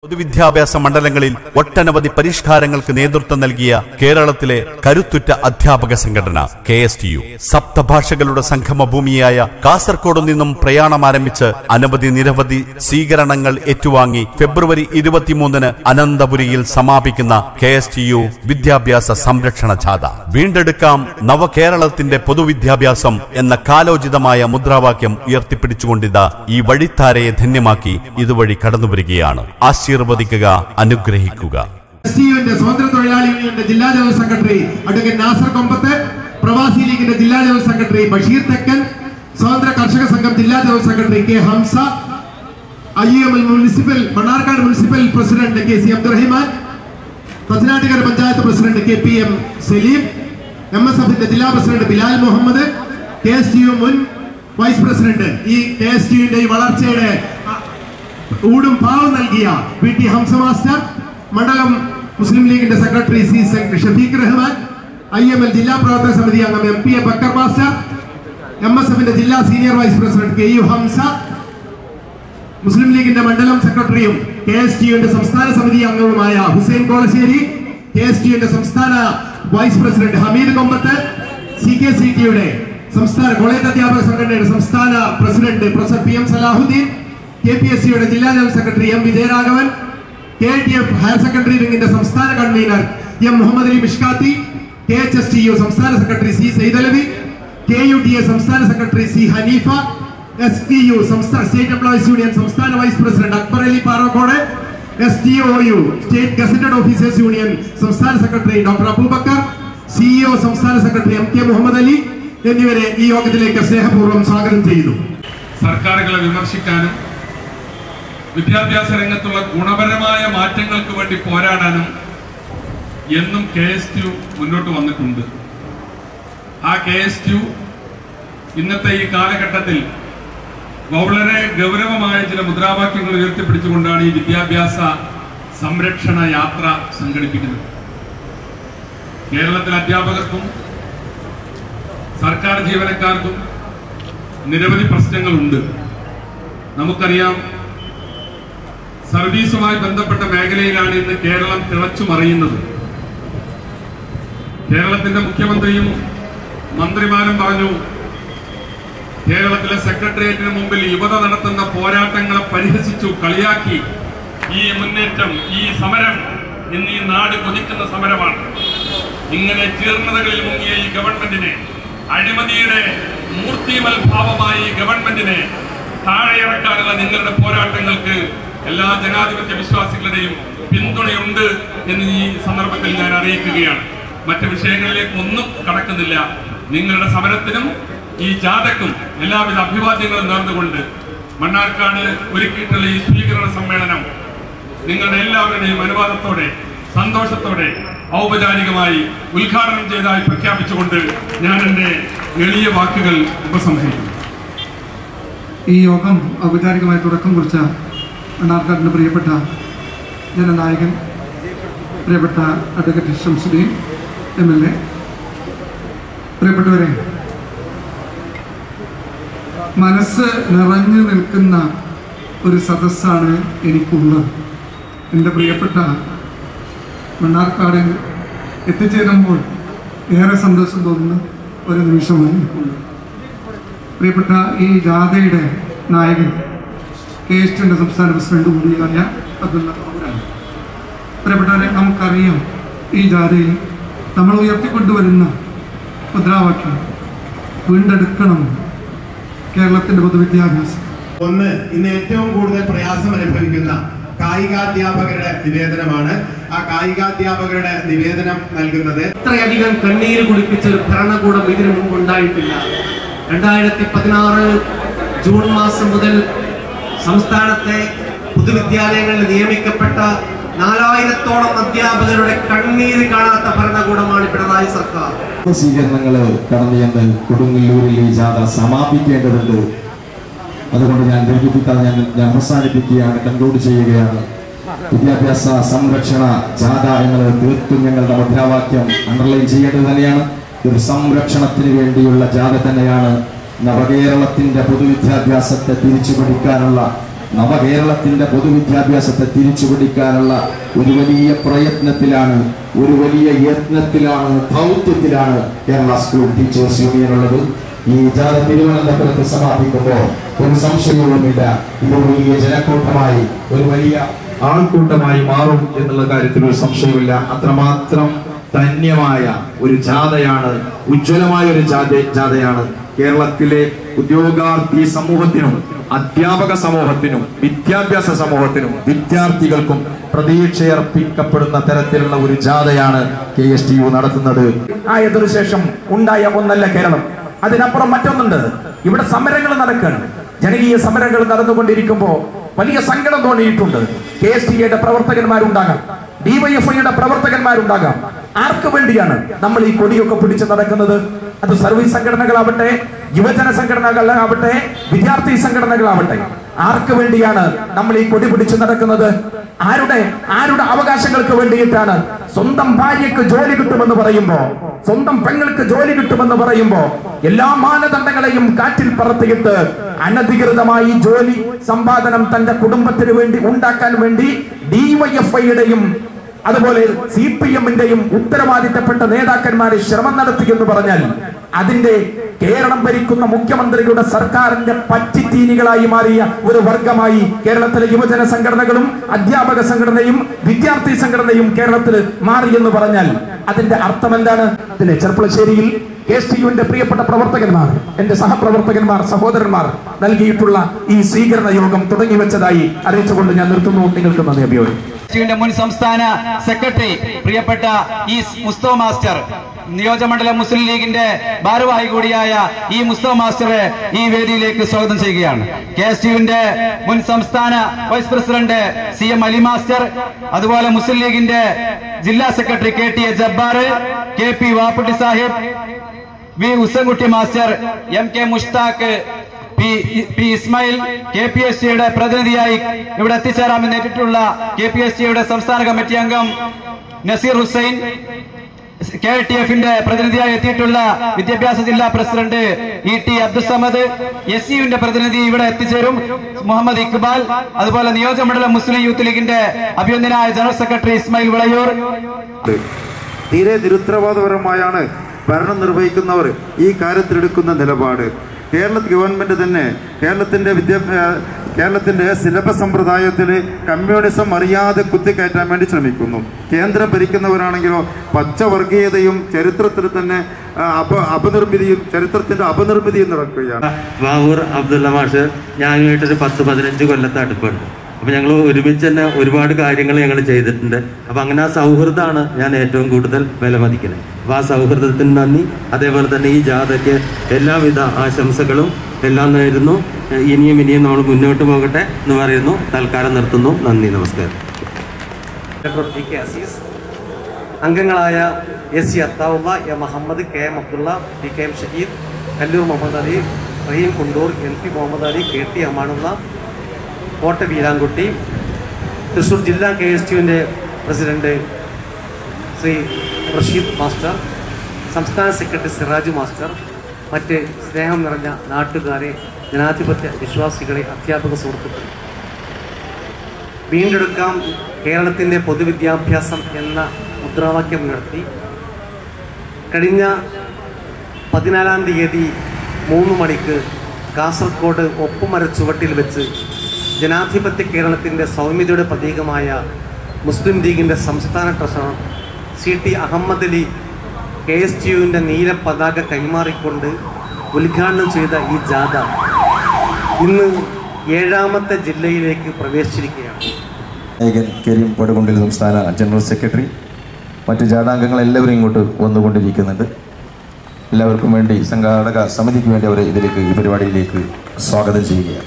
പൊതുവിദ്യാഭ്യാസ മണ്ഡലങ്ങളിൽ ഒട്ടനവധി പരിഷ്കാരങ്ങൾക്ക് നേതൃത്വം നൽകിയ കേരളത്തിലെ കരുത്തുറ്റ അധ്യാപക സംഘടന കെ എസ് ടി യു സപ്തഭാഷകളുടെ സംഗമ ഭൂമിയായ കാസർഗോഡ് നിന്നും പ്രയാണം ആരംഭിച്ച് അനവധി നിരവധി സ്വീകരണങ്ങൾ ഏറ്റുവാങ്ങി ഫെബ്രുവരി ഇരുപത്തിമൂന്നിന് അനന്തപുരിയിൽ സമാപിക്കുന്ന കെ എസ് ടി യു വിദ്യാഭ്യാസ സംരക്ഷണ ജാഥ വീണ്ടെടുക്കാം നവകേരളത്തിന്റെ പൊതുവിദ്യാഭ്യാസം എന്ന കാലോചിതമായ മുദ്രാവാക്യം ഉയർത്തിപ്പിടിച്ചുകൊണ്ടിതാ ഈ വഴിത്താരയെ ധന്യമാക്കി ഇതുവഴി കടന്നുവരികയാണ് ആശീർവദിക്കുക അനുഗ്രഹിക്കുക എസ് ടി യുവിന്റെ സ്വതന്ത്ര തൊഴിലാളി യൂണിയന്റെ ജില്ലാ general secretary advocate Nasar Kombath പ്രവാസി ലീഗിന്റെ ജില്ലാ ജനറൽ സെക്രട്ടറി ബഷീർ തെക്കൻ സ്വതന്ത്ര കർഷക സംഘം ജില്ലാ general secretary K Hamsa I U M L municipal Mannarkkad municipal president K C Abdurahiman Pathanattukara panchayat president K P M Salim M S എഫിന്റെ ജില്ലാ president Bilal Muhammad K S T U മുൻ വൈസ് പ്രസിഡന്റ് ഈ കെ എസ് ടി യുവിന്റെ ഈ വളർച്ചയുടെ അ, ഊടും പാവും നൽകിയ പി ടി ഹംസ മാസ്റ്റർ മണ്ഡലം മുസ്ലിം ലീഗിന്റെ secretary C Shafeeq Rahman I M L ജില്ലാ പ്രവർത്തക സമിതി അംഗം M P A Bakkar master M S എഫിന്റെ ജില്ലാ senior vice president K U Hamsa മുസ്ലിം ലീഗിന്റെ മണ്ഡലം സെക്രട്ടറിയും കെ എസ് ടി യുന്റെ സംസ്ഥാന സമിതി അംഗവുമായ Hussain Kolassery K S T യുന്റെ സംസ്ഥാന vice president Hameed Kombath C K C ടിയുടെ സംസ്ഥാന കോളേജ് അധ്യാപക സംഘടനയുടെ സംസ്ഥാന president professor P M Salahuddin K P S സിയുടെ ജില്ലാ general secretary M Vijayaraghavan K T F higher secondary വിംഗിന്റെ സംസ്ഥാന convener M Muhammad Ali Mishkathi K H S T U സംസ്ഥാന secretary C Saidalavi K U T A സംസ്ഥാന secretary C Haneefa S T U സംസ്ഥാന state employees union സംസ്ഥാന vice president Akbar Ali Parokkode S T O U state gazetted officers union സംസ്ഥാന secretary doctor Aboobacker CEO സംസ്ഥാന secretary M K Muhammad Ali എന്നിവരെ ഈ യോഗത്തിലേക്ക് സ്നേഹപൂർവ്വം സ്വാഗതം ചെയ്യുന്നു സർക്കാരുകളെ വിമർശിക്കാനും വിദ്യാഭ്യാസ രംഗത്തുള്ള ഗുണപരമായ മാറ്റങ്ങൾക്ക് വേണ്ടി പോരാടാനും എന്നും കെ എസ് ടി മുന്നോട്ട് വന്നിട്ടുണ്ട് ആ കെ എസ് ടി ഇന്നത്തെ ഈ കാലഘട്ടത്തിൽ വളരെ ഗൗരവമായ ചില മുദ്രാവാക്യങ്ങൾ ഉയർത്തിപ്പിടിച്ചുകൊണ്ടാണ് ഈ വിദ്യാഭ്യാസ സംരക്ഷണ യാത്ര സംഘടിപ്പിക്കുന്നത് കേരളത്തിലെ അധ്യാപകർക്കും സർക്കാർ ജീവനക്കാർക്കും നിരവധി പ്രശ്നങ്ങളുണ്ട് നമുക്കറിയാം സർവീസുമായി ബന്ധപ്പെട്ട മേഖലയിലാണ് ഇന്ന് കേരളം തിളച്ചു മറിയുന്നത് കേരളത്തിന്റെ മുഖ്യമന്ത്രിയും മന്ത്രിമാരും പറഞ്ഞു കേരളത്തിലെ സെക്രട്ടേറിയറ്റിന് മുമ്പിൽ യുവത നടത്തുന്ന പോരാട്ടങ്ങളെ പരിഹസിച്ചു കളിയാക്കി ഈ മുന്നേറ്റം ഈ സമരം ഇന്ന് ഈ നാട് കൊതിക്കുന്ന സമരമാണ് ഇങ്ങനെ ജീർണതകളിൽ മുങ്ങിയ ഈ ഗവൺമെന്റിനെ അഴിമതിയുടെ മൂർത്തിമൽ ഭാവമായ ഈ ഗവൺമെന്റിനെ താഴെയിറക്കാനുള്ള നിങ്ങളുടെ പോരാട്ടങ്ങൾക്ക് എല്ലാ ജനാധിപത്യ വിശ്വാസികളുടെയും പിന്തുണയുണ്ട് എന്ന് ഈ സന്ദർഭത്തിൽ ഞാൻ അറിയിക്കുകയാണ് മറ്റ് വിഷയങ്ങളിലേക്ക് ഒന്നും കടക്കുന്നില്ല നിങ്ങളുടെ സമരത്തിനും ഈ ജാഥക്കും എല്ലാവിധ അഭിവാദ്യങ്ങളും നേർന്നുകൊണ്ട് മണ്ണാർക്കാട് ഒരുക്കിയിട്ടുള്ള ഈ സ്വീകരണ സമ്മേളനം നിങ്ങളുടെ എല്ലാവരുടെയും അനുവാദത്തോടെ സന്തോഷത്തോടെ ഔപചാരികമായി ഉദ്ഘാടനം ചെയ്തതായി പ്രഖ്യാപിച്ചുകൊണ്ട് ഞാൻ എൻ്റെ എളിയ വാക്കുകൾ ഉപസംഹരിക്കുന്നു ഈ യോഗം ഔപചാരികമായി തുടക്കം കുറിച്ച മണ്ണാർക്കാടിൻ്റെ പ്രിയപ്പെട്ട ജനനായകൻ പ്രിയപ്പെട്ട advocate Shamsudheen M L A പ്രിയപ്പെട്ടവരെ മനസ്സ് നിറഞ്ഞു നിൽക്കുന്ന ഒരു സദസ്സാണ് എനിക്കുള്ളത് എൻ്റെ പ്രിയപ്പെട്ട മണ്ണാർക്കാടിൽ എത്തിച്ചേരുമ്പോൾ ഏറെ സന്തോഷം തോന്നുന്ന ഒരു നിമിഷമാണ് എനിക്കുള്ളത് പ്രിയപ്പെട്ട ഈ ജാഥയുടെ നായകൻ കെ എസ് ടിയുടെ സംസ്ഥാന പ്രസിഡന്റ് കൂടിയായ അബ്ദുള്ള ഖൗരാണ് പ്രിയപ്പെട്ടവരെ നമുക്കറിയാം ഈ ജാഥയിൽ നമ്മൾ ഉയർത്തിക്കൊണ്ടുവരുന്ന മുദ്രാവാക്യം വീണ്ടെടുക്കണം കേരളത്തിൻ്റെ പൊതുവിദ്യാഭ്യാസം ഒന്ന് ഇന്ന് ഏറ്റവും കൂടുതൽ പ്രയാസം അനുഭവിക്കുന്ന കായികാധ്യാപകരുടെ നിവേദനമാണ് ആ കായികാധ്യാപകരുടെ നിവേദനം നൽകുന്നത് ഇത്രയധികം കണ്ണീര് കുളിപ്പിച്ച ഒരു ഭരണകൂടം ഇതിനു മുമ്പ് ഉണ്ടായിട്ടില്ല രണ്ടായിരത്തി പതിനാറ് ജൂൺ മാസം മുതൽ സംസ്ഥാനത്തെ പൊതുവിദ്യാലയങ്ങളിൽ നിയമിക്കപ്പെട്ട നാലായിരത്തോളം അധ്യാപകരുടെ കണ്ണീര് കാണാത്ത ഭരണകൂടമാണ് പിണറായി സർക്കാർ സ്വീകരണങ്ങൾ കടന്നു ചെന്ന് കൊടുങ്ങല്ലൂരിൽ ഈ ജാഥ സമാപിക്കേണ്ടതുണ്ട് അതുകൊണ്ട് ഞാൻ ദീർഘിപ്പിക്കാതെ ഞാൻ ഞാൻ അവസാനിപ്പിക്കുകയാണ് കൺക്ലൂഡ് ചെയ്യുകയാണ് വിദ്യാഭ്യാസ സംരക്ഷണ ജാഥ എന്നത് തീർത്തും ഞങ്ങളുടെ മുദ്രാവാക്യം അണ്ടർലൈൻ ചെയ്യേണ്ടത് തന്നെയാണ് ഒരു സംരക്ഷണത്തിന് വേണ്ടിയുള്ള ജാഥ തന്നെയാണ് നവകേരളത്തിന്റെ പൊതുവിദ്യാഭ്യാസത്തെ തിരിച്ചു പിടിക്കാനുള്ള നവകേരളത്തിന്റെ പൊതുവിദ്യാഭ്യാസത്തെ തിരിച്ചുപിടിക്കാനുള്ള ഒരു വലിയ പ്രയത്നത്തിലാണ് ഒരു വലിയ യത്നത്തിലാണ് ദൗത്യത്തിലാണ് കേരള സ്കൂൾ ടീച്ചേഴ്സ് യൂണിയൻ ഉള്ളത് ഈ ജാഥ തിരുവനന്തപുരത്ത് സമാപിക്കുമ്പോൾ ഒരു സംശയവുമില്ല ഇത് വലിയ ജനക്കൂട്ടമായി ഒരു വലിയ ആൾക്കൂട്ടമായി മാറും എന്നുള്ള കാര്യത്തിൽ ഒരു സംശയമില്ല അത്രമാത്രം ധന്യമായ ഒരു ജാഥയാണ് ഉജ്ജ്വലമായ ഒരു ജാഥ ജാഥയാണ് കേരളത്തിലെ ഉദ്യോഗാർത്ഥി സമൂഹത്തിനും അധ്യാപക സമൂഹത്തിനും വിദ്യാഭ്യാസ സമൂഹത്തിനും വിദ്യാർത്ഥികൾക്കും പ്രതീക്ഷയർപ്പിക്കപ്പെടുന്ന തരത്തിലുള്ള ഒരു ജാഥയാണ് കെ എസ് ടി യു നടത്തുന്നത് ആയതിനു ശേഷം ഉണ്ടായ ഒന്നല്ല കേരളം അതിനപ്പുറം മറ്റൊന്നുണ്ട് ഇവിടെ സമരങ്ങൾ നടക്കുകയാണ് ജനകീയ സമരങ്ങൾ നടന്നുകൊണ്ടിരിക്കുമ്പോ വലിയ സങ്കടം തോന്നിയിട്ടുണ്ട് കെ എസ് ടി എയുടെ പ്രവർത്തകന്മാരുണ്ടാകാം ഡിവൈഎഫ്ഐയുടെ പ്രവർത്തകന്മാരുണ്ടാകാം ആർക്ക് വേണ്ടിയാണ് നമ്മൾ ഈ കൊടിയൊക്കെ പിടിച്ച് നടക്കുന്നത് അത് സർവീസ് സംഘടനകളാവട്ടെ യുവജന സംഘടനകളാവട്ടെ വിദ്യാർത്ഥി സംഘടനകളാവട്ടെ ആർക്ക് വേണ്ടിയാണ് നമ്മൾ ഈ കൊടി പിടിച്ച് നടക്കുന്നത് ആരുടെ ആരുടെ അവകാശങ്ങൾക്ക് വേണ്ടിയിട്ടാണ് സ്വന്തം ഭാര്യയ്ക്ക് ജോലി കിട്ടുമെന്ന് പറയുമ്പോ സ്വന്തം പെങ്ങൾക്ക് ജോലി കിട്ടുമെന്ന് പറയുമ്പോ എല്ലാ മാനദണ്ഡങ്ങളെയും കാറ്റിൽ പറത്തിയിട്ട് അനധികൃതമായി ജോലി സമ്പാദനം തന്റെ കുടുംബത്തിന് വേണ്ടി ഉണ്ടാക്കാൻ വേണ്ടി ഡിവൈഎഫ്ഐയുടെയും അതുപോലെ സി പി എമ്മിന്റെയും ഉത്തരവാദിത്തപ്പെട്ട നേതാക്കന്മാരെ ശ്രമം നടത്തി എന്ന് പറഞ്ഞാൽ അതിന്റെ കേരളം ഭരിക്കുന്ന മുഖ്യമന്ത്രിയുടെ സർക്കാരിന്റെ പറ്റിത്തീനികളായി മാറിയ ഒരു വർഗമായി കേരളത്തിലെ യുവജന സംഘടനകളും അധ്യാപക സംഘടനയും വിദ്യാർത്ഥി സംഘടനയും കേരളത്തിൽ മാറി എന്ന് പറഞ്ഞാൽ അതിന്റെ അർത്ഥം എന്താണ് ഇതിലെ ചെർപ്പളശ്ശേരിയിൽ കെ എസ് ടി യുവിന്റെ പ്രിയപ്പെട്ട പ്രവർത്തകന്മാർ എന്റെ സഹപ്രവർത്തകന്മാർ സഹോദരന്മാർ നൽകിയിട്ടുള്ള ഈ സ്വീകരണ യോഗം തുടങ്ങി വെച്ചതായി അറിയിച്ചുകൊണ്ട് ഞാൻ നിർത്തുന്നു നിങ്ങൾക്ക് നന്ദി അഭിയോജിക്കും യുടെ മുൻ സംസ്ഥാന സെക്രട്ടറി പ്രിയപ്പെട്ട ഈ മുസ്തോ മാസ്റ്റർ നിയോജകമണ്ഡലം മുസ്ലിം ലീഗിന്റെ ഭാരവാഹി കൂടിയായ ഈ മുസ്തോ മാസ്റ്ററെ ഈ വേദിയിലേക്ക് സ്വാഗതം ചെയ്യുകയാണ് കെ എസ് യുവിന്റെ മുൻ സംസ്ഥാന vice president C M Ali master അതുപോലെ മുസ്ലിം ലീഗിന്റെ ജില്ലാ secretary K T A Jabbar K P Vapputty Sahib V Usankutty master M K Mushtaq P P Ismail K P S സിയുടെ പ്രതിനിധിയായി ഇവിടെ എത്തിച്ചേരാമെന്ന് ഏറ്റിട്ടുള്ള കെ പി എസ് സിയുടെ സംസ്ഥാന കമ്മിറ്റി അംഗം നസീർ ഹുസൈൻ കെ ടി എഫിന്റെ പ്രതിനിധിയായി എത്തിയിട്ടുള്ള വിദ്യാഭ്യാസ ജില്ലാ president E T Abdussamad S യുവിന്റെ പ്രതിനിധി ഇവിടെ എത്തിച്ചേരും മുഹമ്മദ് ഇക്ബാൽ അതുപോലെ നിയോജകമണ്ഡലം മുസ്ലിം യൂത്ത് ലീഗിന്റെ അഭിനന്ദനായ ജനറൽ സെക്രട്ടറി ഇസ്മായിൽ വിളയൂർ തീരെ നിരുത്തരവാദപരമായാണ് ഭരണം നിർവഹിക്കുന്നവർ ഈ കാര്യത്തിലെടുക്കുന്ന നിലപാട് കേരള ഗവൺമെന്റ് തന്നെ കേരളത്തിന്റെ വിദ്യാഭ്യാ കേരളത്തിന്റെ സിലബസ് സമ്പ്രദായത്തിൽ കമ്മ്യൂണിസം അറിയാതെ കുത്തിക്കയറ്റാൻ വേണ്ടി ശ്രമിക്കുന്നു കേന്ദ്രം ഭരിക്കുന്നവരാണെങ്കിലോ പച്ചവർഗീയതയും ചരിത്രത്തിൽ തന്നെ ആ, അപ അപനിർമ്മിതിയും ചരിത്രത്തിന്റെ അപനിർമ്മിതിയും നടക്കുകയാണ് വാവൂർ അബ്ദുള്ള മാഷ് ഞാനുമായിട്ടൊരു പത്ത് പതിനഞ്ച് കൊല്ലത്തെ അടുപ്പുണ്ട് അപ്പോൾ ഞങ്ങൾ ഒരുമിച്ച് തന്നെ ഒരുപാട് കാര്യങ്ങൾ ഞങ്ങൾ ചെയ്തിട്ടുണ്ട് അപ്പോൾ അങ്ങനെ ആ സൗഹൃദമാണ് ഞാൻ ഏറ്റവും കൂടുതൽ വിലമതിക്കുന്നത് അപ്പോൾ ആ സൗഹൃദത്തിന് നന്ദി അതേപോലെ തന്നെ ഈ ജാഥയ്ക്ക് എല്ലാവിധ ആശംസകളും എല്ലാം നേരുന്നു ഇനിയും ഇനിയും നമ്മൾ മുന്നോട്ട് പോകട്ടെ എന്ന് പറയുന്നു തൽക്കാലം നിർത്തുന്നു നന്ദി നമസ്കാരം ഡോക്ടർ പി കെ അസീസ് അംഗങ്ങളായ S C Athaulla A Muhammad K M Abdulla P K M Shaheed Kallur Muhammad Ali Raheem Kundur L P Muhammad Ali K T Amanulla Kotta Veerankutty Thrissur ജില്ലാ കെ എസ് ടിയുവിൻ്റെ പ്രസിഡന്റ് ശ്രീ റഷീദ് മാസ്റ്റർ സംസ്ഥാന സെക്രട്ടറി സിറാജ് മാസ്റ്റർ മറ്റ് സ്നേഹം നിറഞ്ഞ നാട്ടുകാരെ ജനാധിപത്യ വിശ്വാസികളെ അധ്യാപക സുഹൃത്തുക്കളെ വീണ്ടെടുക്കാം കേരളത്തിൻ്റെ പൊതുവിദ്യാഭ്യാസം എന്ന മുദ്രാവാക്യം ഉയർത്തി കഴിഞ്ഞ പതിനാലാം തീയതി മൂന്ന് മണിക്ക് കാസർഗോഡ് ഒപ്പുമര ചുവട്ടിൽ വെച്ച് ജനാധിപത്യ കേരളത്തിൻ്റെ സൗമ്യതയുടെ പ്രതീകമായ മുസ്ലിം ലീഗിൻ്റെ സംസ്ഥാന treasurer C T Ahammed Ali K S T യുവിൻ്റെ നീല പതാക കൈമാറിക്കൊണ്ട് ഉദ്ഘാടനം ചെയ്ത ഈ ജാഥ ഇന്ന് ഏഴാമത്തെ ജില്ലയിലേക്ക് പ്രവേശിച്ചിരിക്കുകയാണ് നായകൻ കരീം പടുകൊണ്ടിൽ സംസ്ഥാന ജനറൽ സെക്രട്ടറി മറ്റ് ജാഥാംഗങ്ങൾ എല്ലാവരും ഇങ്ങോട്ട് വന്നുകൊണ്ടിരിക്കുന്നുണ്ട് എല്ലാവർക്കും വേണ്ടി സംഘാടക സമിതിക്ക് വേണ്ടി അവരെ ഇതിലേക്ക് ഈ പരിപാടിയിലേക്ക് സ്വാഗതം ചെയ്യുകയാണ്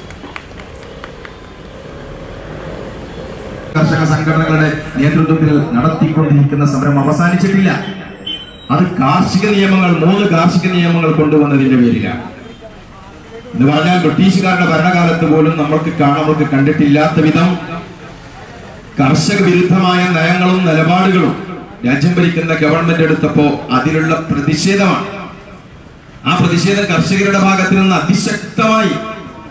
കർഷക സംഘടനകളുടെ നേതൃത്വത്തിൽ നടത്തിക്കൊണ്ടിരിക്കുന്ന സമരം അവസാനിച്ചിട്ടില്ല അത് കാർഷിക നിയമങ്ങൾ മൂന്ന് കാർഷിക നിയമങ്ങൾ കൊണ്ടുവന്നതിന്റെ പേരിലാണ് എന്ന് പറഞ്ഞാൽ ബ്രിട്ടീഷുകാരുടെ ഭരണകാലത്ത് പോലും നമ്മൾക്ക് കാണാൻ നമ്മൾക്ക് കണ്ടിട്ടില്ലാത്ത വിധം കർഷക വിരുദ്ധമായ നയങ്ങളും നിലപാടുകളും രാജ്യം ഭരിക്കുന്ന ഗവൺമെന്റ് എടുത്തപ്പോ അതിലുള്ള പ്രതിഷേധമാണ് ആ പ്രതിഷേധം കർഷകരുടെ ഭാഗത്ത് നിന്ന് അതിശക്തമായി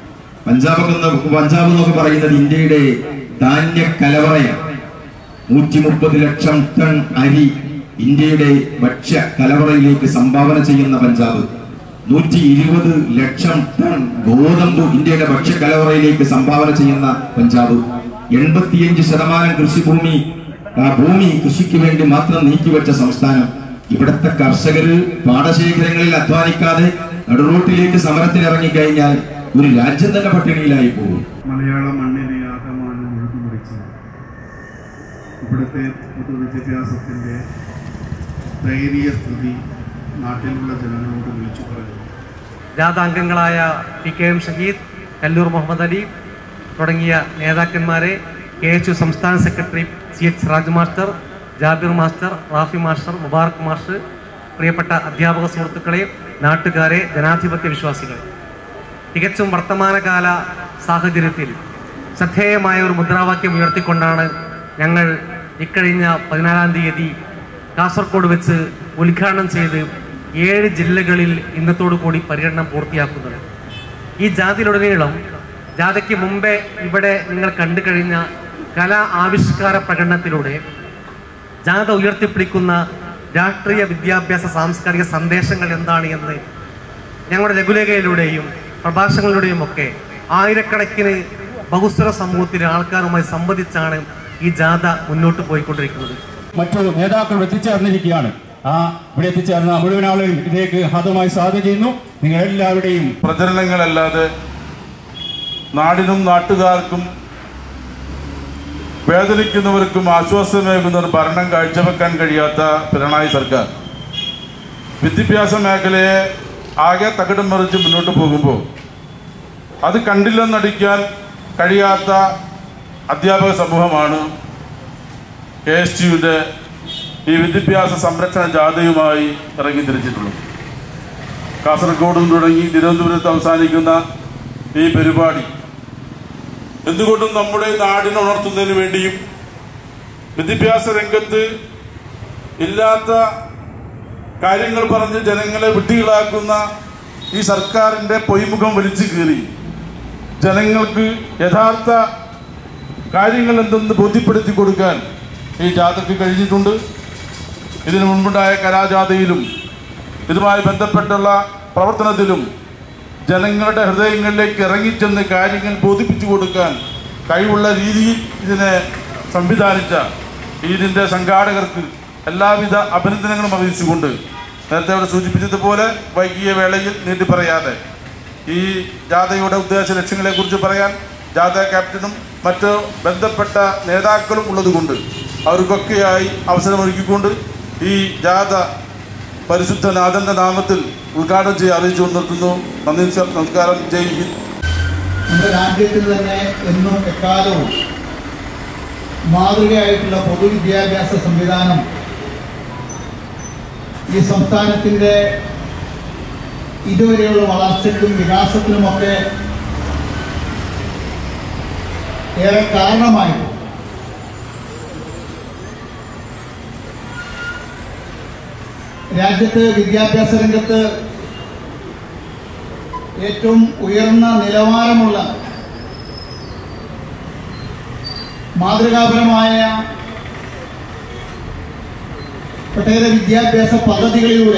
പഞ്ചാബ് എന്ന് പഞ്ചാബ് എന്നൊക്കെ പറയുന്നത് ഇന്ത്യയുടെ ധാന്യ കലവറയാണ് നൂറ്റി മുപ്പത് ലക്ഷം ടൺ അരി ഇന്ത്യയുടെ ഭക്ഷ്യ കലവറയിലേക്ക് സംഭാവന ചെയ്യുന്ന പഞ്ചാബ് നൂറ്റി ഇരുപത് ലക്ഷം ടൺ ഗോതമ്പ് ഇന്ത്യയുടെ ഭക്ഷ്യ കലവറയിലേക്ക് സംഭാവന ചെയ്യുന്ന പഞ്ചാബ് എൺപത്തിയഞ്ച് ശതമാനം കൃഷിഭൂമി ആ ഭൂമി കൃഷിക്ക് വേണ്ടി മാത്രം നീക്കിവെച്ച സംസ്ഥാനം ഇവിടുത്തെ കർഷകര് പാടശേഖരങ്ങളിൽ അധ്വാനിക്കാതെ നടുറോട്ടിലേക്ക് സമരത്തിന് ഇറങ്ങിക്കഴിഞ്ഞാൽ ഒരു രാജ്യം തന്നെ പട്ടിണിയിലായി പോകും മലയാള മണ്ണിനെ ആകമാനം ഒഴുകുമുറിച്ച് ഇവിടുത്തെ പൊതുവിദ്യാഭ്യാസത്തിൻ്റെ ദയനീയ സ്ഥിതി നാട്ടിലുള്ള ജനങ്ങളോട് വിളിച്ചു പറഞ്ഞു ജാഥാംഗങ്ങളായ P K M Shaheed Kallur Muhammad Ali തുടങ്ങിയ നേതാക്കന്മാരെ കെ എച്ച് യു സംസ്ഥാന secretary C H Siraj master Jabir master Rafi master Mubarak master പ്രിയപ്പെട്ട അധ്യാപക സുഹൃത്തുക്കളെ നാട്ടുകാരെ ജനാധിപത്യ വിശ്വാസികളെ തികച്ചും വർത്തമാനകാല സാഹചര്യത്തിൽ ശ്രദ്ധേയമായ ഒരു മുദ്രാവാക്യം ഉയർത്തിക്കൊണ്ടാണ് ഞങ്ങൾ ഇക്കഴിഞ്ഞ പതിനാലാം തീയതി കാസർഗോഡ് വെച്ച് ഉദ്ഘാടനം ചെയ്ത് ഏഴ് ജില്ലകളിൽ ഇന്നത്തോടു കൂടി പര്യടനം പൂർത്തിയാക്കുന്നത് ഈ ജാതിയിലുടനീളം ജാഥയ്ക്ക് മുമ്പേ ഇവിടെ നിങ്ങൾ കണ്ടു കഴിഞ്ഞ കലാ ആവിഷ്കാര പ്രകടനത്തിലൂടെ ജാഥ ഉയർത്തിപ്പിടിക്കുന്ന രാഷ്ട്രീയ വിദ്യാഭ്യാസ സാംസ്കാരിക സന്ദേശങ്ങൾ എന്താണ് എന്ന് ഞങ്ങളുടെ ലഘുലേഖയിലൂടെയും പ്രഭാഷണങ്ങളിലൂടെയും ഒക്കെ ആയിരക്കണക്കിന് ബഹുസ്വര സമൂഹത്തിലെ ആൾക്കാരുമായി സംവദിച്ചാണ് ഈ ജാഥ മുന്നോട്ട് പോയിക്കൊണ്ടിരിക്കുന്നത് മറ്റു നേതാക്കൾ എത്തിച്ചേർന്നിരിക്കുകയാണ് ആ ഇവിടെ എത്തിച്ചേർന്ന മുഴുവൻ ആളുകളും ഇതിലേക്ക് ഹാദമായി സ്വാഗതം ചെയ്യുന്നു നിങ്ങൾ എല്ലാവരുടെയും പ്രചരണങ്ങളല്ലാതെ നാടിനും നാട്ടുകാർക്കും വേദനിക്കുന്നവർക്കും ആശ്വാസമേകുന്ന ഒരു ഭരണം കാഴ്ചവെക്കാൻ കഴിയാത്ത പിണറായി സർക്കാർ വിദ്യാഭ്യാസ മേഖലയെ ആകെ തകിടം മറിച്ച് മുന്നോട്ട് പോകുമ്പോൾ അത് കണ്ടില്ലെന്നടിക്കാൻ കഴിയാത്ത അധ്യാപക സമൂഹമാണ് കെ എസ് ടിയുടെ ഈ വിദ്യാഭ്യാസ സംരക്ഷണ ജാഥയുമായി ഇറങ്ങി തിരിച്ചിട്ടുള്ളത് കാസർഗോഡ് തുടങ്ങി തിരുവനന്തപുരത്ത് അവസാനിക്കുന്ന ഈ പരിപാടി എന്തുകൊണ്ടും നമ്മുടെ നാടിനെ ഉണർത്തുന്നതിന് വേണ്ടിയും വിദ്യാഭ്യാസ രംഗത്ത് ഇല്ലാത്ത കാര്യങ്ങൾ പറഞ്ഞ് ജനങ്ങളെ വിട്ടികളാക്കുന്ന ഈ സർക്കാരിൻ്റെ പൊയ്മുഖം വലിച്ചു കീറി ജനങ്ങൾക്ക് യഥാർത്ഥ കാര്യങ്ങൾ എന്തെന്ന് ബോധ്യപ്പെടുത്തി കൊടുക്കാൻ ഈ ജാഥയ്ക്ക് കഴിഞ്ഞിട്ടുണ്ട് ഇതിനു മുൻപുണ്ടായ കലാജാഥയിലും ഇതുമായി ബന്ധപ്പെട്ടുള്ള പ്രവർത്തനത്തിലും ജനങ്ങളുടെ ഹൃദയങ്ങളിലേക്ക് ഇറങ്ങിച്ചെന്ന് കാര്യങ്ങൾ ബോധിപ്പിച്ചു കൊടുക്കാൻ കഴിവുള്ള രീതിയിൽ ഇതിനെ സംവിധാനിച്ച ഇതിൻ്റെ സംഘാടകർക്ക് എല്ലാവിധ അഭിനന്ദനങ്ങളും അറിയിച്ചുകൊണ്ട് നേരത്തെ അവിടെ സൂചിപ്പിച്ചതുപോലെ വൈകിയ വേളയിൽ നീട്ടി പറയാതെ ഈ ജാഥയുടെ ഉദ്ദേശ ലക്ഷ്യങ്ങളെക്കുറിച്ച് പറയാൻ ജാഥ ക്യാപ്റ്റനും മറ്റ് ബന്ധപ്പെട്ട നേതാക്കളും ഉള്ളതുകൊണ്ട് അവർക്കൊക്കെയായി അവസരമൊരുക്കിക്കൊണ്ട് ഈ ജാഥ പരിശുദ്ധ നാഥന്റെ നാമത്തിൽ ഉദ്ഘാടനം ചെയ്ത് അറിയിച്ചു നിർത്തുന്നു നന്ദി സർ നമസ്കാരം ജയ് ഹിന്ദ് നമ്മുടെ രാജ്യത്തിൽ തന്നെ എന്നും എക്കാലവും മാതൃകയായിട്ടുള്ള പൊതുവിദ്യാഭ്യാസ സംവിധാനം ഈ സംസ്ഥാനത്തിൻ്റെ ഇതുവരെയുള്ള വളർച്ചയ്ക്കും വികാസത്തിനുമൊക്കെ ഏറെ കാരണമായി രാജ്യത്ത് വിദ്യാഭ്യാസ രംഗത്ത് ഏറ്റവും ഉയർന്ന നിലവാരമുള്ള മാതൃകാപരമായ ഒട്ടേറെ വിദ്യാഭ്യാസ പദ്ധതികളിലൂടെ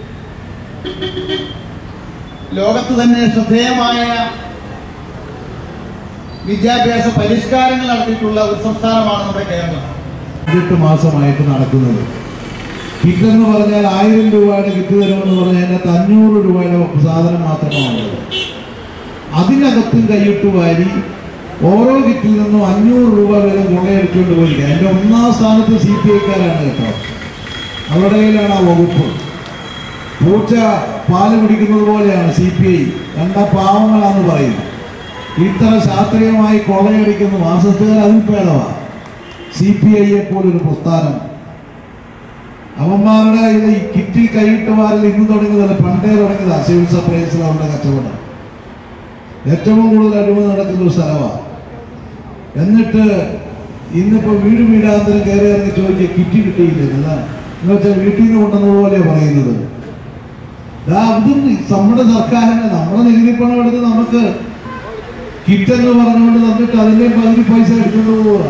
ലോകത്ത് തന്നെ ശ്രദ്ധേയമായ വിദ്യാഭ്യാസ പരിഷ്കാരങ്ങൾ നടത്തിയിട്ടുള്ള ഒരു സംസ്ഥാനമാണ് നമ്മുടെ കേരളം എട്ട് മാസമായിട്ട് നടക്കുന്നത് കിറ്റ് എന്ന് പറഞ്ഞാൽ ആയിരം രൂപയുടെ കിറ്റ് തരുമെന്ന് പറഞ്ഞാൽ അതിനകത്ത് അഞ്ഞൂറ് രൂപയുടെ സാധനം മാത്രമാണ് ഉള്ളത് അതിനകത്തും കൈയിട്ട് വാരി ഓരോ കിറ്റിൽ നിന്നും അഞ്ഞൂറ് രൂപ വരെ കൊള്ളയടിച്ചുകൊണ്ട് പോയിരിക്കുക എൻ്റെ ഒന്നാം സ്ഥാനത്ത് സി പി ഐക്കാരാണ് കേട്ടോ അവരുടെ കയ്യിലാണ് ആ വകുപ്പ് പൂച്ച പാല് കുടിക്കുന്നത് പോലെയാണ് സി പി ഐ കണ്ട പാവങ്ങളാന്ന് പറയുന്നത് ഇത്ര ശാസ്ത്രീയമായി കൊള്ളയടിക്കുന്ന മാസത്തുകാർ അതിൽ ഭേദമാണ് സി പി ഐയെ പോലൊരു പ്രസ്ഥാനം അവന്മാരുടെ ഇത് ഈ കിറ്റിൽ കൈയിട്ട് മാറിൽ ഇന്ന് തുടങ്ങിയതല്ല പണ്ടേ തുടങ്ങിയതാ സിവിൽ സപ്ലൈസിൽ അവരുടെ കച്ചവടം ഏറ്റവും കൂടുതൽ അഴിമതി നടക്കുന്ന ഒരു സ്ഥലമാണ് എന്നിട്ട് ഇന്നിപ്പോ വീട് വീടാന്തരം കയറി ഇറങ്ങി ചോദിക്കുക കിറ്റ് കിട്ടിയില്ല എന്നാണ് എന്ന് വെച്ചാൽ വീട്ടിൽ നിന്ന് കൊണ്ടുവന്ന പോലെ പറയുന്നത് ദാ അതും നമ്മുടെ സർക്കാരിന് നമ്മുടെ നികുതി പണം എടുത്ത് നമുക്ക് കിറ്റെന്ന് പറഞ്ഞുകൊണ്ട് തന്നിട്ട് അതിന്റെ പകുതി പൈസ എടുത്തുകൊണ്ട് പോവുക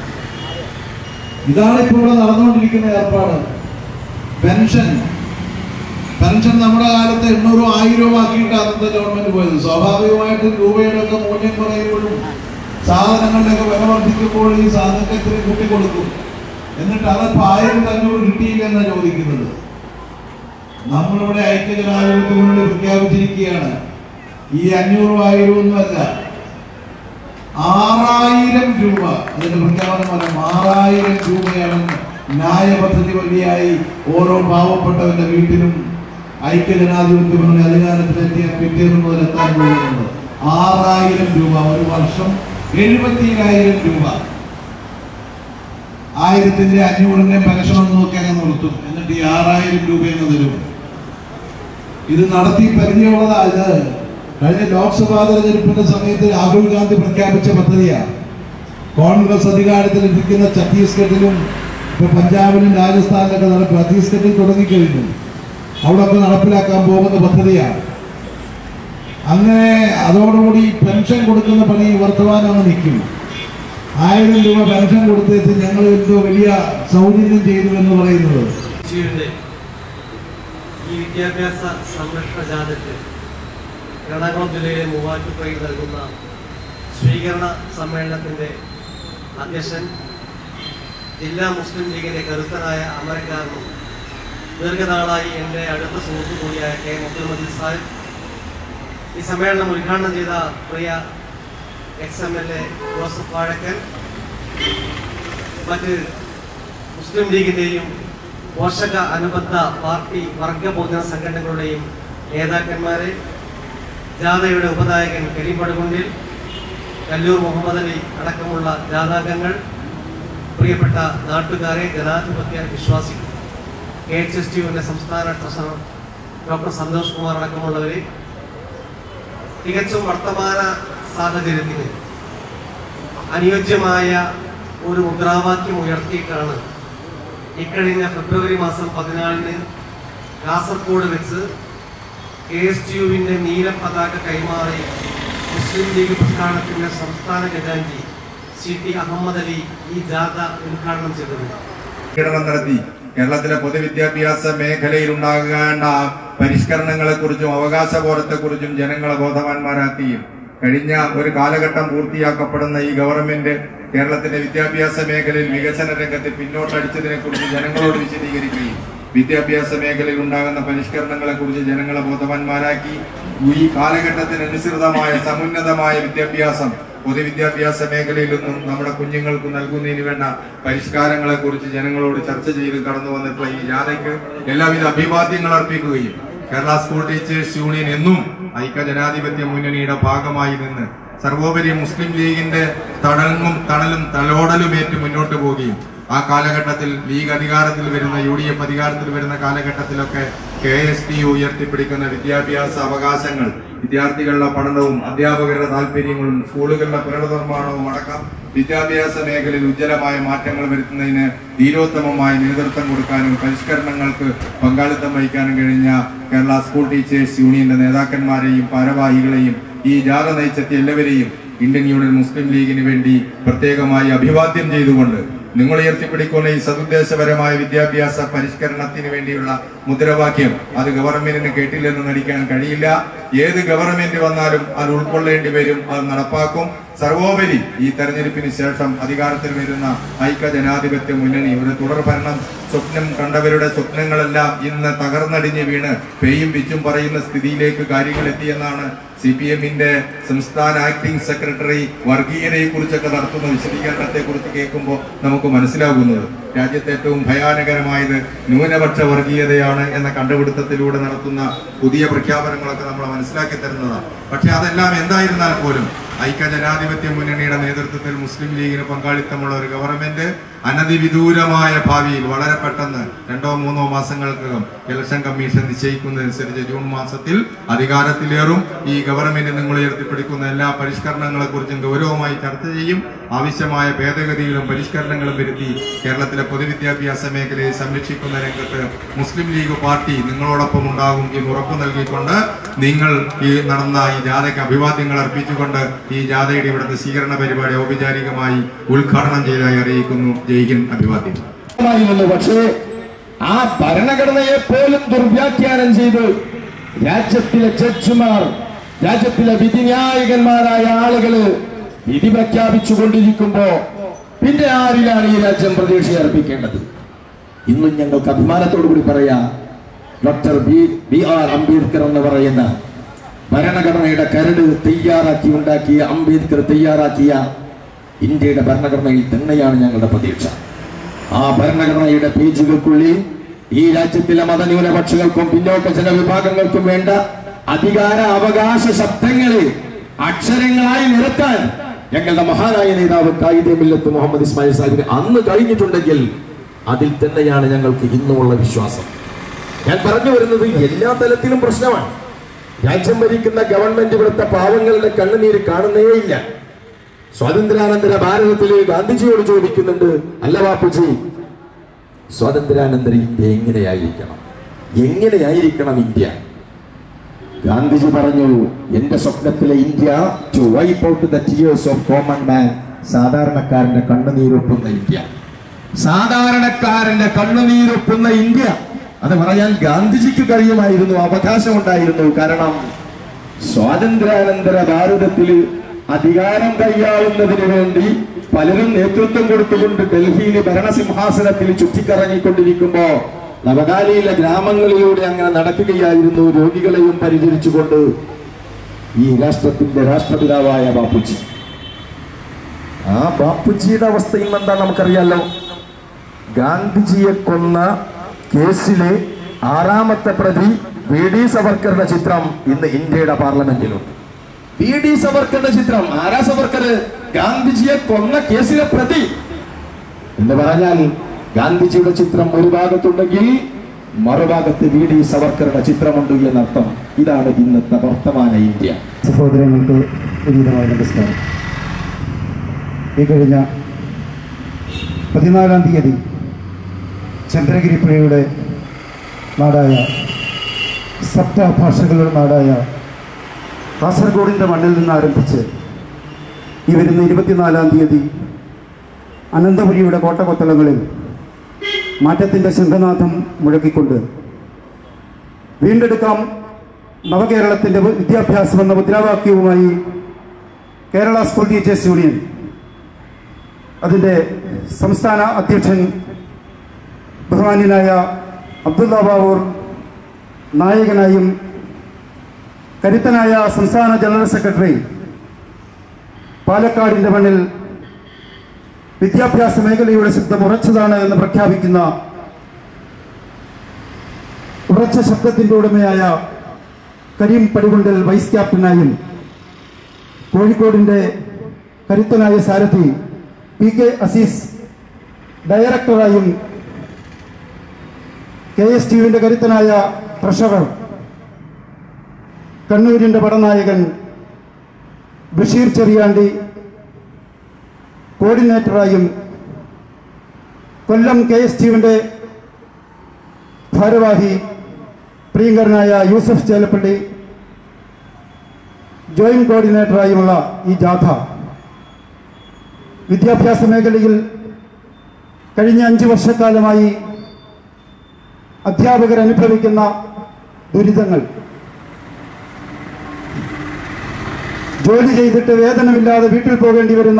ഇതാണ് ഇപ്പോൾ ഇവിടെ നടന്നുകൊണ്ടിരിക്കുന്ന ഏർപ്പാട് പെൻഷൻ പെൻഷൻ നമ്മുടെ കാലത്ത് എണ്ണൂറോ ആയിരോ ആക്കിയിട്ടാണ് അന്നത്തെ ഗവൺമെന്റ് പോയത് സ്വാഭാവികമായിട്ടും രൂപയുടെ ഒക്കെ മൂല്യം കുറയുമ്പോഴും സാധനങ്ങളുടെ ഒക്കെ വില വർദ്ധിക്കുമ്പോൾ ഈ സാധനത്തെ ഇത്രയും കൂട്ടിക്കൊടുക്കും എന്നിട്ട് അതപ്പോൾ ആയിരത്തി അഞ്ഞൂറ് കിട്ടിയില്ല എന്നാണ് ചോദിക്കുന്നത് നമ്മളിവിടെ ഐക്യജനാധിപത്യ മുന്നണി പ്രഖ്യാപിച്ചിരിക്കുകയാണ് ഈ അഞ്ഞൂറും ആയിരവും ഒന്നുമല്ല ആറായിരം രൂപ അതിന്റെ പ്രഖ്യാപനം പറയാം ആറായിരം രൂപയാണ് ന്യായ പദ്ധതി വഴിയായി ഓരോ പാവപ്പെട്ടവന്റെ വീട്ടിലും ഐക്യജനാധിപത്യ മുന്നണി അധികാരത്തിലെത്തിയ പിറ്റേന്ന് മുതൽ എത്താൻ പോകുന്നത് ആറായിരം രൂപ ഒരു വർഷം എഴുപത്തിനായിരം രൂപ ആയിരത്തിന്റെ അഞ്ഞൂറിന്റെ പെൻഷൻ ഒന്ന് നോക്കി അങ്ങ് നിർത്തും എന്നിട്ട് ഈ ആറായിരം രൂപയെന്ന് തരും ഇത് നടത്തി പരിചയമുള്ളതാ ഇത് കഴിഞ്ഞ ലോക്സഭാ തെരഞ്ഞെടുപ്പിന്റെ സമയത്ത് രാഹുൽ ഗാന്ധി പ്രഖ്യാപിച്ച പദ്ധതിയാണ് കോൺഗ്രസ് അധികാരത്തിലിരിക്കുന്ന ഛത്തീസ്ഗഡിലും ഇപ്പൊ പഞ്ചാബിലും രാജസ്ഥാനിലൊക്കെ നട ഛത്തീസ്ഗഡിൽ തുടങ്ങിക്കഴിഞ്ഞു അവിടെയൊക്കെ നടപ്പിലാക്കാൻ പോകുന്ന പദ്ധതിയാണ് അങ്ങനെ അതോടുകൂടി പെൻഷൻ കൊടുക്കുന്ന പണി വർത്തമാനം അങ്ങ് നിൽക്കും ആയിരം രൂപ പെൻഷൻ കൊടുത്തിട്ട് ഞങ്ങൾ എന്തോ വലിയ സൗകര്യം ചെയ്തു എന്ന് പറയുന്നത് ജിയുടെ ഈ വിദ്യാഭ്യാസ സംരക്ഷണ ജാഥയ്ക്ക് എറണാകുളം ജില്ലയിലെ മൂവാറ്റുപുഴയിൽ നൽകുന്ന സ്വീകരണ സമ്മേളനത്തിന്റെ അധ്യക്ഷൻ ജില്ലാ മുസ്ലിം ലീഗിന്റെ കരുത്തനായ അമരക്കാരനും ദീർഘനാളായി എൻ്റെ അടുത്ത സുഹൃത്തു കൂടിയായ കെ അബ്ദുൽ മജീദ് സാഹിബ് ഈ സമ്മേളനം ഉദ്ഘാടനം ചെയ്ത പ്രിയ ex M L A Joseph Vazhakkan മറ്റ് മുസ്ലിം ലീഗിന്റെയും പോഷക അനുബന്ധ പാർട്ടി വർഗ പൊതുജന സംഘടനകളുടെയും നേതാക്കന്മാരെ ജാഥയുടെ ഉപനായകൻ കരീം പടുകുണ്ടിൽ കല്ലൂർ മുഹമ്മദ് അലി അടക്കമുള്ള ജാഥാംഗങ്ങൾ പ്രിയപ്പെട്ട നാട്ടുകാരെ ജനാധിപത്യ വിശ്വാസികൾ കെ എച്ച് എസ് ടിയുവിൻ്റെ സംസ്ഥാന ട്രഷറർ ഡോക്ടർ സന്തോഷ് കുമാർ അടക്കമുള്ളവരെ തികച്ചും വർത്തമാന സാഹചര്യത്തിന് അനുയോജ്യമായ ഒരു മുദ്രാവാക്യം ഉയർത്തിയിട്ടാണ് ഇക്കഴിഞ്ഞ ഫെബ്രുവരി മാസം പതിനാലിന് കാസർഗോഡ് വെച്ച് കെ എസ് ടി യുവിൻ്റെ നീല പതാക കൈമാറി മുസ്ലിം ലീഗ് പ്രസ്ഥാനത്തിൻ്റെ സംസ്ഥാന ഖജാൻജി സി ടി അഹമ്മദ് അലി ഈ ജാഥ ഉദ്ഘാടനം ചെയ്തത് പ്രകടനം നടത്തി കേരളത്തിലെ പൊതുവിദ്യാഭ്യാസ മേഖലയിൽ ഉണ്ടാകേണ്ട പരിഷ്കരണങ്ങളെ കുറിച്ചും അവകാശബോധത്തെ കുറിച്ചും ജനങ്ങളെ ബോധവാന്മാരാക്കുകയും കഴിഞ്ഞ ഒരു കാലഘട്ടം പൂർത്തിയാക്കപ്പെടുന്ന ഈ ഗവൺമെന്റ് കേരളത്തിന്റെ വിദ്യാഭ്യാസ മേഖലയിൽ വികസന രംഗത്ത് പിന്നോട്ടടിച്ചതിനെ കുറിച്ച് ജനങ്ങളോട് വിശദീകരിക്കുകയും വിദ്യാഭ്യാസ മേഖലയിൽ ഉണ്ടാകുന്ന പരിഷ്കരണങ്ങളെ കുറിച്ച് ജനങ്ങളെ ബോധവാന്മാരാക്കി ഈ കാലഘട്ടത്തിനനുസൃതമായ സമുന്നതമായ വിദ്യാഭ്യാസം പൊതുവിദ്യാഭ്യാസ മേഖലയിൽ നിന്നും നമ്മുടെ കുഞ്ഞുങ്ങൾക്ക് നൽകുന്നതിന് വേണ്ട പരിഷ്കാരങ്ങളെ കുറിച്ച് ജനങ്ങളോട് ചർച്ച ചെയ്ത് കടന്നു വന്നിട്ടുള്ള ഈ ജാഥയ്ക്ക് എല്ലാവിധ അഭിവാദ്യങ്ങൾ അർപ്പിക്കുകയും കേരള സ്കൂൾ ടീച്ചേഴ്സ് യൂണിയൻ എന്നും ഐക്യ ജനാധിപത്യ മുന്നണിയുടെ ഭാഗമായി നിന്ന് സർവോപരി മുസ്ലിം ലീഗിന്റെ തടങ്ങും തണലും തലോടലുമേറ്റ് മുന്നോട്ട് പോവുകയും ആ കാലഘട്ടത്തിൽ ലീഗ് അധികാരത്തിൽ വരുന്ന യു ഡി എഫ് അധികാരത്തിൽ വരുന്ന കാലഘട്ടത്തിലൊക്കെ കെ എസ് ടി ഉയർത്തിപ്പിടിക്കുന്ന വിദ്യാഭ്യാസ അവകാശങ്ങൾ വിദ്യാർത്ഥികളുടെ പഠനവും അധ്യാപകരുടെ താല്പര്യങ്ങളും സ്കൂളുകളുടെ പുനർനിർമ്മാണവും അടക്കം വിദ്യാഭ്യാസ മേഖലയിൽ ഉജ്ജ്വലമായ മാറ്റങ്ങൾ വരുത്തുന്നതിന് ധീരോത്തമമായ നേതൃത്വം കൊടുക്കാനും പരിഷ്കരണങ്ങൾക്ക് പങ്കാളിത്തം വഹിക്കാനും കഴിഞ്ഞ കേരള സ്കൂൾ ടീച്ചേഴ്സ് യൂണിയന്റെ നേതാക്കന്മാരെയും ഭാരവാഹികളെയും ഈ ജാഥ നയിച്ചെത്തിയ എല്ലാവരെയും ഇന്ത്യൻ യൂണിയൻ മുസ്ലിം ലീഗിന് വേണ്ടി പ്രത്യേകമായി അഭിവാദ്യം ചെയ്തുകൊണ്ട് നിങ്ങൾ ഉയർത്തിപ്പിടിക്കുന്ന ഈ സതുദ്ദേശപരമായ വിദ്യാഭ്യാസ പരിഷ്കരണത്തിന് വേണ്ടിയുള്ള മുദ്രാവാക്യം അത് ഗവൺമെന്റിന് കേട്ടില്ലെന്ന് നടിക്കാൻ കഴിയില്ല ഏത് ഗവൺമെന്റ് വന്നാലും അത് ഉൾക്കൊള്ളേണ്ടി വരും അത് നടപ്പാക്കും സർവോപരി ഈ തെരഞ്ഞെടുപ്പിന് ശേഷം അധികാരത്തിൽ വരുന്ന ഐക്യ ജനാധിപത്യ മുന്നണി ഒരു തുടർ ഭരണം സ്വപ്നം കണ്ടവരുടെ സ്വപ്നങ്ങളെല്ലാം ഇന്ന് തകർന്നടിഞ്ഞ് വീണ് പെയ്യും പിച്ചും പറയുന്ന സ്ഥിതിയിലേക്ക് കാര്യങ്ങൾ എത്തിയെന്നാണ് സി പി എമ്മിന്റെ സംസ്ഥാന ആക്ടിംഗ് സെക്രട്ടറി വർഗീയതയെ കുറിച്ചൊക്കെ നടത്തുന്ന വിശദീകരണത്തെ കുറിച്ച് കേൾക്കുമ്പോൾ നമുക്ക് മനസ്സിലാകുന്നത് രാജ്യത്തെ ഏറ്റവും ഭയാനകരമായത് ന്യൂനപക്ഷ വർഗീയതയാണ് എന്ന കണ്ടുപിടുത്തത്തിലൂടെ നടത്തുന്ന പുതിയ പ്രഖ്യാപനങ്ങളൊക്കെ നമ്മളെ മനസ്സിലാക്കി തരുന്നതാണ് പക്ഷെ അതെല്ലാം എന്തായിരുന്നാൽ പോലും ഐക്യ ജനാധിപത്യ മുന്നണിയുടെ നേതൃത്വത്തിൽ മുസ്ലിം ലീഗിന് പങ്കാളിത്തമുള്ള ഒരു ഗവൺമെന്റ് അനധിവിദൂരമായ ഭാവിയിൽ വളരെ പെട്ടെന്ന് രണ്ടോ മൂന്നോ മാസങ്ങൾക്കകം ഇലക്ഷൻ കമ്മീഷൻ നിശ്ചയിക്കുന്നതനുസരിച്ച് ജൂൺ മാസത്തിൽ അധികാരത്തിലേറും ഈ ഗവൺമെന്റ് നിങ്ങൾ ഉയർത്തിപ്പിടിക്കുന്ന എല്ലാ പരിഷ്കരണങ്ങളെക്കുറിച്ചും ഗൗരവമായി ചർച്ച ചെയ്യും ആവശ്യമായ ഭേദഗതികളും പരിഷ്കരണങ്ങളും വരുത്തി കേരളത്തിലെ പൊതുവിദ്യാഭ്യാസ മേഖലയെ സംരക്ഷിക്കുന്ന രംഗത്ത് മുസ്ലിം ലീഗ് പാർട്ടി നിങ്ങളോടൊപ്പം ഉണ്ടാകും എന്ന് ഉറപ്പു നൽകിക്കൊണ്ട് നിങ്ങൾ ഈ നടന്ന ഈ ജാഥയ്ക്ക് അഭിവാദ്യങ്ങൾ അർപ്പിച്ചുകൊണ്ട് ഈ ജാഥയുടെ ഇവിടുത്തെ സ്വീകരണ പരിപാടി ഔപചാരികമായി ഉദ്ഘാടനം ചെയ്തതായി അറിയിക്കുന്നു ജയിക്കൻ അഭിവാദ്യം ആയിരുന്നു പക്ഷേ ആ ഭരണഘടനയെ പോലും ദുർവ്യാഖ്യാനം ചെയ്ത് രാജ്യത്തിലെ ജഡ്ജിമാർ രാജ്യത്തിലെ വിധിന്യായകന്മാരായ ആളുകള് വിധി പ്രഖ്യാപിച്ചു കൊണ്ടിരിക്കുമ്പോ പിന്നെ ആരിലാണ് ഈ രാജ്യം പ്രതീക്ഷ അർപ്പിക്കേണ്ടത് ഇന്നും ഞങ്ങൾക്ക് അഭിമാനത്തോടു കൂടി പറയാം doctor B B R Ambedkar എന്ന് പറയുന്ന ഭരണഘടനയുടെ കരട് തയ്യാറാക്കി ഉണ്ടാക്കിയ അംബേദ്കർ തയ്യാറാക്കിയ ഇന്ത്യയുടെ ഭരണഘടനയിൽ തന്നെയാണ് ഞങ്ങളുടെ പ്രതീക്ഷ ആ ഭരണഘടനയുടെ പേജുകൾക്കുള്ളിൽ ഈ രാജ്യത്തിലെ മതന്യൂനപക്ഷങ്ങൾക്കും പിന്നോക്ക ജനവിഭാഗങ്ങൾക്കും വേണ്ട അധികാര അവകാശ ശബ്ദങ്ങളെ അക്ഷരങ്ങളായി നിരത്താൻ ഞങ്ങളുടെ മഹാനായ നേതാവ് കായിദെ മില്ലത്ത് മുഹമ്മദ് ഇസ്മായിൽ സാഹിബിന് അന്ന് കഴിഞ്ഞിട്ടുണ്ടെങ്കിൽ അതിൽ തന്നെയാണ് ഞങ്ങൾക്ക് ഇന്നുമുള്ള വിശ്വാസം ഞാൻ പറഞ്ഞു വരുന്നത് എല്ലാ തലത്തിലും പ്രശ്നമാണ് രാജ്യം ഭരിക്കുന്ന ഗവൺമെന്റ് ഇവിടുത്തെ പാവങ്ങളുടെ കണ്ണുനീര് കാണുന്നേയില്ല സ്വാതന്ത്ര്യാനന്തര ഭാരതത്തിൽ ഗാന്ധിജിയോട് ചോദിക്കുന്നുണ്ട് അല്ല ബാപ്പുജി സ്വാതന്ത്ര്യാനന്തര ഇന്ത്യ എങ്ങനെയായിരിക്കണം എങ്ങനെയായിരിക്കണം ഇന്ത്യ ഗാന്ധിജി പറഞ്ഞു എന്റെ സ്വപ്നത്തിലെ India to wipe out the tears of common man സാധാരണക്കാരന്റെ കണ്ണുനീരൊപ്പുന്ന ഇന്ത്യ സാധാരണക്കാരന്റെ കണ്ണുനീരൊപ്പുന്ന ഇന്ത്യ അത് പറയാൻ ഗാന്ധിജിക്ക് കഴിയുമായിരുന്നു അവകാശമുണ്ടായിരുന്നു കാരണം സ്വാതന്ത്ര്യാനന്തര ഭാരതത്തിൽ അധികാരം കൈയാളുന്നതിന് വേണ്ടി പലരും നേതൃത്വം കൊടുത്തുകൊണ്ട് ഡൽഹിയിൽ ഭരണസിംഹാസനത്തിൽ ചുറ്റിക്കറങ്ങിക്കൊണ്ടിരിക്കുമ്പോ നവകാലിയിലെ ഗ്രാമങ്ങളിലൂടെ അങ്ങനെ നടക്കുകയായിരുന്നു രോഗികളെയും പരിചരിച്ചുകൊണ്ട് ഈ രാഷ്ട്രത്തിന്റെ രാഷ്ട്രപിതാവായ ബാപ്പുജി ആ ബാപ്പുജിയുടെ അവസ്ഥയും എന്താ നമുക്കറിയാലോ ഗാന്ധിജിയെ കൊന്ന കേസിലെ ആറാമത്തെ പ്രതി വി ഡി സവർക്കറുടെ ചിത്രം ഇന്ന് ഇന്ത്യയുടെ പാർലമെന്റിലുണ്ട് വി ഡി സവർക്കറുടെ ചിത്രം ആരാ സവർക്കർ ഗാന്ധിജിയെ കൊന്ന കേസിലെ പ്രതി എന്ന് പറഞ്ഞാൽ ഗാന്ധിജിയുടെ ചിത്രം ഒരു ഭാഗത്തുണ്ടെങ്കിൽ മറുഭാഗത്ത് വി ഡി സവർക്കറുടെ ചിത്രമുണ്ട് എന്നർത്ഥം ഇതാണ് ഇന്നത്തെ വർത്തമാന ഇന്ത്യ സഹോദരങ്ങൾക്ക് വിനീതമായ നമസ്കാരം ഈ കഴിഞ്ഞ പതിനാലാം തീയതി ചന്ദ്രഗിരി പുഴയുടെ നാടായ സപ്തഭാഷകളുടെ നാടായ കാസർഗോഡിൻ്റെ മണ്ണിൽ നിന്ന് ആരംഭിച്ച് ഈ വരുന്ന ഇരുപത്തിനാലാം തീയതി അനന്തപുരിയുടെ കോട്ടകൊത്തളങ്ങളിൽ മാറ്റത്തിൻ്റെ ശംഖനാഥം മുഴക്കിക്കൊണ്ട് വീണ്ടെടുക്കാം നവകേരളത്തിൻ്റെ വിദ്യാഭ്യാസം എന്ന മുദ്രാവാക്യവുമായി കേരള സ്കൂൾ ടീച്ചേഴ്സ് യൂണിയൻ അതിൻ്റെ സംസ്ഥാന അധ്യക്ഷൻ ബഹുമാന്യനായ അബ്ദുള്ള ബാവൂർ നായകനായും കരുത്തനായ സംസ്ഥാന ജനറൽ സെക്രട്ടറി പാലക്കാടിൻ്റെ മണ്ണിൽ വിദ്യാഭ്യാസ മേഖലയുടെ ശബ്ദം ഉറച്ചതാണ് എന്ന് പ്രഖ്യാപിക്കുന്ന ഉറച്ച ശബ്ദത്തിൻ്റെ ഉടമയായ കരീം പടികുണ്ടൽ വൈസ് ക്യാപ്റ്റനായും കോഴിക്കോടിൻ്റെ കരുത്തനായ സാരഥി പി കെ അസീസ് ഡയറക്ടറായും കെ എസ് ടിവിൻ്റെ കരുത്തനായ ട്രഷറർ കണ്ണൂരിൻ്റെ പടനായകൻ ബഷീർ ചെറിയാണ്ടി കോർഡിനേറ്ററായും കൊല്ലം കെ എസ് ടിവിൻ്റെ ഭാരവാഹി പ്രിയങ്കരനായ യൂസഫ് ചേലപ്പള്ളി ജോയിന്റ് കോർഡിനേറ്ററായുമുള്ള ഈ ജാഥ വിദ്യാഭ്യാസ മേഖലയിൽ കഴിഞ്ഞ അഞ്ച് വർഷക്കാലമായി അധ്യാപകർ അനുഭവിക്കുന്ന ദുരിതങ്ങൾ ജോലി ചെയ്തിട്ട് വേതനമില്ലാതെ വീട്ടിൽ പോകേണ്ടി വരുന്ന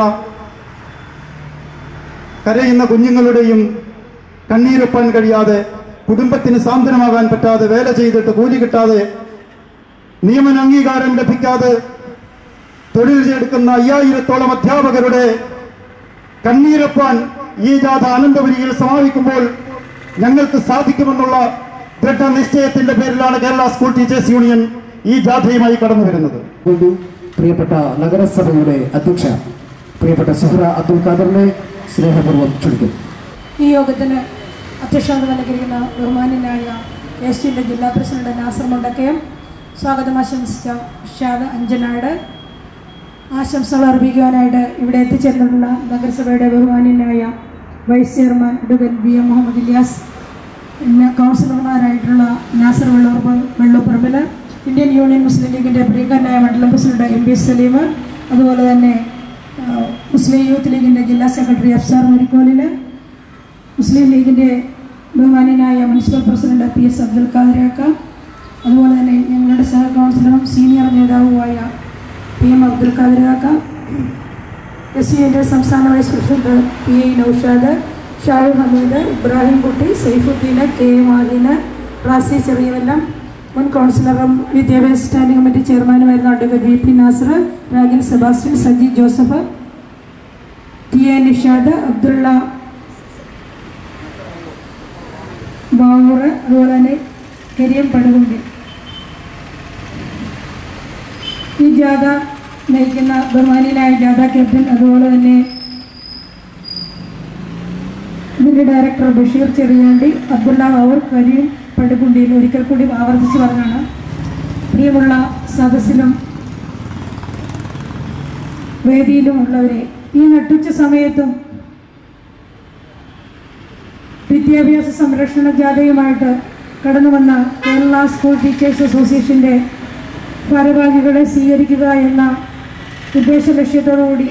കരയുന്ന കുഞ്ഞുങ്ങളുടെയും കണ്ണീരൊപ്പാൻ കഴിയാതെ കുടുംബത്തിന് സാന്ത്വനമാകാൻ പറ്റാതെ വേല ചെയ്തിട്ട് കൂലി കിട്ടാതെ നിയമന അംഗീകാരം ലഭിക്കാതെ തൊഴിൽ ചെയ്തെടുക്കുന്ന അയ്യായിരത്തോളം അധ്യാപകരുടെ കണ്ണീരൊപ്പാൻ ഈ ജാഥ അനന്തപുരിയിൽ സമാപിക്കുമ്പോൾ ഞങ്ങൾക്ക് സാധിക്കുമെന്നുള്ള ദൃഢനിശ്ചയത്തിന്റെ പേരിലാണ് കേരള സ്കൂൾ ടീച്ചേഴ്സ് യൂണിയൻ ഈ ജാഥയുമായി കടന്നു വരുന്നത് പ്രിയപ്പെട്ട നഗരസഭയുടെ അധ്യക്ഷ പ്രിയപ്പെട്ട സുഹ്ര അബ്ദുൽ ഖാദറിനെ സ്നേഹപൂർവ്വം ക്ഷണിക്കുന്നു ഈ യോഗത്തിന് അധ്യക്ഷത നൽകിയിരിക്കുന്ന ബഹുമാന്യനായ എസ് ടിയുടെ ജില്ലാ പ്രസിഡന്റ് നാസർ മുണ്ടക്കയം സ്വാഗതം ആശംസിച്ച ഷാദ് അഞ്ചനാട് ആശംസകൾ അർപ്പിക്കുവാനായിട്ട് ഇവിടെ എത്തിച്ചേർന്നിട്ടുള്ള നഗരസഭയുടെ ബഹുമാന്യനായ vice chairman advocate V M Muhammad Ilyas പിന്നെ കൗൺസിലർമാരായിട്ടുള്ള നാസർ വെള്ളൂർ വെള്ളൂപ്പറമ്പിൽ ഇന്ത്യൻ യൂണിയൻ മുസ്ലിം ലീഗിൻ്റെ പ്രിയങ്കരനായ മണ്ഡലം പ്രസിഡന്റ് എം പി സലീം അതുപോലെ തന്നെ ആ, മുസ്ലിം യൂത്ത് ലീഗിൻ്റെ ജില്ലാ സെക്രട്ടറി അഫ്സാർ മുരിക്കോലിൽ മുസ്ലിം ലീഗിൻ്റെ ബഹുമാന്യനായ municipal president P S Abdul ഖാദിറാക്ക അതുപോലെ തന്നെ ഞങ്ങളുടെ സഹ കൗൺസിലറും സീനിയർ നേതാവുമായ പി എം അബ്ദുൽ ഖാദിറാക്ക എസ് സിയുടെ സംസ്ഥാന vice president P I Noushad Shahu Hameed Ibrahim Kutty Saifudheen K A Mahin Rasi Cheriyavallam മുൻ കൗൺസിലറും വിദ്യാഭ്യാസ സ്റ്റാൻഡിംഗ് കമ്മിറ്റി ചെയർമാനുമായിരുന്ന advocate V P Nasar Ragil Sebastian Saji Joseph T A Nishad Abdulla Bavur അതുപോലെ തന്നെ കരിയം പടുകുണ്ടി ഈ ജാഥ നയിക്കുന്ന ബഹുമാനിയനായ ജാഥ ക്യാപ്റ്റൻ അതുപോലെ തന്നെ ഇതിൻ്റെ ഡയറക്ടർ ബഷീർ ചെറിയാണ്ടി അബ്ദുള്ള ബാവൂർ കരിയും പടുകുണ്ടിയിൽ ഒരിക്കൽ കൂടി ആവർത്തിച്ച് പറഞ്ഞാണ് പ്രിയമുള്ള സദസ്സിലും വേദിയിലും ഉള്ളവരെ ഈ നട്ടുച്ച സമയത്തും വിദ്യാഭ്യാസ സംരക്ഷണ ജാഥയുമായിട്ട് കടന്നു വന്ന കേരള സ്കൂൾ ടീച്ചേഴ്സ് അസോസിയേഷൻ്റെ ഭാരവാഹികളെ സ്വീകരിക്കുക എന്ന ഉദ്ദേശ ലക്ഷ്യത്തോടുകൂടി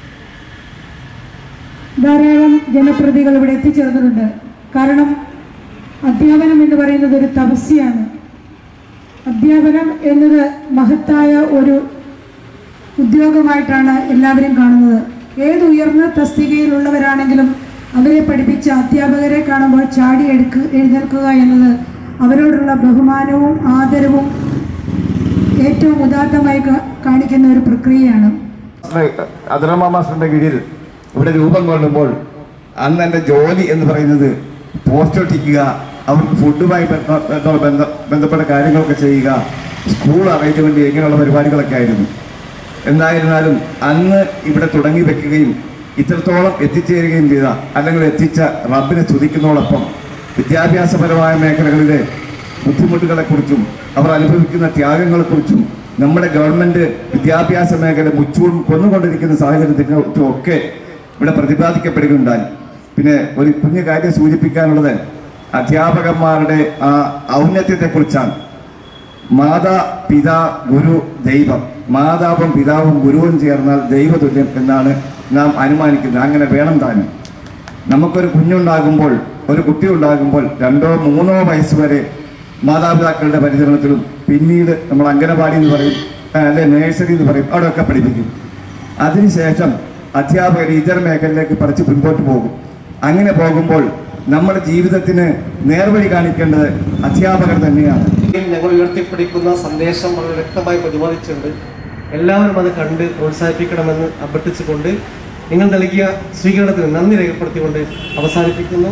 ധാരാളം ജനപ്രതികൾ ഇവിടെ എത്തിച്ചേർന്നിട്ടുണ്ട് കാരണം അധ്യാപനം എന്ന് പറയുന്നത് ഒരു തപസ്യാണ് അധ്യാപനം എന്നത് മഹത്തായ ഒരു ഉദ്യോഗമായിട്ടാണ് എല്ലാവരും കാണുന്നത് ഏത് ഉയർന്ന തസ്തികയിലുള്ളവരാണെങ്കിലും അവരെ പഠിപ്പിച്ച അധ്യാപകരെ കാണുമ്പോൾ ചാടി എടുക്കുക എഴുന്നേൽക്കുക എന്നത് അവരോടുള്ള ബഹുമാനവും ആദരവും ഏറ്റവും ഉദാത്തമായി കാ- കാണിക്കുന്ന ഒരു പ്രക്രിയയാണ് അതിരമ്മ മാസ്റ്ററിന്റെ കീഴിൽ ഇവിടെ രൂപം കൊള്ളുമ്പോൾ അന്ന് എൻ്റെ ജോലി എന്ന് പറയുന്നത് പോസ്റ്റ് ഒട്ടിക്കുക അവർക്ക് ഫുഡുമായി ബന്ധ- ബന്ധ- ബന്ധ- ബന്ധപ്പെട്ട കാര്യങ്ങളൊക്കെ ചെയ്യുക സ്കൂൾ അറേഞ്ച്മെന്റ് ഇങ്ങനെയുള്ള പരിപാടികളൊക്കെ ആയിരുന്നു എന്തായിരുന്നാലും അന്ന് ഇവിടെ തുടങ്ങി വെക്കുകയും ഇത്രത്തോളം എത്തിച്ചേരുകയും ചെയ്ത അല്ലെങ്കിൽ എത്തിച്ച റബ്ബിനെ സ്തുതിക്കുന്നതോടൊപ്പം വിദ്യാഭ്യാസപരമായ മേഖലകളിലെ ബുദ്ധിമുട്ടുകളെക്കുറിച്ചും അവർ അനുഭവിക്കുന്ന ത്യാഗങ്ങളെക്കുറിച്ചും നമ്മുടെ ഗവൺമെന്റ് വിദ്യാഭ്യാസ മേഖല മുച്ചൂടും കൊന്നുകൊണ്ടിരിക്കുന്ന സാഹചര്യത്തെക്കുറിച്ചും ഒക്കെ ഇവിടെ പ്രതിപാദിക്കപ്പെടുകയുണ്ടായി പിന്നെ ഒരു കുഞ്ഞു കാര്യം സൂചിപ്പിക്കാനുള്ളത് അധ്യാപകന്മാരുടെ ആ ഔന്നത്യത്തെക്കുറിച്ചാണ് മാതാ പിതാ ഗുരു ദൈവം മാതാവും പിതാവും ഗുരുവും ചേർന്നാൽ ദൈവതുല്യം എന്നാണ് നാം അനുമാനിക്കുന്നത് അങ്ങനെ വേണം താനും നമുക്കൊരു കുഞ്ഞുണ്ടാകുമ്പോൾ ഒരു കുട്ടി ഉണ്ടാകുമ്പോൾ രണ്ടോ മൂന്നോ വയസ്സ് വരെ മാതാപിതാക്കളുടെ പരിചരണത്തിലും പിന്നീട് നമ്മൾ അംഗനവാടി എന്ന് പറയും ആ, അല്ലെ നേഴ്സറി എന്ന് പറയും അവിടെയൊക്കെ പഠിപ്പിക്കും അതിനുശേഷം അധ്യാപകർ ഇതര മേഖലയിലേക്ക് പറിച്ച് മുൻപോട്ട് പോകും അങ്ങനെ പോകുമ്പോൾ നമ്മുടെ ജീവിതത്തിന് നേർവഴി കാണിക്കേണ്ടത് അധ്യാപകർ തന്നെയാണ് ഞങ്ങൾ ഉയർത്തിപ്പിടിക്കുന്ന സന്ദേശം വളരെ വ്യക്തമായി പ്രതിപാദിച്ചിട്ടുണ്ട് എല്ലാവരും അത് കണ്ട് പ്രോത്സാഹിപ്പിക്കണമെന്ന് അഭ്യർത്ഥിച്ചുകൊണ്ട് നിങ്ങൾ നൽകിയ സ്വീകരണത്തിന് നന്ദി രേഖപ്പെടുത്തിക്കൊണ്ട് അവസാനിപ്പിക്കുന്നു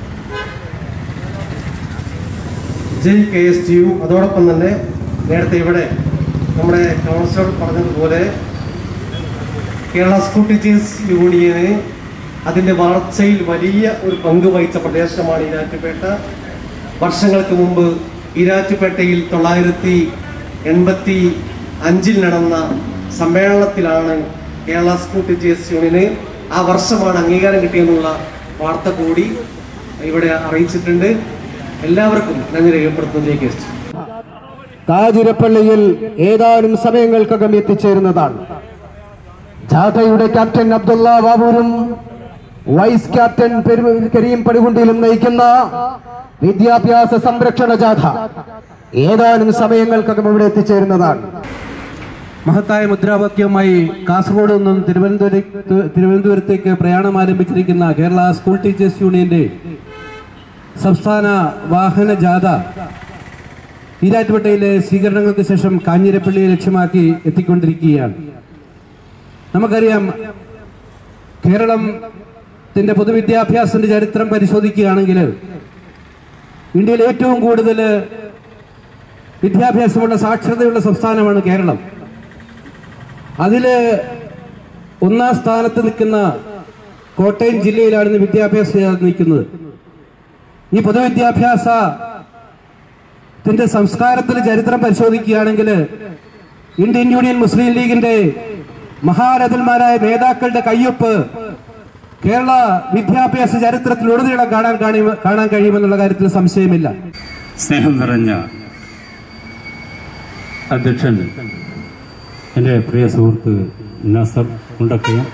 ജയ് കെ എസ് ടി യു അതോടൊപ്പം തന്നെ നേരത്തെ ഇവിടെ നമ്മുടെ കൗൺസിലർ പറഞ്ഞതുപോലെ കേരള സ്കൂൾ ടീച്ചേഴ്സ് യൂണിയന് അതിൻ്റെ വളർച്ചയിൽ വലിയ ഒരു പങ്ക് വഹിച്ച പ്രദേശമാണ് ഇരാറ്റുപേട്ട വർഷങ്ങൾക്ക് മുമ്പ് ഇരാറ്റുപേട്ടയിൽ തൊള്ളായിരത്തി എൺപത്തി അഞ്ചിൽ നടന്ന സമ്മേളനത്തിലാണ് കേരള സ്കൂൾ ടീച്ചേഴ്സ് യൂണിയന് ആ വർഷമാണ് അംഗീകാരം കിട്ടിയെന്നുള്ള വാർത്ത കൂടി ഇവിടെ അറിയിച്ചിട്ടുണ്ട് എല്ലാവർക്കും നന്ദി രേഖപ്പെടുത്തുന്നു ജെ കാതിരപ്പള്ളിയിൽ ഏതാനും സമയങ്ങൾക്കകം എത്തിച്ചേരുന്നതാണ് ജാഥയുടെ ക്യാപ്റ്റൻ അബ്ദുള്ള ബാബൂരും വൈസ് ക്യാപ്റ്റൻ പെരു- കരീം പടികുണ്ടിയിലും നയിക്കുന്ന വിദ്യാഭ്യാസ സംരക്ഷണ ജാഥ ഏതാനും സമയങ്ങൾക്കകം ഇവിടെ എത്തിച്ചേരുന്നതാണ് മഹത്തായ മുദ്രാവാക്യവുമായി കാസർഗോഡ് നിന്നും തിരുവനന്തപുരത്ത് തിരുവനന്തപുരത്തേക്ക് പ്രയാണം ആരംഭിച്ചിരിക്കുന്ന കേരള സ്കൂൾ ടീച്ചേഴ്സ് യൂണിയന്റെ സംസ്ഥാന വാഹന ജാഥ ഈരാറ്റുപേട്ടയിലെ സ്വീകരണങ്ങൾക്ക് ശേഷം കാഞ്ഞിരപ്പള്ളിയെ ലക്ഷ്യമാക്കി എത്തിക്കൊണ്ടിരിക്കുകയാണ് നമുക്കറിയാം കേരളത്തിന്റെ പൊതുവിദ്യാഭ്യാസത്തിന്റെ ചരിത്രം പരിശോധിക്കുകയാണെങ്കിൽ ഇന്ത്യയിൽ ഏറ്റവും കൂടുതൽ വിദ്യാഭ്യാസമുള്ള സാക്ഷരതയുള്ള സംസ്ഥാനമാണ് കേരളം അതില് ഒന്നാം സ്ഥാനത്ത് നിൽക്കുന്ന കോട്ടയം ജില്ലയിലാണ് ഇന്ന് വിദ്യാഭ്യാസ നിൽക്കുന്നത് ഈ പൊതുവിദ്യാഭ്യാസ ത്തിന്റെ സംസ്കാരത്തിൽ ചരിത്രം പരിശോധിക്കുകയാണെങ്കിൽ ഇന്ത്യൻ യൂണിയൻ മുസ്ലിം ലീഗിന്റെ മഹാരഥന്മാരായ നേതാക്കളുടെ കയ്യൊപ്പ് കേരള വിദ്യാഭ്യാസ ചരിത്രത്തിലുടനീളം കാണാൻ കാണി- കാണാൻ കഴിയുമെന്നുള്ള കാര്യത്തിൽ സംശയമില്ല സ്നേഹം നിറഞ്ഞ അധ്യക്ഷൻ എൻ്റെ പ്രിയ സുഹൃത്ത് നസർ ഉണ്ടക്കയം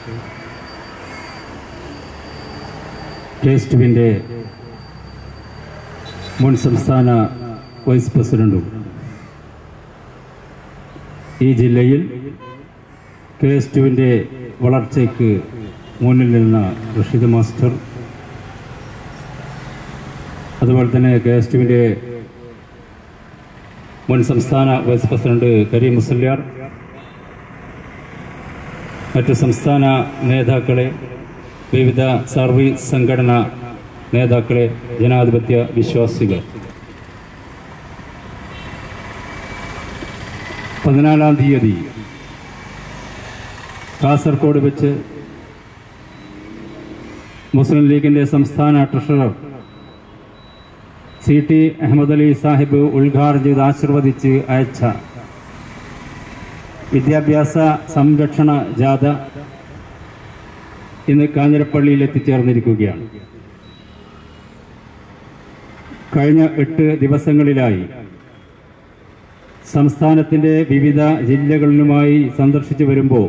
കെ എസ് ടുവിൻ്റെ മുൻ സംസ്ഥാന വൈസ് പ്രസിഡന്റും ഈ ജില്ലയിൽ കെ എസ് ടുവിൻ്റെ വളർച്ചയ്ക്ക് മുന്നിൽ നിന്ന റഷീദ് മാസ്റ്റർ അതുപോലെ തന്നെ കെ എസ് ടുവിൻ്റെ മുൻ സംസ്ഥാന വൈസ് പ്രസിഡന്റ് കരീം മുസല്യാർ മറ്റ് സംസ്ഥാന നേതാക്കളെ വിവിധ സർവീസ് സംഘടന നേതാക്കളെ ജനാധിപത്യ വിശ്വാസികൾ പതിനാലാം തീയതി കാസർഗോഡ് വെച്ച് മുസ്ലിം ലീഗിൻ്റെ സംസ്ഥാന treasurer C T Ahammed Ali Sahib ഉദ്ഘാടനം ചെയ്ത് ആശീർവദിച്ച് അയച്ച വിദ്യാഭ്യാസ സംരക്ഷണ ജാഥ ഇന്ന് കാഞ്ഞിരപ്പള്ളിയിൽ എത്തിച്ചേർന്നിരിക്കുകയാണ് കഴിഞ്ഞ എട്ട് ദിവസങ്ങളിലായി സംസ്ഥാനത്തിൻ്റെ വിവിധ ജില്ലകളിലുമായി സന്ദർശിച്ചു വരുമ്പോൾ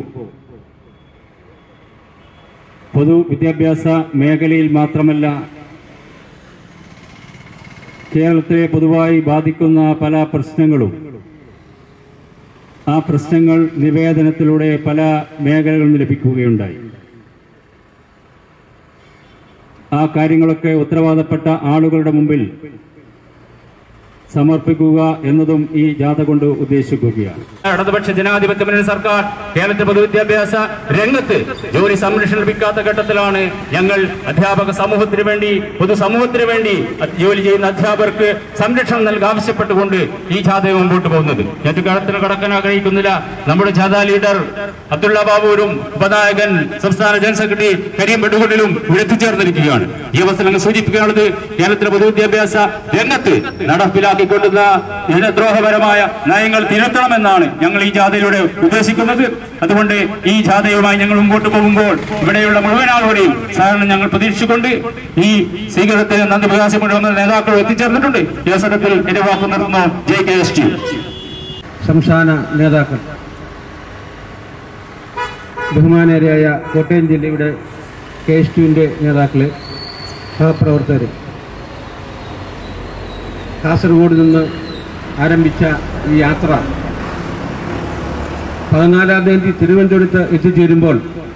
പൊതുവിദ്യാഭ്യാസ മേഖലയിൽ മാത്രമല്ല കേരളത്തെ പൊതുവായി ബാധിക്കുന്ന പല പ്രശ്നങ്ങളും ആ പ്രശ്നങ്ങൾ നിവേദനത്തിലൂടെ പല മേഖലകളിൽ നിന്ന് ലഭിക്കുകയുണ്ടായി ആ കാര്യങ്ങളൊക്കെ ഉത്തരവാദപ്പെട്ട ആളുകളുടെ മുമ്പിൽ സമർപ്പിക്കുക എന്നതും ഈ ജാഥ കൊണ്ട് ഉദ്ദേശിക്കുകയാണ് ഇടതുപക്ഷ ജനാധിപത്യ മുന്നണി സർക്കാർ കേരളത്തിലെ പൊതുവിദ്യാഭ്യാസ രംഗത്ത് ജോലി സംരക്ഷണം ലഭിക്കാത്ത ഘട്ടത്തിലാണ് ഞങ്ങൾ അധ്യാപക സമൂഹത്തിന് വേണ്ടി പൊതുസമൂഹത്തിന് വേണ്ടി അത് ജോലി ചെയ്യുന്ന അധ്യാപകർക്ക് സംരക്ഷണം നൽകാൻ ആവശ്യപ്പെട്ടുകൊണ്ട് ഈ ജാഥ മുമ്പോട്ട് പോകുന്നത് ഞാൻ കടത്തിന് കടക്കാൻ ആഗ്രഹിക്കുന്നില്ല നമ്മുടെ ജാഥ ലീഡർ അബ്ദുള്ള ബാബുവിനും ഉപനായകൻ സംസ്ഥാന ജനറൽ സെക്രട്ടറി കരീം ബെഡുകൊണ്ടിലും ഇവിടെ എത്തിച്ചേർന്നിരിക്കുകയാണ് ഈ അവസരങ്ങൾ സൂചിപ്പിക്കാനുള്ളത് കേരളത്തിലെ പൊതുവിദ്യാഭ്യാസ രംഗത്ത് നടപ്പിലാക്കിക്കൊണ്ടുന്ന ജനദ്രോഹപരമായ നയങ്ങൾ തിരുത്തണമെന്നാണ് ഞങ്ങൾ ഈ ജാഥയിലൂടെ ഉദ്ദേശിക്കുന്നത് അതുകൊണ്ട് ഈ ജാഥയുമായി ഞങ്ങൾ മുമ്പോട്ട് പോകുമ്പോൾ ഇവിടെയുള്ള മുഴുവൻ ആളുകളെയും സഹകരണം ഞങ്ങൾ പ്രതീക്ഷിച്ചുകൊണ്ട് ഈ സ്വീകരണത്തിന് നന്ദി പ്രകാശപ്പെടുന്ന നേതാക്കൾ എത്തിച്ചേർന്നിട്ടുണ്ട് ഈ അവസരത്തിൽ എന്റെ വാക്ക് നിർത്തുന്നു ജെ കെ എസ് ടി സംസ്ഥാന നേതാക്കൾ ബഹുമാനരായ കോട്ടയം ജില്ലയുടെ കെ എസ് ടുവിൻ്റെ നേതാക്കള് സഹപ്രവർത്തകർ കാസർഗോഡ് നിന്ന് ആരംഭിച്ച ഈ യാത്ര പതിനാലാം തീയതി തിരുവനന്തപുരത്ത് എത്തിച്ചേരുമ്പോൾ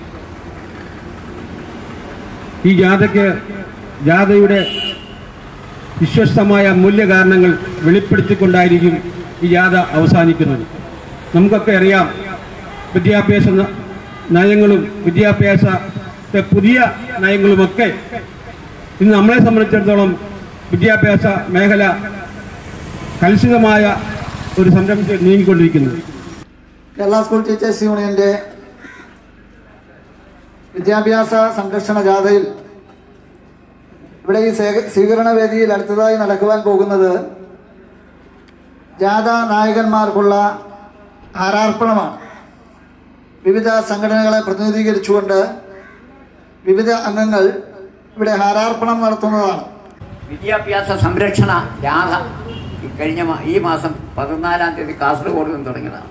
ഈ ജാഥയ്ക്ക് ജാഥയുടെ വിശ്വസ്തമായ മൂല്യകാരണങ്ങൾ വെളിപ്പെടുത്തിക്കൊണ്ടായിരിക്കും ഈ ജാഥ അവസാനിക്കുന്നത് നമുക്കൊക്കെ അറിയാം വിദ്യാഭ്യാസ ന- നയങ്ങളും വിദ്യാഭ്യാസത്തെ പുതിയ നയങ്ങളുമൊക്കെ ഇന്ന് നമ്മളെ സംബന്ധിച്ചിടത്തോളം വിദ്യാഭ്യാസ മേഖല കലുഷിതമായ ഒരു സംരംഭത്തിൽ നീങ്ങിക്കൊണ്ടിരിക്കുന്നത് കേരള സ്കൂൾ ടീച്ചേഴ്സ് യൂണിയന്റെ വിദ്യാഭ്യാസ സംരക്ഷണ ജാഥയിൽ ഇവിടെ ഈ സേ- സ്വീകരണ വേദിയിൽ അടുത്തതായി നടക്കുവാൻ പോകുന്നത് ജാഥ നായകന്മാർക്കുള്ള ഹാരാർപ്പണമാണ് വിവിധ സംഘടനകളെ പ്രതിനിധീകരിച്ചുകൊണ്ട് വിവിധ അംഗങ്ങൾ ഇവിടെ ഹാരാർപ്പണം നടത്തുന്നതാണ് വിദ്യാഭ്യാസ സംരക്ഷണ ജാഥ ഈ കഴിഞ്ഞ മാ- ഈ മാസം പതിനാലാം തീയതി കാസർഗോഡ് നിന്ന് തുടങ്ങിയതാണ്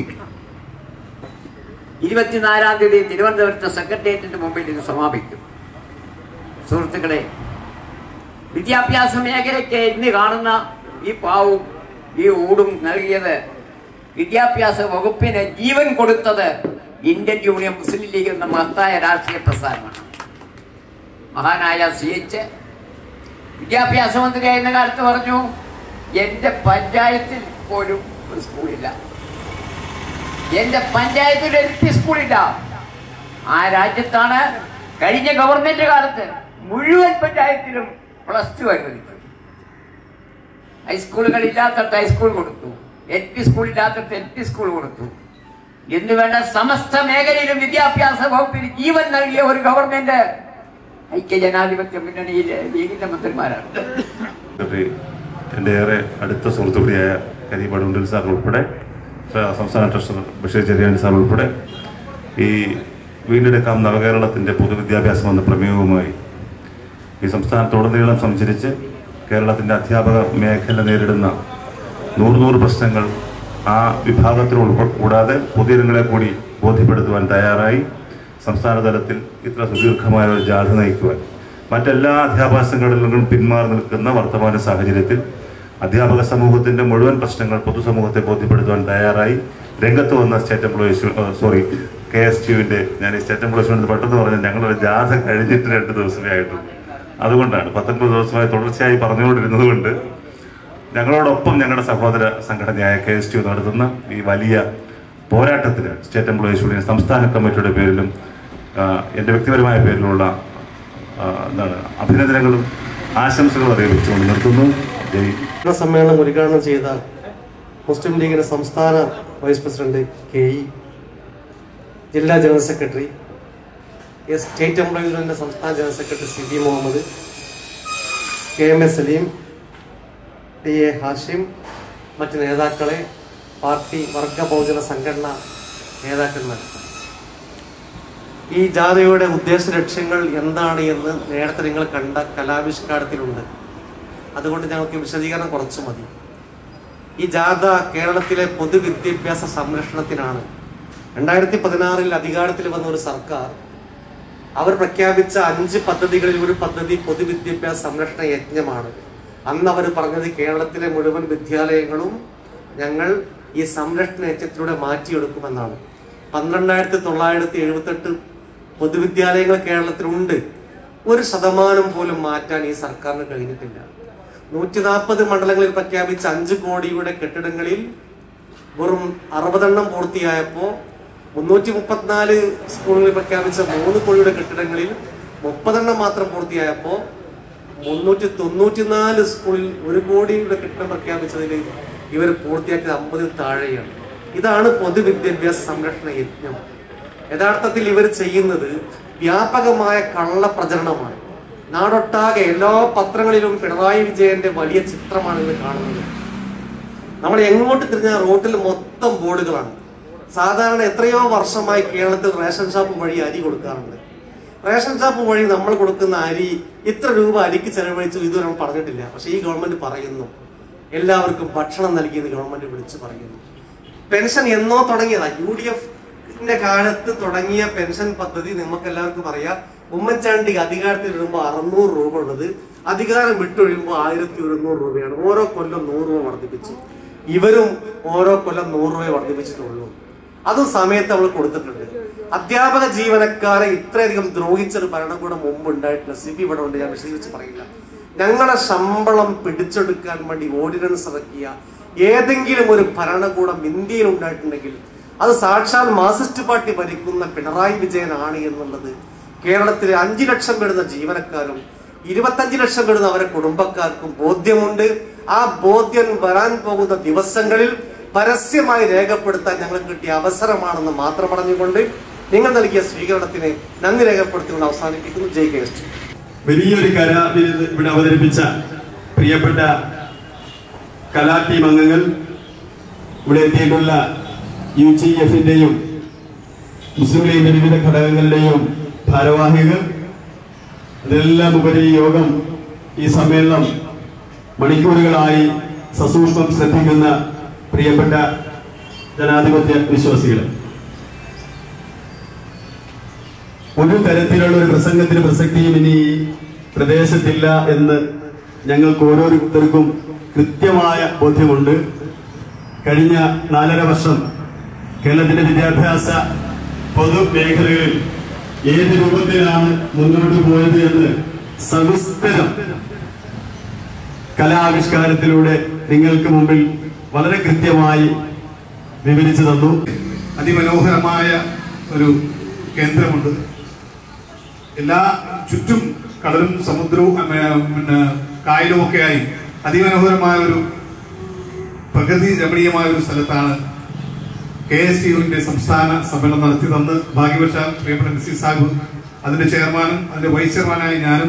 ഇരുപത്തിനാലാം തീയതി തിരുവനന്തപുരത്തെ സെക്രട്ടേറിയറ്റിന്റെ മുമ്പിൽ ഇത് സമാപിക്കും സുഹൃത്തുക്കളെ വിദ്യാഭ്യാസ മേഖലയ്ക്ക് ഇന്ന് കാണുന്ന ഈ പാവും ഈ ഊടും നൽകിയത് വിദ്യാഭ്യാസ വകുപ്പിന് ജീവൻ കൊടുത്തത് ഇന്ത്യൻ യൂണിയൻ മുസ്ലിം ലീഗ് എന്ന മഹത്തായ രാഷ്ട്രീയ പ്രസ്ഥാനമാണ് മഹാനായ സി എച്ച് വിദ്യാഭ്യാസ മന്ത്രിയായിരുന്ന കാലത്ത് പറഞ്ഞു എൻ്റെ പഞ്ചായത്തിൽ പോലും ഒരു സ്കൂളില്ല എൻ്റെ പഞ്ചായത്തിൽ എൽ പി സ്കൂളില്ല ആ രാജ്യത്താണ് കഴിഞ്ഞ ഗവൺമെന്റ് കാലത്ത് മുഴുവൻ പഞ്ചായത്തിലും പ്ലസ് ടു അനുവദിച്ചു ഹൈസ്കൂളുകൾ ഇല്ലാത്തടത്ത് ഹൈസ്കൂൾ കൊടുത്തു എൽ പി സ്കൂൾ ഇല്ലാത്തടത്ത് എൽ പി സ്കൂൾ കൊടുത്തു എന്ന് വേണ്ട സമസ്ത മേഖലയിലും വിദ്യാഭ്യാസ വകുപ്പിന് ജീവൻ നൽകിയ ഒരു ഗവൺമെന്റ് ഐക്യ ജനാധിപത്യ മുന്നണിയിലെ ലീഗിന്റെ മന്ത്രിമാരാണ് സെക്രട്ടറി എൻ്റെ ഏറെ അടുത്ത സുഹൃത്തുക്കൂടിയായ കരീം അടൂണ്ടിൽ സാർ ഉൾപ്പെടെ സ- സംസ്ഥാന ട്രഷറർ ബഷീർ ചെറിയാണ്ടി സാർ ഉൾപ്പെടെ ഈ വീണ്ടെടുക്കാം നവകേരളത്തിൻ്റെ പൊതുവിദ്യാഭ്യാസം എന്ന പ്രമേയവുമായി ഈ സംസ്ഥാനത്തുടനീളം സഞ്ചരിച്ച് കേരളത്തിൻ്റെ അധ്യാപക മേഖല നേരിടുന്ന നൂറ് നൂറ് പ്രശ്നങ്ങൾ ആ വിഭാഗത്തിൽ ഉൾപ്പെ- കൂടാതെ പൊതുജനങ്ങളെ കൂടി ബോധ്യപ്പെടുത്തുവാൻ തയ്യാറായി സംസ്ഥാന തലത്തിൽ ഇത്ര സുദീർഘമായ ഒരു ജാഥ നയിക്കുവാൻ മറ്റെല്ലാ അധ്യാപക സംഘടനകളിൽ നിന്നും പിന്മാറി നിൽക്കുന്ന വർത്തമാന സാഹചര്യത്തിൽ അധ്യാപക സമൂഹത്തിന്റെ മുഴുവൻ പ്രശ്നങ്ങൾ പൊതുസമൂഹത്തെ ബോധ്യപ്പെടുത്തുവാൻ തയ്യാറായി രംഗത്ത് വന്ന state employees sorry K S ടിയുവിന്റെ ഞാൻ ഈ സ്റ്റേറ്റ് എംപ്ലോയീസ് പെട്ടെന്ന് പറഞ്ഞാൽ ഞങ്ങളുടെ ജാഥ കഴിഞ്ഞിട്ട് രണ്ട് ദിവസമേ ആയിട്ടുള്ളൂ അതുകൊണ്ടാണ് പത്തൊൻപത് ദിവസമായി തുടർച്ചയായി പറഞ്ഞുകൊണ്ടിരുന്നത് കൊണ്ട് ഞങ്ങളോടൊപ്പം ഞങ്ങളുടെ സഹോദര സംഘടനയായ കെ എസ് ടി നടത്തുന്ന ഈ വലിയ പോരാട്ടത്തിന് സ്റ്റേറ്റ് എംപ്ലോയീസ് യൂണിയൻ സംസ്ഥാന കമ്മിറ്റിയുടെ പേരിലും ആ, എൻ്റെ വ്യക്തിപരമായ പേരിലുള്ള ആ, എന്താണ് അഭിനന്ദനങ്ങളും ആശംസകളും അറിയിച്ചുകൊണ്ട് നിർത്തുന്നു ജയ് ഈ സമ്മേളനം ഉദ്ഘാടനം ചെയ്ത മുസ്ലിം ലീഗിന്റെ സംസ്ഥാന വൈസ് പ്രസിഡന്റ് കെ ഇ ജില്ലാ general secretary S state employees യൂണിയന്റെ സംസ്ഥാന general secretary C B Muhammad K M S Saleem T A Hashim മറ്റ് നേതാക്കളെ പാർട്ടി വർഗ ബഹുജന സംഘടന നേതാക്കന്മാർ ഈ ജാഥയുടെ ഉദ്ദേശ ലക്ഷ്യങ്ങൾ എന്താണ് എന്ന് നേരത്തെ നിങ്ങൾ കണ്ട കലാവിഷ്കാരത്തിലുണ്ട് അതുകൊണ്ട് ഞങ്ങൾക്ക് വിശദീകരണം കുറച്ച് മതി ഈ ജാഥ കേരളത്തിലെ പൊതുവിദ്യാഭ്യാസ സംരക്ഷണത്തിനാണ് രണ്ടായിരത്തി പതിനാറിൽ അധികാരത്തിൽ വന്ന ഒരു സർക്കാർ അവർ പ്രഖ്യാപിച്ച അഞ്ച് പദ്ധതികളിൽ ഒരു പദ്ധതി പൊതുവിദ്യാഭ്യാസ സംരക്ഷണ യജ്ഞമാണ് അന്ന് അവർ പറഞ്ഞത് കേരളത്തിലെ മുഴുവൻ വിദ്യാലയങ്ങളും ഞങ്ങൾ ഈ സംരക്ഷണ യജ്ഞത്തിലൂടെ മാറ്റിയെടുക്കുമെന്നാണ് പന്ത്രണ്ടായിരത്തി തൊള്ളായിരത്തി എഴുപത്തെട്ട് പൊതുവിദ്യാലയങ്ങൾ കേരളത്തിലുണ്ട് ഒരു ശതമാനം പോലും മാറ്റാൻ ഈ സർക്കാരിന് കഴിഞ്ഞിട്ടില്ല നൂറ്റി നാൽപ്പത് മണ്ഡലങ്ങളിൽ പ്രഖ്യാപിച്ച അഞ്ച് കോടിയുടെ കെട്ടിടങ്ങളിൽ വെറും അറുപതെണ്ണം പൂർത്തിയായപ്പോൾ മുന്നൂറ്റി മുപ്പത്തിനാല് സ്കൂളുകളിൽ പ്രഖ്യാപിച്ച മൂന്ന് കോടിയുടെ കെട്ടിടങ്ങളിൽ മുപ്പതെണ്ണം മാത്രം പൂർത്തിയായപ്പോൾ മുന്നൂറ്റി തൊണ്ണൂറ്റിനാല് സ്കൂളിൽ ഒരു കോടിയുടെ കെട്ടിടം പ്രഖ്യാപിച്ചതിൽ ഇവർ പൂർത്തിയാക്കിയത് അമ്പതിൽ താഴെയാണ് ഇതാണ് പൊതുവിദ്യാഭ്യാസ സംരക്ഷണ യജ്ഞം യഥാർത്ഥത്തിൽ ഇവർ ചെയ്യുന്നത് വ്യാപകമായ കള്ള പ്രചരണമാണ് നാടൊട്ടാകെ എല്ലാ പത്രങ്ങളിലും പിണറായി വിജയന്റെ വലിയ ചിത്രമാണ് ഇന്ന് കാണുന്നത് നമ്മൾ എങ്ങോട്ട് തിരിഞ്ഞാൽ റോട്ടിൽ മൊത്തം ബോർഡുകളാണ് സാധാരണ എത്രയോ വർഷമായി കേരളത്തിൽ റേഷൻ ഷോപ്പ് വഴി അരി കൊടുക്കാറുണ്ട് റേഷൻ ഷോപ്പ് വഴി നമ്മൾ കൊടുക്കുന്ന അരി ഇത്ര രൂപ അരിക്ക് ചെലവഴിച്ചു ഇതുവരെ നമ്മൾ പറഞ്ഞിട്ടില്ല പക്ഷെ ഈ ഗവൺമെന്റ് പറയുന്നു എല്ലാവർക്കും ഭക്ഷണം നൽകിയെന്ന് ഗവൺമെന്റ് വിളിച്ചു പറയുന്നു പെൻഷൻ എന്നോ തുടങ്ങിയതാ യു ഡി എഫിന്റെ കാലത്ത് തുടങ്ങിയ പെൻഷൻ പദ്ധതി നമുക്ക് എല്ലാവർക്കും അറിയാം ഉമ്മൻചാണ്ടി അധികാരത്തിൽ വരുമ്പോൾ അറുന്നൂറ് രൂപ ഉള്ളത് അധികാരം വിട്ടൊഴിയുമ്പോൾ ആയിരത്തി ഒരുന്നൂറ് രൂപയാണ് ഓരോ കൊല്ലം നൂറ് രൂപ വർദ്ധിപ്പിച്ചു ഇവരും ഓരോ കൊല്ലം നൂറ് രൂപ വർദ്ധിപ്പിച്ചിട്ടുള്ളൂ അതും സമയത്ത് അവൾ കൊടുത്തിട്ടുണ്ട് അധ്യാപക ജീവനക്കാരെ ഇത്രയധികം ദ്രോഹിച്ചൊരു ഭരണകൂടം മുമ്പ് ഉണ്ടായിട്ടില്ല സിബി ഇവിടെ ഉണ്ട് ഞാൻ വിശദീകരിച്ച് പറയില്ല ഞങ്ങളുടെ ശമ്പളം പിടിച്ചെടുക്കാൻ വേണ്ടി ഓർഡിനൻസ് ഇറക്കിയ ഏതെങ്കിലും ഒരു ഭരണകൂടം ഇന്ത്യയിൽ ഉണ്ടായിട്ടുണ്ടെങ്കിൽ അത് സാക്ഷാൽ മാർസിസ്റ്റ് പാർട്ടി ഭരിക്കുന്ന പിണറായി വിജയനാണ് എന്നുള്ളത് കേരളത്തിലെ അഞ്ചു ലക്ഷം വരുന്ന ജീവനക്കാരും ഇരുപത്തഞ്ച് ലക്ഷം വരുന്ന അവരെ കുടുംബക്കാർക്കും ബോധ്യമുണ്ട് ആ ബോധ്യം വരാൻ പോകുന്ന ദിവസങ്ങളിൽ പരസ്യമായി രേഖപ്പെടുത്താൻ ഞങ്ങൾക്ക് കിട്ടിയ അവസരമാണെന്ന് മാത്രം പറഞ്ഞുകൊണ്ട് നിങ്ങൾ നൽകിയ സ്വീകരണത്തിന് നന്ദി രേഖപ്പെടുത്തിക്കൊണ്ട് അവസാനിപ്പിക്കുന്നു ജയ് കെ എസ് വലിയൊരു കല വിരുന്ന് ഇവിടെ അവതരിപ്പിച്ച പ്രിയപ്പെട്ട കലാ ടീം അംഗങ്ങൾ ഇവിടെ എത്തിയിട്ടുള്ള യു ജി എഫിന്റെയും മുസ്ലിം ലീഗിന്റെ വിവിധ ഘടകങ്ങളുടെയും ഭാരവാഹികൾ അതിലെല്ലാം ഉപരി ഈ യോഗം ഈ സമ്മേളനം മണിക്കൂറുകളായി സസൂക്ഷ്മം ശ്രദ്ധിക്കുന്ന പ്രിയപ്പെട്ട ജനാധിപത്യ വിശ്വാസികൾ ഒരു തരത്തിലുള്ള ഒരു പ്രസംഗത്തിന് പ്രസക്തിയും ഇനി ഈ പ്രദേശത്തില്ല എന്ന് ഞങ്ങൾക്ക് ഓരോരുത്തർക്കും കൃത്യമായ ബോധ്യമുണ്ട് കഴിഞ്ഞ നാലര വർഷം കേരളത്തിന്റെ വിദ്യാഭ്യാസ പൊതുമേഖലകളിൽ ഏത് രൂപത്തിലാണ് മുന്നോട്ട് പോയത് എന്ന് സവിസ്തരം കലാവിഷ്കാരത്തിലൂടെ നിങ്ങൾക്ക് മുമ്പിൽ വളരെ കൃത്യമായി വിവരിച്ചു തന്നു അതിമനോഹരമായ ഒരു കേന്ദ്രമുണ്ട് എല്ലാ ചുറ്റും കടലും സമുദ്രവും ആ, പിന്നെ കായലും ഒക്കെയായി അതിമനോഹരമായ ഒരു പ്രകൃതി രമണീയമായ ഒരു സ്ഥലത്താണ് കെ എസ് ടി യുവിന്റെ സംസ്ഥാന സമ്മേളനം നടത്തി തന്ന് ഭാഗ്യവശാൽ പ്രിയപ്പെട്ട എൻ സി സാഹിബ് അതിന്റെ ചെയർമാനും അതിന്റെ വൈസ് ചെയർമാനായ ഞാനും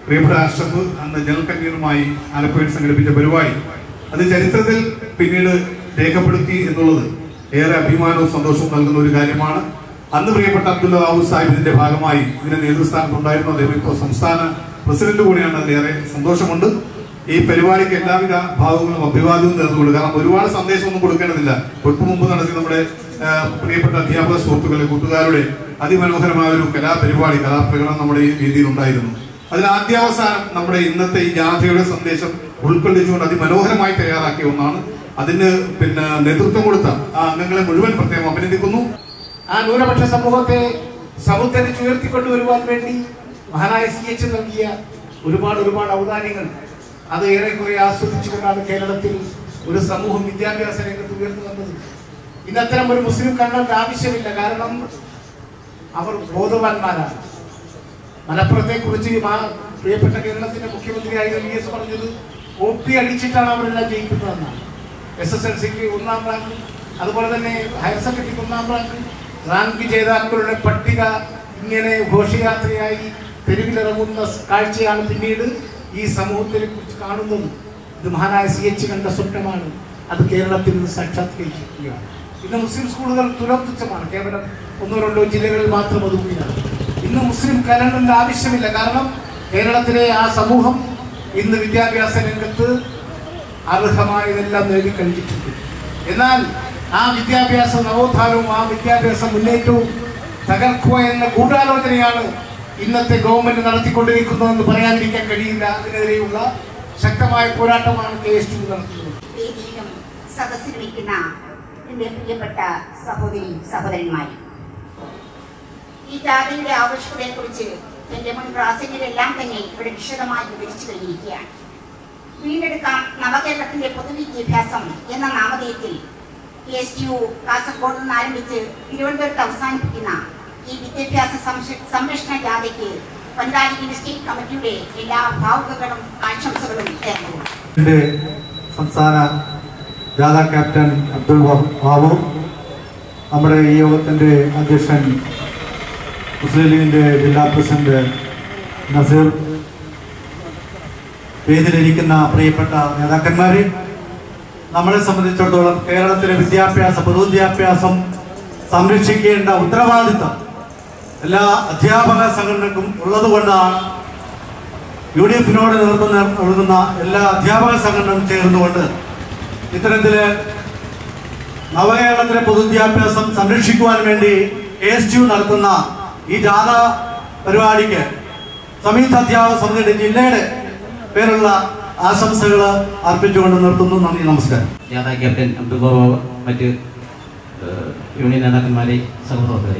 പ്രിയപ്പെട്ട അഷ്റഫ് അന്ന് ജനറൽ കൺവീനറുമായി ആലപ്പുഴയിൽ സംഘടിപ്പിച്ച പരിപാടി അത് ചരിത്രത്തിൽ പിന്നീട് രേഖപ്പെടുത്തി എന്നുള്ളത് ഏറെ അഭിമാനവും സന്തോഷവും നൽകുന്ന ഒരു കാര്യമാണ് അന്ന് പ്രിയപ്പെട്ട അബ്ദുല്ല ബാബു സാഹിബിന്റെ ഭാഗമായി ഇതിന്റെ നേതൃസ്ഥാനത്തുണ്ടായിരുന്നു അദ്ദേഹം ഇപ്പോൾ സംസ്ഥാന പ്രസിഡന്റ് കൂടിയാണ് അതിലേറെ സന്തോഷമുണ്ട് ഈ പരിപാടിക്ക് എല്ലാവിധ ഭാവങ്ങളും അഭിവാദ്യവും നേർന്നുകൊണ്ട് കാരണം ഒരുപാട് സന്ദേശമൊന്നും കൊടുക്കേണ്ടതില്ല തൊട്ടു മുമ്പ് നടത്തി നമ്മുടെ ആ, പ്രിയപ്പെട്ട അധ്യാപക സുഹൃത്തുക്കളെ കൂട്ടുകാരുടെ അതിമനോഹരമായ ഒരു കലാപരിപാടി കലാപ്രകടനം നമ്മുടെ ഈ വേദിയിൽ ഉണ്ടായിരുന്നു അതിൽ ആദ്യാവസാനം നമ്മുടെ ഇന്നത്തെ ഈ ജാഥയുടെ സന്ദേശം ഉൾക്കൊള്ളിച്ചുകൊണ്ട് അതിമനോഹരമായി തയ്യാറാക്കിയ ഒന്നാണ് അതിന് പിന്നെ നേതൃത്വം കൊടുത്ത ആ അംഗങ്ങളെ മുഴുവൻ പ്രത്യേകം അഭിനന്ദിക്കുന്നു ആ ന്യൂനപക്ഷ സമൂഹത്തെ സമുദ്ധരിച്ച് ഉയർത്തിക്കൊണ്ടുവരുവാൻ വേണ്ടി മഹാനായ സി എച്ച് നൽകിയ ഒരുപാട് ഒരുപാട് ഔദാര്യങ്ങൾ അത് ഏറെക്കുറെ ആസ്വദിച്ചുകൊണ്ടാണ് കേരളത്തിൽ ഒരു സമൂഹം വിദ്യാഭ്യാസ രംഗത്ത് ഉയർന്നു വന്നത് ഇന്ന് അത്തരം ഒരു മുസ്ലിം കണ്ണന്റെ ആവശ്യമില്ല കാരണം അവർ ബോധവാന്മാരാണ് മലപ്പുറത്തെ കുറിച്ച് പ്രിയപ്പെട്ട കേരളത്തിന്റെ മുഖ്യമന്ത്രിയായിരുന്ന വി എസ് പറഞ്ഞത് കോപ്പി അടിച്ചിട്ടാണ് അവരെല്ലാം ജയിക്കുന്നതെന്നാണ് എസ് എസ് എൽ സിക്ക് ഒന്നാം റാങ്ക് അതുപോലെ തന്നെ ഹയർ സെക്കൻഡറിക്ക് ഒന്നാം റാങ്ക് റാങ്ക് ജേതാക്കളുടെ പട്ടിക ഇങ്ങനെ ഘോഷയാത്രയായി തെരുവിലിറങ്ങുന്ന കാഴ്ചയാണ് പിന്നീട് ഈ സമൂഹത്തിനെ കുറിച്ച് കാണുന്നത് ഇത് മഹാനായ സി എച്ച് കണ്ട സ്വപ്നമാണ് അത് കേരളത്തിൽ നിന്ന് സാക്ഷാത്കരിക്കുകയാണ് ഇന്ന് മുസ്ലിം സ്കൂളുകൾ തുലം തുച്ഛമാണ് കേവലം ഒന്നോ രണ്ടോ ജില്ലകളിൽ മാത്രം ഒതുങ്ങുകയാണ് ഇന്ന് മുസ്ലിം കലണ്ടറിന്റെ ആവശ്യമില്ല കാരണം കേരളത്തിലെ ആ സമൂഹം ഇന്ന് വിദ്യാഭ്യാസ രംഗത്ത് അർഹമായതെല്ലാം നേടിക്കഴിഞ്ഞിട്ടുണ്ട് എന്നാൽ ആ വിദ്യാഭ്യാസ നവോത്ഥാനവും ആ വിദ്യാഭ്യാസ മുന്നേറ്റവും തകർക്കുക എന്ന ഗൂഢാലോചനയാണ് ഇന്നത്തെ ഗവൺമെന്റ് നടത്തിക്കൊണ്ടിരിക്കുന്നതെന്ന് പറയാതിരിക്കാൻ കഴിയില്ല അതിനെതിരെയുള്ള ശക്തമായ പോരാട്ടമാണ് കെ എസ് ടു നടത്തുന്നത് വേദിയിലും സദസ്സിൽ വയ്ക്കുന്ന എന്റെ പ്രിയപ്പെട്ട സഹോദരി സഹോദരന്മാരും ഈ ജാതിയുടെ ആവശ്യകതയെ കുറിച്ച് എന്റെ മുൻ പ്രാസംഗികരെല്ലാം തന്നെ ഇവിടെ വിശദമായി വിവരിച്ചു കഴിഞ്ഞിരിക്കുകയാണ് വീണ്ടെടുക്കാം നവകേരളത്തിന്റെ പൊതുവിദ്യാഭ്യാസം എന്ന നാമധേയത്തിൽ കെ എസ് യു കാസർഗോഡ് നിന്ന് ആരംഭിച്ച് തിരുവനന്തപുരത്ത് അവസാനിപ്പിക്കുന്ന ഈ വിദ്യാഭ്യാസ സംരക്ഷ- സംരക്ഷണ ജാഥയ്ക്ക് വനിതാ ലീഗിന്റെ സ്റ്റേറ്റ് കമ്മിറ്റിയുടെ എല്ലാ ഭാവുകങ്ങളും ആശംസകളും നേർന്നു എൻ്റെ സംസ്ഥാന ജാഥ ക്യാപ്റ്റൻ അബ്ദുൾ വഹ- ബാബു നമ്മുടെ ഈ യോഗത്തിൻ്റെ അധ്യക്ഷൻ മുസ്ലിം ലീഗിൻ്റെ ജില്ലാ പ്രസിഡന്റ് നസീർ വേദിയിലിരിക്കുന്ന പ്രിയപ്പെട്ട നേതാക്കന്മാർ നമ്മളെ സംബന്ധിച്ചിടത്തോളം കേരളത്തിലെ വിദ്യാഭ്യാസ പൊതുവിദ്യാഭ്യാസം സംരക്ഷിക്കേണ്ട ഉത്തരവാദിത്തം എല്ലാ അധ്യാപക സംഘടനക്കും ഉള്ളതുകൊണ്ടാണ് യു ഡി എഫിനോട് നേതൃത്വം നൽ- നൽകുന്ന എല്ലാ അധ്യാപക സംഘടനയും ചേർന്നുകൊണ്ട് ഇത്തരത്തില് നവകേരളത്തിലെ പൊതുവിദ്യാഭ്യാസം സംരക്ഷിക്കുവാൻ വേണ്ടി കെ എസ് യു നടത്തുന്ന ഈ ജാഥ പരിപാടിക്ക് സംയുക്ത അധ്യാപക സമിതിയുടെ ജില്ലയുടെ പേരുള്ള ആശംസകൾ അർപ്പിച്ചുകൊണ്ട് നിർത്തുന്നു നന്ദി നമസ്കാരം ജാഥ ക്യാപ്റ്റൻ അബ്ദുൽ ബാബു മറ്റ് ഏഹ്, യൂണിയൻ നേതാക്കന്മാരെ സഹോദരരെ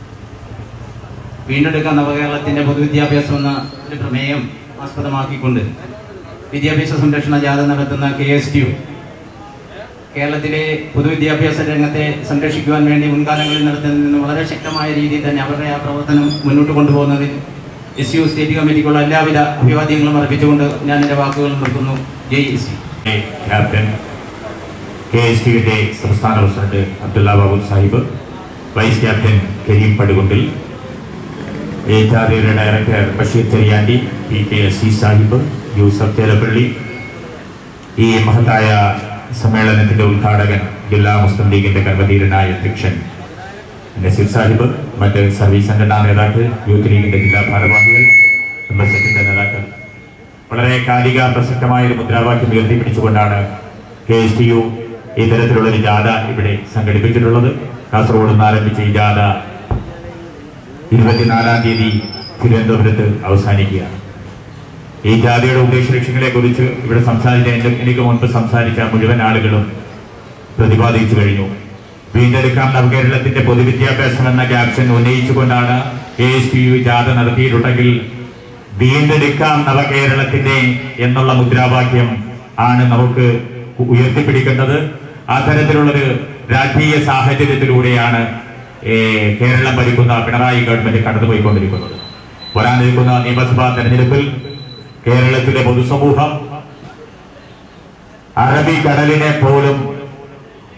വീണ്ടെടുക്കാൻ നവകേരളത്തിന്റെ പൊതുവിദ്യാഭ്യാസം എന്ന ഒരു പ്രമേയം ആസ്പദമാക്കിക്കൊണ്ട് വിദ്യാഭ്യാസ സംരക്ഷണ ജാഥ നടത്തുന്ന കെ എസ് ടി യു കേരളത്തിലെ പൊതുവിദ്യാഭ്യാസ രംഗത്തെ സംരക്ഷിക്കുവാൻ വേണ്ടി മുൻകാലങ്ങളിൽ നടത്തുന്നതിന് വളരെ ശക്തമായ രീതിയിൽ തന്നെ അവരുടെ ആ പ്രവർത്തനം മുന്നോട്ട് കൊണ്ടുപോകുന്നതിൽ എസ് യു സ്റ്റേറ്റ് കമ്മിറ്റിക്കുള്ള എല്ലാവിധ അഭിവാദ്യങ്ങളും അർപ്പിച്ചുകൊണ്ട് ഞാൻ എൻ്റെ വാക്കുകൾ നിർത്തുന്നു ജയ് എസ് ക്യാപ്റ്റൻ കെ എസ് ടിയുടെ സംസ്ഥാന president Abdulla Babu Sahib vice captain Kareem പടുകുണ്ടിൽ എ ജാഥയുടെ director Basheer Cheriyandi P K S C Sahib Yusuf Chelappally ഈ മഹത്തായ സമ്മേളനത്തിന്റെ ഉദ്ഘാടകൻ ജില്ലാ മുസ്ലിം ലീഗിന്റെ കർമ്മധീരനായ അധ്യക്ഷൻ നസീർ സാഹിബ് മറ്റ് സർവീസ് സംഘടനാ നേതാക്കൾ യൂത്ത് ലീഗിന്റെ ജില്ലാ ഭാരവാഹികൾ എം എസ് എഫിന്റെ നേതാക്കൾ വളരെ കാലിക പ്രസക്തമായ ഒരു മുദ്രാവാക്യം ഉയർത്തിപ്പിടിച്ചുകൊണ്ടാണ് കെ എസ് ടി യു ഇത്തരത്തിലുള്ള ഒരു ജാഥ ഇവിടെ സംഘടിപ്പിച്ചിട്ടുള്ളത് കാസർഗോഡ് നിന്ന് ആരംഭിച്ച ഈ ജാഥ ഇരുപത്തിനാലാം തീയതി തിരുവനന്തപുരത്ത് അവസാനിക്കുകയാണ് ഈ ജാതിയുടെ ഉദ്ദേശ ലക്ഷ്യങ്ങളെ കുറിച്ച് ഇവിടെ സംസാരിച്ച എൻ്റെ എനിക്ക് മുൻപ് സംസാരിച്ച മുഴുവൻ ആളുകളും പ്രതിപാദിച്ചു കഴിഞ്ഞു വീണ്ടെടുക്കാം നവകേരളത്തിന്റെ പൊതുവിദ്യാഭ്യാസം എന്ന ക്യാപ്ഷൻ ഉന്നയിച്ചുകൊണ്ടാണ് എ എസ് ടി യു ജാഥ നടത്തിയിട്ടുണ്ടെങ്കിൽ വീണ്ടെടുക്കാം നവകേരളത്തിന്റെ എന്നുള്ള മുദ്രാവാക്യം ആണ് നമുക്ക് ഉയർത്തിപ്പിടിക്കേണ്ടത് അത്തരത്തിലുള്ളൊരു രാഷ്ട്രീയ സാഹചര്യത്തിലൂടെയാണ് ഏ, കേരളം ഭരിക്കുന്ന പിണറായി ഗവൺമെന്റ് കടന്നുപോയിക്കൊണ്ടിരിക്കുന്നത് വരാനിരിക്കുന്ന നിയമസഭാ തെരഞ്ഞെടുപ്പിൽ കേരളത്തിലെ പൊതുസമൂഹം അറബിക്കടലിനെ പോലും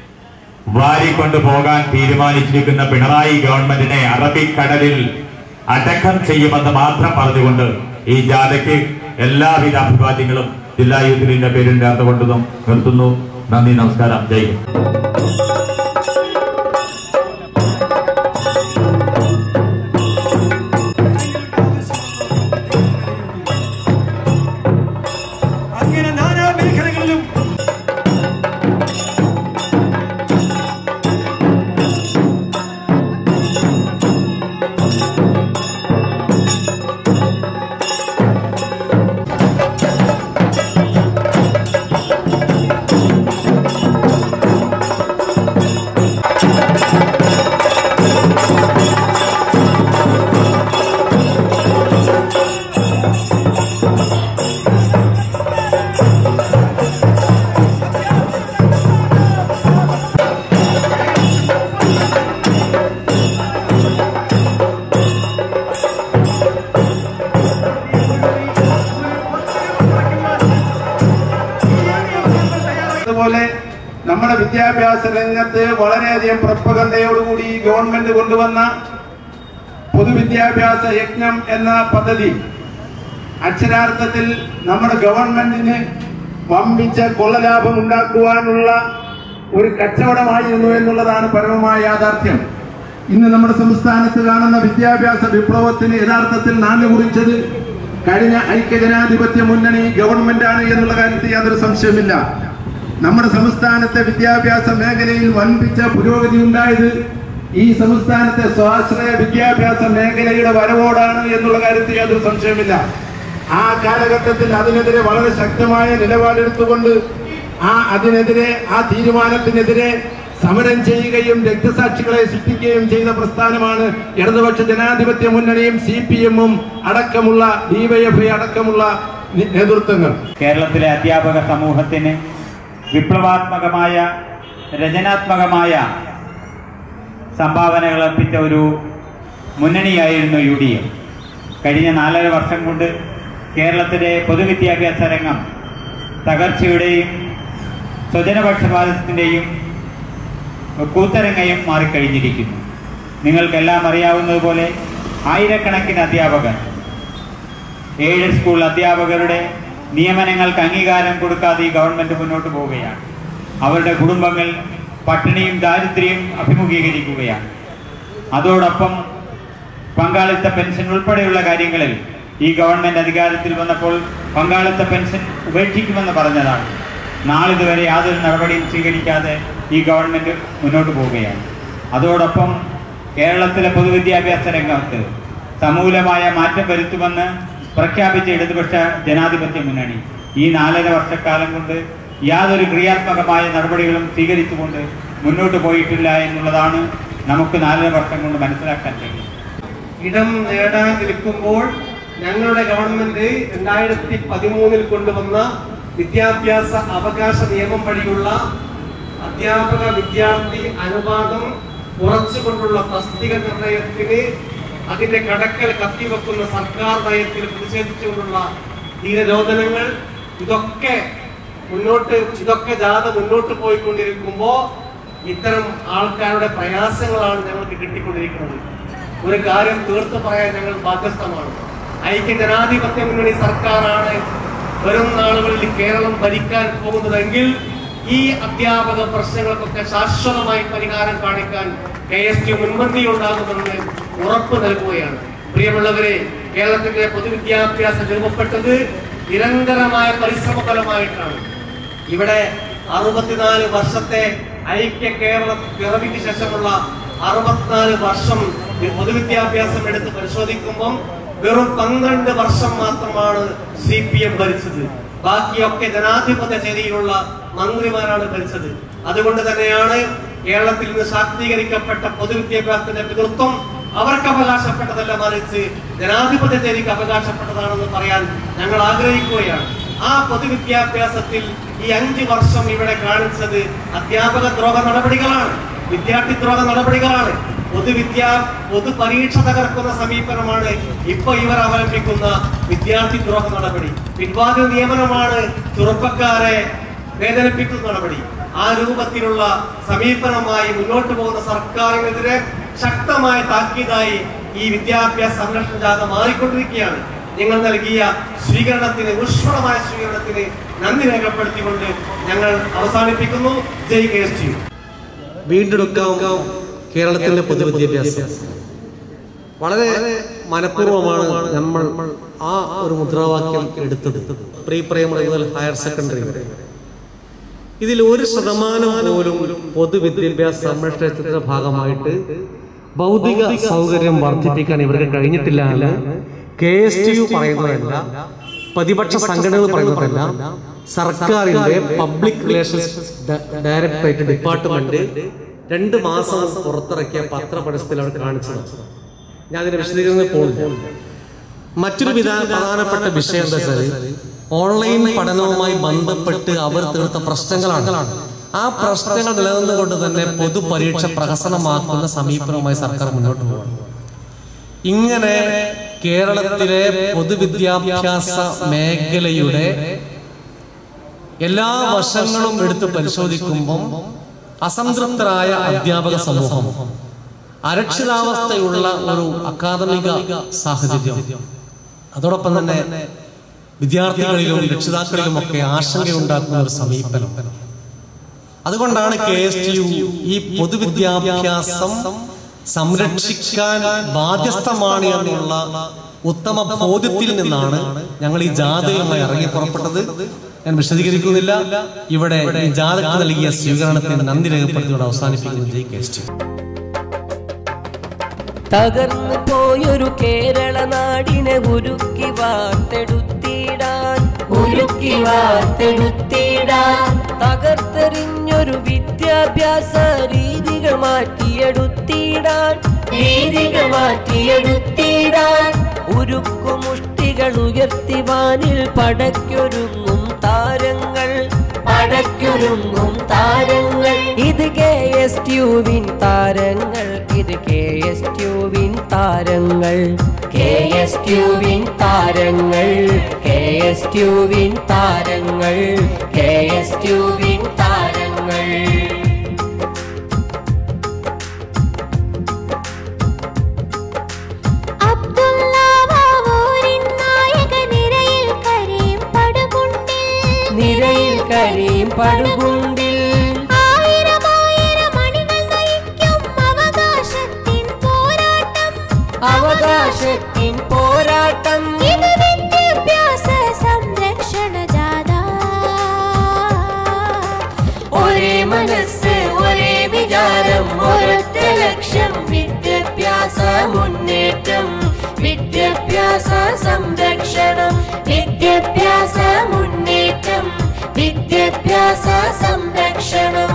വാരിക്കൊണ്ടു പോകാൻ തീരുമാനിച്ചിരിക്കുന്ന പിണറായി ഗവൺമെന്റിനെ അറബിക്കടലിൽ അടക്കം ചെയ്യുമെന്ന് മാത്രം പറഞ്ഞുകൊണ്ട് ഈ ജാഥയ്ക്ക് എല്ലാവിധ അഭിവാദ്യങ്ങളും ജില്ലാ യൂത്ത് ലീഗിന്റെ പേരിൽ നേർന്നുകൊണ്ട് നിർത്തുന്നു നന്ദി നമസ്കാരം ജയ് ഹിന്ദ്. അങ്ങനെ നാനാ മേഖലകളിലും അതുപോലെ നമ്മുടെ വിദ്യാഭ്യാസ രംഗത്ത് വളരെയധികം പ്രപ്പകന്ധയോടുകൂടി ഈ ഗവൺമെന്റ് കൊണ്ടുവന്ന പൊതുവിദ്യാഭ്യാസ യജ്ഞം എന്ന പദ്ധതി അക്ഷരാർത്ഥത്തിൽ നമ്മുടെ ഗവൺമെന്റിന് വമ്പിച്ച കൊള്ളലാഭം ഉണ്ടാക്കുവാനുള്ള ഒരു കച്ചവടമായിരുന്നു എന്നുള്ളതാണ് പരമമായ യാഥാർത്ഥ്യം ഇന്ന് നമ്മുടെ സംസ്ഥാനത്ത് കാണുന്ന വിദ്യാഭ്യാസ വിപ്ലവത്തിന് യഥാർത്ഥത്തിൽ നാണ്യ കുറിച്ചത് കഴിഞ്ഞ ഐക്യജനാധിപത്യ മുന്നണി ഗവൺമെന്റാണ് എന്നുള്ള കാര്യത്തിൽ യാതൊരു സംശയമില്ല നമ്മുടെ സംസ്ഥാനത്തെ വിദ്യാഭ്യാസ മേഖലയിൽ വൻപിച്ച പുരോഗതി ഉണ്ടായത് ഈ സംസ്ഥാനത്തെ സ്വാശ്രയ വിദ്യാഭ്യാസ മേഖലയുടെ വരവോടാണ് എന്നുള്ള കാര്യത്തിൽ യാതൊരു സംശയമില്ല ആ കാലഘട്ടത്തിൽ അതിനെതിരെ വളരെ ശക്തമായ നിലപാടെടുത്തുകൊണ്ട് ആ അതിനെതിരെ ആ തീരുമാനത്തിനെതിരെ സമരം ചെയ്യുകയും രക്തസാക്ഷികളെ സൃഷ്ടിക്കുകയും ചെയ്ത പ്രസ്ഥാനമാണ് ഇടതുപക്ഷ ജനാധിപത്യ മുന്നണിയും സി പി എമ്മും അടക്കമുള്ള ഡിവൈഎഫ്ഐ അടക്കമുള്ള നി- നേതൃത്വങ്ങൾ കേരളത്തിലെ അധ്യാപക സമൂഹത്തിന് വിപ്ലവാത്മകമായ രചനാത്മകമായ സംഭാവനകൾ അർപ്പിച്ച ഒരു മുന്നണിയായിരുന്നു യു ഡി എഫ് കഴിഞ്ഞ നാലര വർഷം കൊണ്ട് കേരളത്തിലെ പൊതുവിദ്യാഭ്യാസ രംഗം തകർച്ചയുടെയും സ്വജനപക്ഷപാതത്തിൻ്റെയും കൂത്തരങ്ങയും മാറിക്കഴിഞ്ഞിരിക്കുന്നു നിങ്ങൾക്കെല്ലാം അറിയാവുന്നതുപോലെ ആയിരക്കണക്കിന് അധ്യാപകർ ഏഴ് സ്കൂൾ അധ്യാപകരുടെ നിയമനങ്ങൾക്ക് അംഗീകാരം കൊടുക്കാതെ ഈ ഗവൺമെന്റ് മുന്നോട്ട് പോവുകയാണ് അവരുടെ കുടുംബങ്ങൾ പട്ടിണിയും ദാരിദ്ര്യവും അഭിമുഖീകരിക്കുകയാണ് അതോടൊപ്പം പങ്കാളിത്ത പെൻഷൻ ഉൾപ്പെടെയുള്ള കാര്യങ്ങളിൽ ഈ ഗവൺമെന്റ് അധികാരത്തിൽ വന്നപ്പോൾ പങ്കാളിത്ത പെൻഷൻ ഉപേക്ഷിക്കുമെന്ന് പറഞ്ഞതാണ് നാളിതുവരെ യാതൊരു നടപടിയും സ്വീകരിക്കാതെ ഈ ഗവൺമെന്റ് മുന്നോട്ട് പോവുകയാണ് അതോടൊപ്പം കേരളത്തിലെ പൊതുവിദ്യാഭ്യാസ രംഗത്ത് സമൂലമായ മാറ്റം വരുത്തുമെന്ന് പ്രഖ്യാപിച്ച ഇടതുപക്ഷ ജനാധിപത്യ മുന്നണി ഈ നാലര വർഷക്കാലം കൊണ്ട് യാതൊരു ക്രിയാത്മകമായ നടപടികളും സ്വീകരിച്ചുകൊണ്ട് മുന്നോട്ട് പോയിട്ടില്ല എന്നുള്ളതാണ് നമുക്ക് നാലര വർഷം കൊണ്ട് മനസ്സിലാക്കാൻ കഴിയും ഇടം നേടാൻ നിൽക്കുമ്പോൾ ഞങ്ങളുടെ ഗവൺമെന്റ് രണ്ടായിരത്തി പതിമൂന്നിൽ കൊണ്ടുവന്ന വിദ്യാഭ്യാസ അവകാശ നിയമം വഴിയുള്ള അധ്യാപക വിദ്യാർത്ഥി അനുപാതം കുറച്ചുകൊണ്ടുള്ള തസ്തിക നിർണയത്തിന് അതിന്റെ കടക്കൽ കത്തിവെക്കുന്ന സർക്കാർ നയത്തിൽ പ്രതിഷേധിച്ചുകൊണ്ടുള്ള ധീരരോധനങ്ങൾ ഇതൊക്കെ മുന്നോട്ട് ഇതൊക്കെ ജാഥ മുന്നോട്ട് പോയിക്കൊണ്ടിരിക്കുമ്പോ ഇത്തരം ആൾക്കാരുടെ പ്രയാസങ്ങളാണ് ഞങ്ങൾക്ക് കിട്ടിക്കൊണ്ടിരിക്കുന്നത് ഒരു കാര്യം തീർത്തു പറയാൻ ഞങ്ങൾ ബാധ്യസ്ഥമാണ് ഐക്യ ജനാധിപത്യ മുന്നണി സർക്കാരാണ് വരും നാളുകളിൽ കേരളം ഭരിക്കാൻ പോകുന്നതെങ്കിൽ ഈ അധ്യാപക പ്രശ്നങ്ങൾക്കൊക്കെ ശാശ്വതമായി പരിഹാരം കാണിക്കാൻ കെ എസ് ടി മുൻപന്തി ഉണ്ടാകുമെന്ന് ഉറപ്പ് നൽകുകയാണ് പ്രിയമുള്ളവരെ കേരളത്തിന്റെ പൊതുവിദ്യാഭ്യാസം രൂപപ്പെട്ടത് നിരന്തരമായ പരിശ്രമ ഫലമായിട്ടാണ് ഇവിടെ അറുപത്തിനാല് വർഷത്തെ ഐക്യ കേരള പിറവിക്ക് ശേഷമുള്ള അറുപത്തിനാല് വർഷം ഈ പൊതുവിദ്യാഭ്യാസം എടുത്ത് പരിശോധിക്കുമ്പം വെറും പന്ത്രണ്ട് വർഷം മാത്രമാണ് സി പി എം ഭരിച്ചത് ബാക്കിയൊക്കെ ജനാധിപത്യ ശൈലിയിലുള്ള മന്ത്രിമാരാണ് ഭരിച്ചത് അതുകൊണ്ട് തന്നെയാണ് കേരളത്തിൽ നിന്ന് ശാക്തീകരിക്കപ്പെട്ട പൊതുവിദ്യാഭ്യാസത്തിന്റെ പിതൃത്വം അവർക്ക് അവകാശപ്പെട്ടതല്ല മറിച്ച് ജനാധിപത്യ ശൈലിക്ക് അവകാശപ്പെട്ടതാണെന്ന് പറയാൻ ഞങ്ങൾ ആഗ്രഹിക്കുകയാണ് ആ പൊതുവിദ്യാഭ്യാസത്തിൽ ഈ അഞ്ച് വർഷം ഇവിടെ കാണിച്ചത് അധ്യാപക ദ്രോഹ നടപടികളാണ് വിദ്യാർത്ഥി ദ്രോഹ നടപടികളാണ് പൊതുവിദ്യാ പൊതുപരീക്ഷ തകർക്കുന്ന സമീപനമാണ് ഇപ്പൊ ഇവർ അവലംബിക്കുന്ന വിദ്യാർത്ഥി ദ്രോഹ നടപടി പിൻവാതിൽ നിയമനമാണ് ചെറുപ്പക്കാരെ വേദനിപ്പിക്കുന്ന നടപടി ആ രൂപത്തിലുള്ള സമീപനമായി മുന്നോട്ട് പോകുന്ന സർക്കാരിനെതിരെ ശക്തമായ താക്കീതായി ഈ വിദ്യാഭ്യാസ സംരക്ഷണ ജാഥ മാറിക്കൊണ്ടിരിക്കുകയാണ് നിങ്ങൾ നൽകിയ സ്വീകരണത്തിന് ഊഷ്മളമായ സ്വീകരണത്തിന് നന്ദി രേഖപ്പെടുത്തിക്കൊണ്ട് ഞങ്ങൾ അവസാനിപ്പിക്കുന്നു ജയ് കെ എസ് ടി വീണ്ടെടുക്കാം കേരളത്തിന്റെ പൊതുവിദ്യാഭ്യാസം വളരെ മനഃപൂർവ്വമാണ് നമ്മൾ ആ ഒരു മുദ്രാവാക്യം എടുത്തത് പ്രീ പ്രൈമറി മുതൽ ഹയർ സെക്കൻഡറി വരെ ഇതിൽ ഒരു ശതമാനം പോലും പൊതുവിദ്യാഭ്യാസ സംരക്ഷണത്തിന്റെ ഭാഗമായിട്ട് ഭൗതിക സൗകര്യം വർദ്ധിപ്പിക്കാൻ ഇവർക്ക് കഴിഞ്ഞിട്ടില്ല എന്ന് കെ എസ് ടി യു പറയുന്നതല്ല പ്രതിപക്ഷ സംഘടനകൾ പറയുന്നതല്ല സർക്കാരിന്റെ പബ്ലിക് റിലേഷൻസ് ഡയറക്ടറേറ്റ് ഡിപ്പാർട്ട്മെന്റ് രണ്ട് മാസം പുറത്തിറക്കിയ പത്രപരസ്യത്തിൽ അവർ കാണിച്ചത് ഞാൻ അതിന്റെ വിശദീകരണത്തിൽ പോകുന്നില്ല മറ്റൊരു വിധാന പ്രധാനപ്പെട്ട വിഷയം എന്താ വെച്ചാൽ ഓൺലൈൻ പഠനവുമായി ബന്ധപ്പെട്ട് അവർ തീർത്ത പ്രശ്നങ്ങളാണ് ആ പ്രശ്നങ്ങൾ നിലനിന്നുകൊണ്ട് തന്നെ പൊതുപരീക്ഷ പ്രഹസനമാക്കുന്ന സമീപനവുമായി സർക്കാർ മുന്നോട്ട് പോകണം ഇങ്ങനെ കേരളത്തിലെ പൊതുവിദ്യാഭ്യാസ മേഖലയുടെ എല്ലാ വശങ്ങളും എടുത്ത് പരിശോധിക്കുമ്പം അസംതൃപ്തരായ അധ്യാപക സമൂഹം അരക്ഷിതാവസ്ഥയുള്ള ഒരു അക്കാദമിക സാഹചര്യം അതോടൊപ്പം തന്നെ വിദ്യാർത്ഥികളിലും രക്ഷിതാക്കളിലും ഒക്കെ ആശങ്കയുണ്ടാക്കുന്ന ഒരു സമീപനം അതുകൊണ്ടാണ് കെ എസ് ടി യു ഈ പൊതുവിദ്യാഭ്യാസം സംരക്ഷിക്കാൻ ബാധ്യസ്ഥമാണ് എന്നുള്ള ഉത്തമ ബോധ്യത്തിൽ നിന്നാണ് ഞങ്ങൾ ഈ ജാഥയുമായി ഇറങ്ങി പുറപ്പെട്ടത് ഞാൻ വിശദീകരിക്കുന്നില്ല ഇവിടെ ഈ ജാഥക്ക് നൽകിയ സ്വീകരണത്തിന് നന്ദി രേഖപ്പെടുത്തിയോടെ അവസാനിപ്പിക്കുന്നു ജയ് കെ എസ് ടി തകർന്നു പോയൊരു കേരള നാടിനെ ഉരുക്കി വാർത്തെടുത്തിടാൻ ഉരുക്കി വാർത്തെടുത്തിടാൻ തകർത്തെറിഞ്ഞൊരു വിദ്യാഭ്യാസ രീതികൾ മാറ്റിയെടുത്തിടാൻ രീതികൾ മാറ്റിയെടുത്തിടാൻ ഉരുക്കുമുഷ്ടികൾ ഉയർത്തി വാനിൽ പടയ്ക്കൊരുങ്ങും താരങ്ങൾ പടയ്ക്കൊരുങ്ങും താരങ്ങൾ ഇത് കെ എസ് ട്യൂവിൻ താരങ്ങൾ ഇത് കെ എസ് ട്യൂവിൻ താരങ്ങൾ കെ എസ് ട്യൂവിൻ താരങ്ങൾ കെ എസ് ട്യൂവിൻ താരങ്ങൾ കെ എസ് ട്യൂവിൻ താരങ്ങൾ നിരയിൽ കരയും പടുകുണ്ടിൽ അവകാശത്തിൻ പോരാട്ടം ഇത് വിദ്യാഭ്യാസ സംരക്ഷണ ജാഥ ഒരേ മനസ്സ് ഒരേ വിചാരം ഒരൊറ്റ ലക്ഷ്യം വിദ്യാഭ്യാസ മുന്നേറ്റം വിദ്യാഭ്യാസ സംരക്ഷണം വിദ്യാഭ്യാസ മുന്നേറ്റം വിദ്യാഭ്യാസ സംരക്ഷണം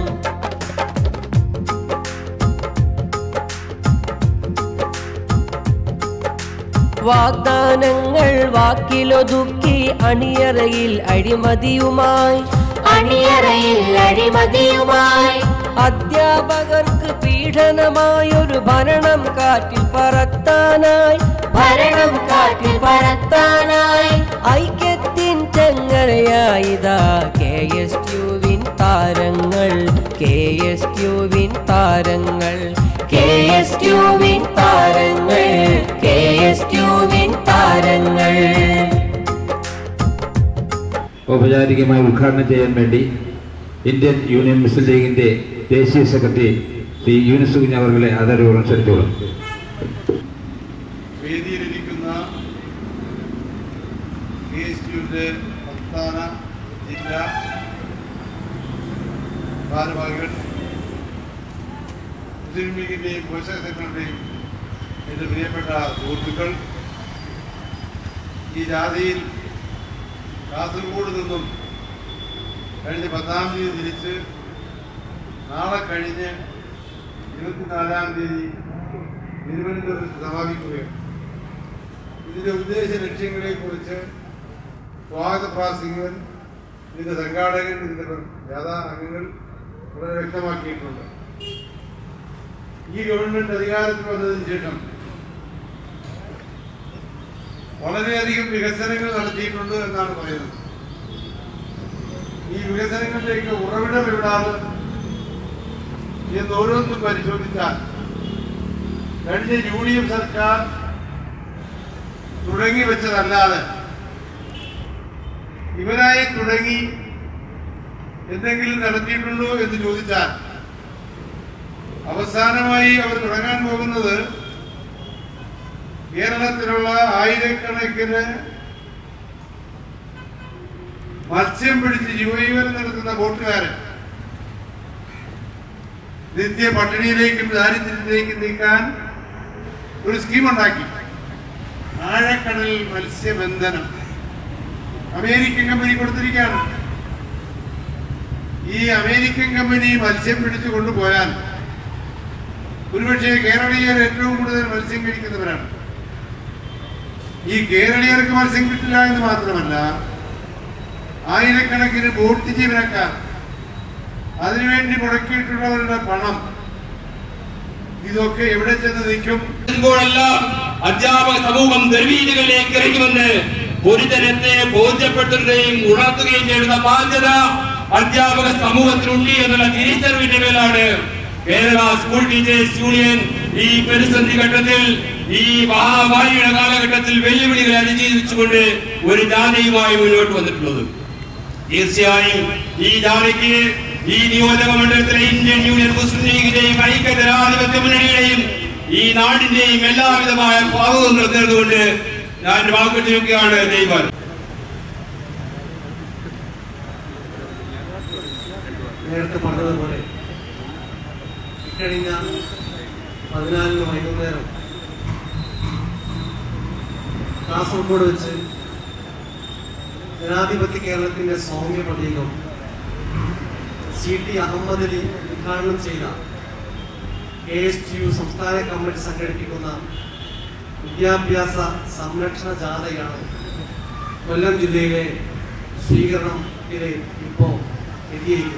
വാഗ്ദാനങ്ങൾ വാക്കിലൊതുക്കി അണിയറയിൽ അഴിമതിയുമായി അണിയറയിൽ അഴിമതിയുമായി അധ്യാപകർക്ക് പീഡനമായൊരു ഭരണം കാറ്റിൽ പറത്താനായി ഭരണം കാറ്റിൽ പറത്താനായി ഐക്യത്തിൻ ചങ്ങലയായിതാ കെ എസ് യുവിൻ താരങ്ങൾ കെ എസ് യുവിൻ താരങ്ങൾ കെ എസ് യുവിൻ താരങ്ങൾ കെ എസ് യുവിൻ താരങ്ങൾ ഔപചാരികമായി ഉദ്ഘാടനം ചെയ്യാൻ വേണ്ടി ഇന്ത്യൻ യൂണിയൻ മുസ്ലിം ലീഗിന്റെ ദേശീയ സെക്രട്ടറി ശ്രീ യൂനിസ് കുഞ്ഞവர்களെ ആദരവുകൾ ക്ഷണിച്ചോളും വേദിയിലിരിക്കുന്ന കെ എസ് യുവിന്റെ സംസ്ഥാന ജില്ലാ ഭാരവാഹികൾ മുസ്ലിം ലീഗിന്റെയും പോഷക സെക്രട്ടറിയും എൻ്റെ പ്രിയപ്പെട്ട സുഹൃത്തുക്കൾ ഈ ജാഥയിൽ കാസർഗോഡ് നിന്നും കഴിഞ്ഞ പത്താം തീയതി തിരിച്ച് നാളെ കഴിഞ്ഞ് ഇരുപത്തിനാലാം തീയതി തിരുവനന്തപുരത്ത് സമാപിക്കുകയാണ് ഇതിന്റെ ഉദ്ദേശ ലക്ഷ്യങ്ങളെ കുറിച്ച് സ്വാഗത പ്രാസികൻ ഇതിന്റെ സംഘാടകൻ ഇതിന്റെ ജാഥാ അംഗങ്ങൾ വളരെ വ്യക്തമാക്കിയിട്ടുണ്ട് ഈ ഗവൺമെന്റ് അധികാരത്തിൽ വന്നതിന് ശേഷം വളരെയധികം വികസനങ്ങൾ നടത്തിയിട്ടുണ്ട് എന്നാണ് പറയുന്നത് ഈ വികസനങ്ങളിലേക്ക് ഉറവിടം എവിടാണ് എന്ന് ഓരോന്നും പരിശോധിച്ചാൽ കഴിഞ്ഞ യു ഡി എഫ് സർക്കാർ തുടങ്ങി വെച്ചതല്ലാതെ ഇവരായി തുടങ്ങി എന്തെങ്കിലും നടത്തിയിട്ടുണ്ടോ എന്ന് ചോദിച്ചാൽ അവസാനമായി അവർ തുടങ്ങാൻ പോകുന്നത് കേരളത്തിലുള്ള ആയിരക്കണക്കിന് മത്സ്യം പിടിച്ച് ജീവജീവനം നടത്തുന്ന ബോട്ടുകാരൻ നിത്യ പട്ടിണിയിലേക്കും ദാരിദ്ര്യത്തിലേക്കും നീക്കാൻ ഒരു സ്കീം ഉണ്ടാക്കി ആഴക്കടൽ മത്സ്യബന്ധനം അമേരിക്കൻ കമ്പനി കൊടുത്തിരിക്കുകയാണ് ഈ അമേരിക്കൻ കമ്പനി മത്സ്യം പിടിച്ചു കൊണ്ടുപോയാൽ ഒരുപക്ഷെ കേരളീയർ ഏറ്റവും കൂടുതൽ മത്സ്യം കഴിക്കുന്നവരാണ് ഈ കേരളീയർക്ക് മത്സ്യം കിട്ടില്ല എന്ന് മാത്രമല്ല ആയിരക്കണക്കിന് ബോട്ട് ജീവനക്കാർ അതിനുവേണ്ടി മുടക്കിയിട്ടുള്ളവരുടെ പണം ഇതൊക്കെ എവിടെ ചെന്ന് നിൽക്കും െല്ലാം അധ്യാപക സമൂഹം ഗർവീജകളിലേക്ക് ഇറങ്ങുമെന്ന് പൊതുജനത്തെ ബോധ്യപ്പെടുത്തുകയും ഉണർത്തുകയും ചെയ്യുന്ന ബാധ്യത അധ്യാപക സമൂഹത്തിനുണ്ട് എന്നുള്ള തിരിച്ചറിവിന്റെ മേലാണ് കേരള സ്കൂൾ ടീച്ചേഴ്സ് യൂണിയൻ ഈ പ്രതിസന്ധി ഘട്ടത്തിൽ ഈ മഹാമാരിയുടെ കാലഘട്ടത്തിൽ വെല്ലുവിളികളെ അതിജീവിച്ചുകൊണ്ട് ഒരു ജാഥയുമായി മുന്നോട്ട് വന്നിട്ടുള്ളത് തീർച്ചയായും ഈ ജാഥയ്ക്ക് ഈ നിയോജക മണ്ഡലത്തിലെ ഇന്ത്യൻ യൂണിയൻ മുസ്ലിം ലീഗിന്റെയും ഐക്യ ജനാധിപത്യ മുന്നണിയുടെയും ഈ നാടിന്റെയും എല്ലാവിധമായ ഭാവങ്ങളും നേർന്നുകൊണ്ട് ഞാൻ വാക്കുറ്റി നോക്കുകയാണ് ദൈവം നേരത്തെ പറഞ്ഞതുപോലെ ഇക്കഴിഞ്ഞ പതിനാലിന് വൈകുന്നേരം കാസർഗോഡ് വെച്ച് ജനാധിപത്യ കേരളത്തിന്റെ സൗമ്യ പ്രതീകം സി ടി അഹമ്മദ് അലി ഉദ്ഘാടനം ചെയ്ത കെ എസ് ടി യു സംസ്ഥാന കമ്മിറ്റി സംഘടിപ്പിക്കുന്ന വിദ്യാഭ്യാസ സംരക്ഷണ ജാഥയാണ് കൊല്ലം ജില്ലയിലെ സ്വീകരണത്തിലെ ഇപ്പോൾ എത്തിയിരിക്കുന്നത്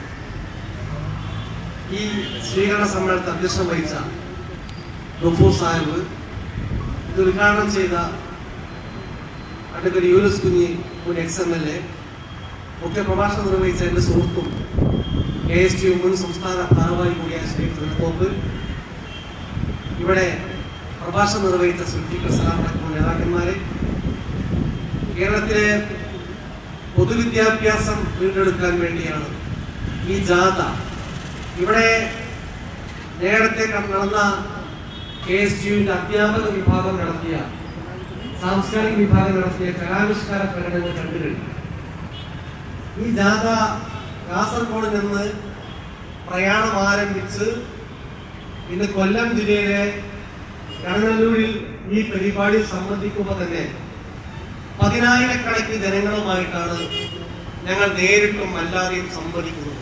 ഈ സ്വീകരണ സമ്മേളനത്തിൽ അധ്യക്ഷം വഹിച്ച ഗഫൂർ സാഹിബ് ഇത് ഉദ്ഘാടനം ചെയ്ത അഡ്വക്കേറ്റ് യൂനുസ് കുഞ്ഞി മുൻ എക്സ് എം എൽ എ മുഖ്യ പ്രഭാഷണം നിർവഹിച്ച എൻ്റെ സുഹൃത്തും കെ എസ് ടി യു മുൻ സംസ്ഥാന ഭാരവാഹി കൂടിയായ ശ്രീ തോപ്പ് ഇവിടെ പ്രഭാഷണം നിർവഹിച്ച സുൽഫിക്കർ സലാം അടക്കമുള്ള നേതാക്കന്മാരെ കേരളത്തിലെ പൊതുവിദ്യാഭ്യാസം വീണ്ടെടുക്കാൻ വേണ്ടിയാണ് ഈ ജാഥ ഇവിടെ നേരത്തെ നടന്ന കെ എസ് യുവിന്റെ അധ്യാപക വിഭാഗം നടത്തിയ സാംസ്കാരിക വിഭാഗം നടത്തിയ കലാവിഷ്കാര പ്രകടനങ്ങൾ കണ്ടു കഴിഞ്ഞു ഈ ജാഥ കാസർഗോഡ് നിന്ന് പ്രയാണം ആരംഭിച്ച് ഇന്ന് കൊല്ലം ജില്ലയിലെ കടനല്ലൂരിൽ ഈ പരിപാടി സംബന്ധിക്കുമ്പോൾ തന്നെ പതിനായിരക്കണക്കിന് ജനങ്ങളുമായിട്ടാണ് ഞങ്ങൾ നേരിട്ടും അല്ലാതെയും സംവദിക്കുന്നത്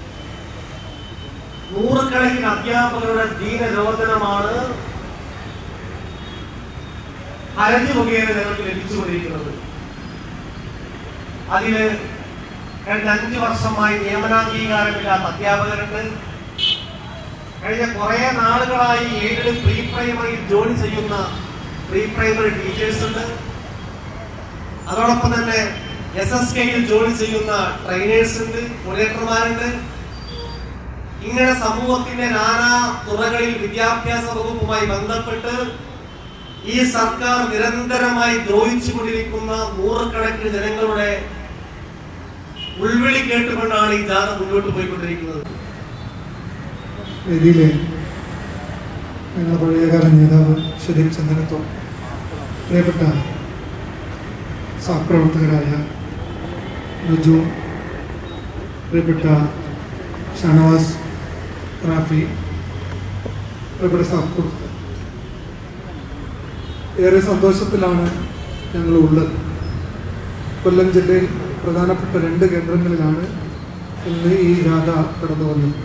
നൂറുകണക്കിന് അധ്യാപകരുടെ ദീനരോധനമാണ് ഹരജി മുഖേന ഞങ്ങൾക്ക് ലഭിച്ചുകൊണ്ടിരിക്കുന്നത് അതില് കഴിഞ്ഞ അഞ്ചു വർഷമായി നിയമനാംഗീകാരമില്ലാത്ത അധ്യാപകരുണ്ട് കഴിഞ്ഞ കുറെ നാളുകളായി ഏഴ് പ്രീ പ്രൈമറി ജോലി ചെയ്യുന്ന പ്രീ പ്രൈമറി ടീച്ചേഴ്സ് ഉണ്ട് അതോടൊപ്പം തന്നെ എസ് എസ് കെയിൽ ജോലി ചെയ്യുന്ന ട്രെയിനേഴ്സ് ഉണ്ട് കൊറിയേറ്റർമാരുണ്ട് ഇങ്ങനെ സമൂഹത്തിന്റെ നാനാ തുറകളിൽ വിദ്യാഭ്യാസ വകുപ്പുമായി ബന്ധപ്പെട്ട് ഈ സർക്കാർ നിരന്തരമായി ദ്രോഹിച്ചുകൊണ്ടിരിക്കുന്ന നൂറുകണക്കിന് ജനങ്ങളുടെ ഉൾവിളി കേട്ടുകൊണ്ടാണ് ഈ ജാഥ മുന്നോട്ട് പോയിക്കൊണ്ടിരിക്കുന്നത് വേദിയിലെ ഞങ്ങളുടെ പഴയകാല നേതാവ് ഷരീഫ് ചന്ദനത്തോ പ്രിയപ്പെട്ട സഹപ്രവർത്തകരായ റുജു പ്രിയപ്പെട്ട ഷാനവാസ് റാഫി പ്രിയപ്പെട്ട സഹപ്രവർത്തകർ ഏറെ സന്തോഷത്തിലാണ് ഞങ്ങൾ ഉള്ളത് കൊല്ലം ജില്ലയിൽ പ്രധാനപ്പെട്ട രണ്ട് കേന്ദ്രങ്ങളിലാണ് ഇന്ന് ഈ ജാഥ കടന്നു വന്നത്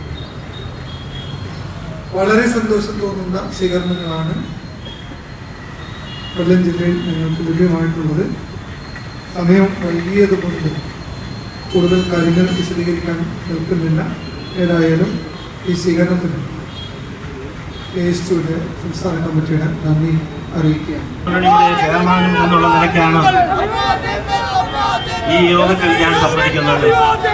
വളരെ സന്തോഷം തോന്നുന്ന സ്വീകരണങ്ങളാണ് കൊല്ലം ജില്ലയിൽ ഞങ്ങൾക്ക് ലഭ്യമായിട്ടുള്ളത് സമയം വൈകിയതുകൊണ്ട് കൂടുതൽ കാര്യങ്ങൾ വിശദീകരിക്കാൻ നിൽക്കുന്നില്ല ഏതായാലും ഈ സ്വീകരണത്തിന് കെ എസ് ടുവിൻ്റെ സംസ്ഥാന കമ്മിറ്റിയുടെ നന്ദി അറിയിക്കുകയാണ് മുന്നണിയുടെ ചെയർമാനും എന്നുള്ള നിലയ്ക്കാണ് ഈ യോഗത്തിൽ ഞാൻ സംബന്ധിക്കുന്നത്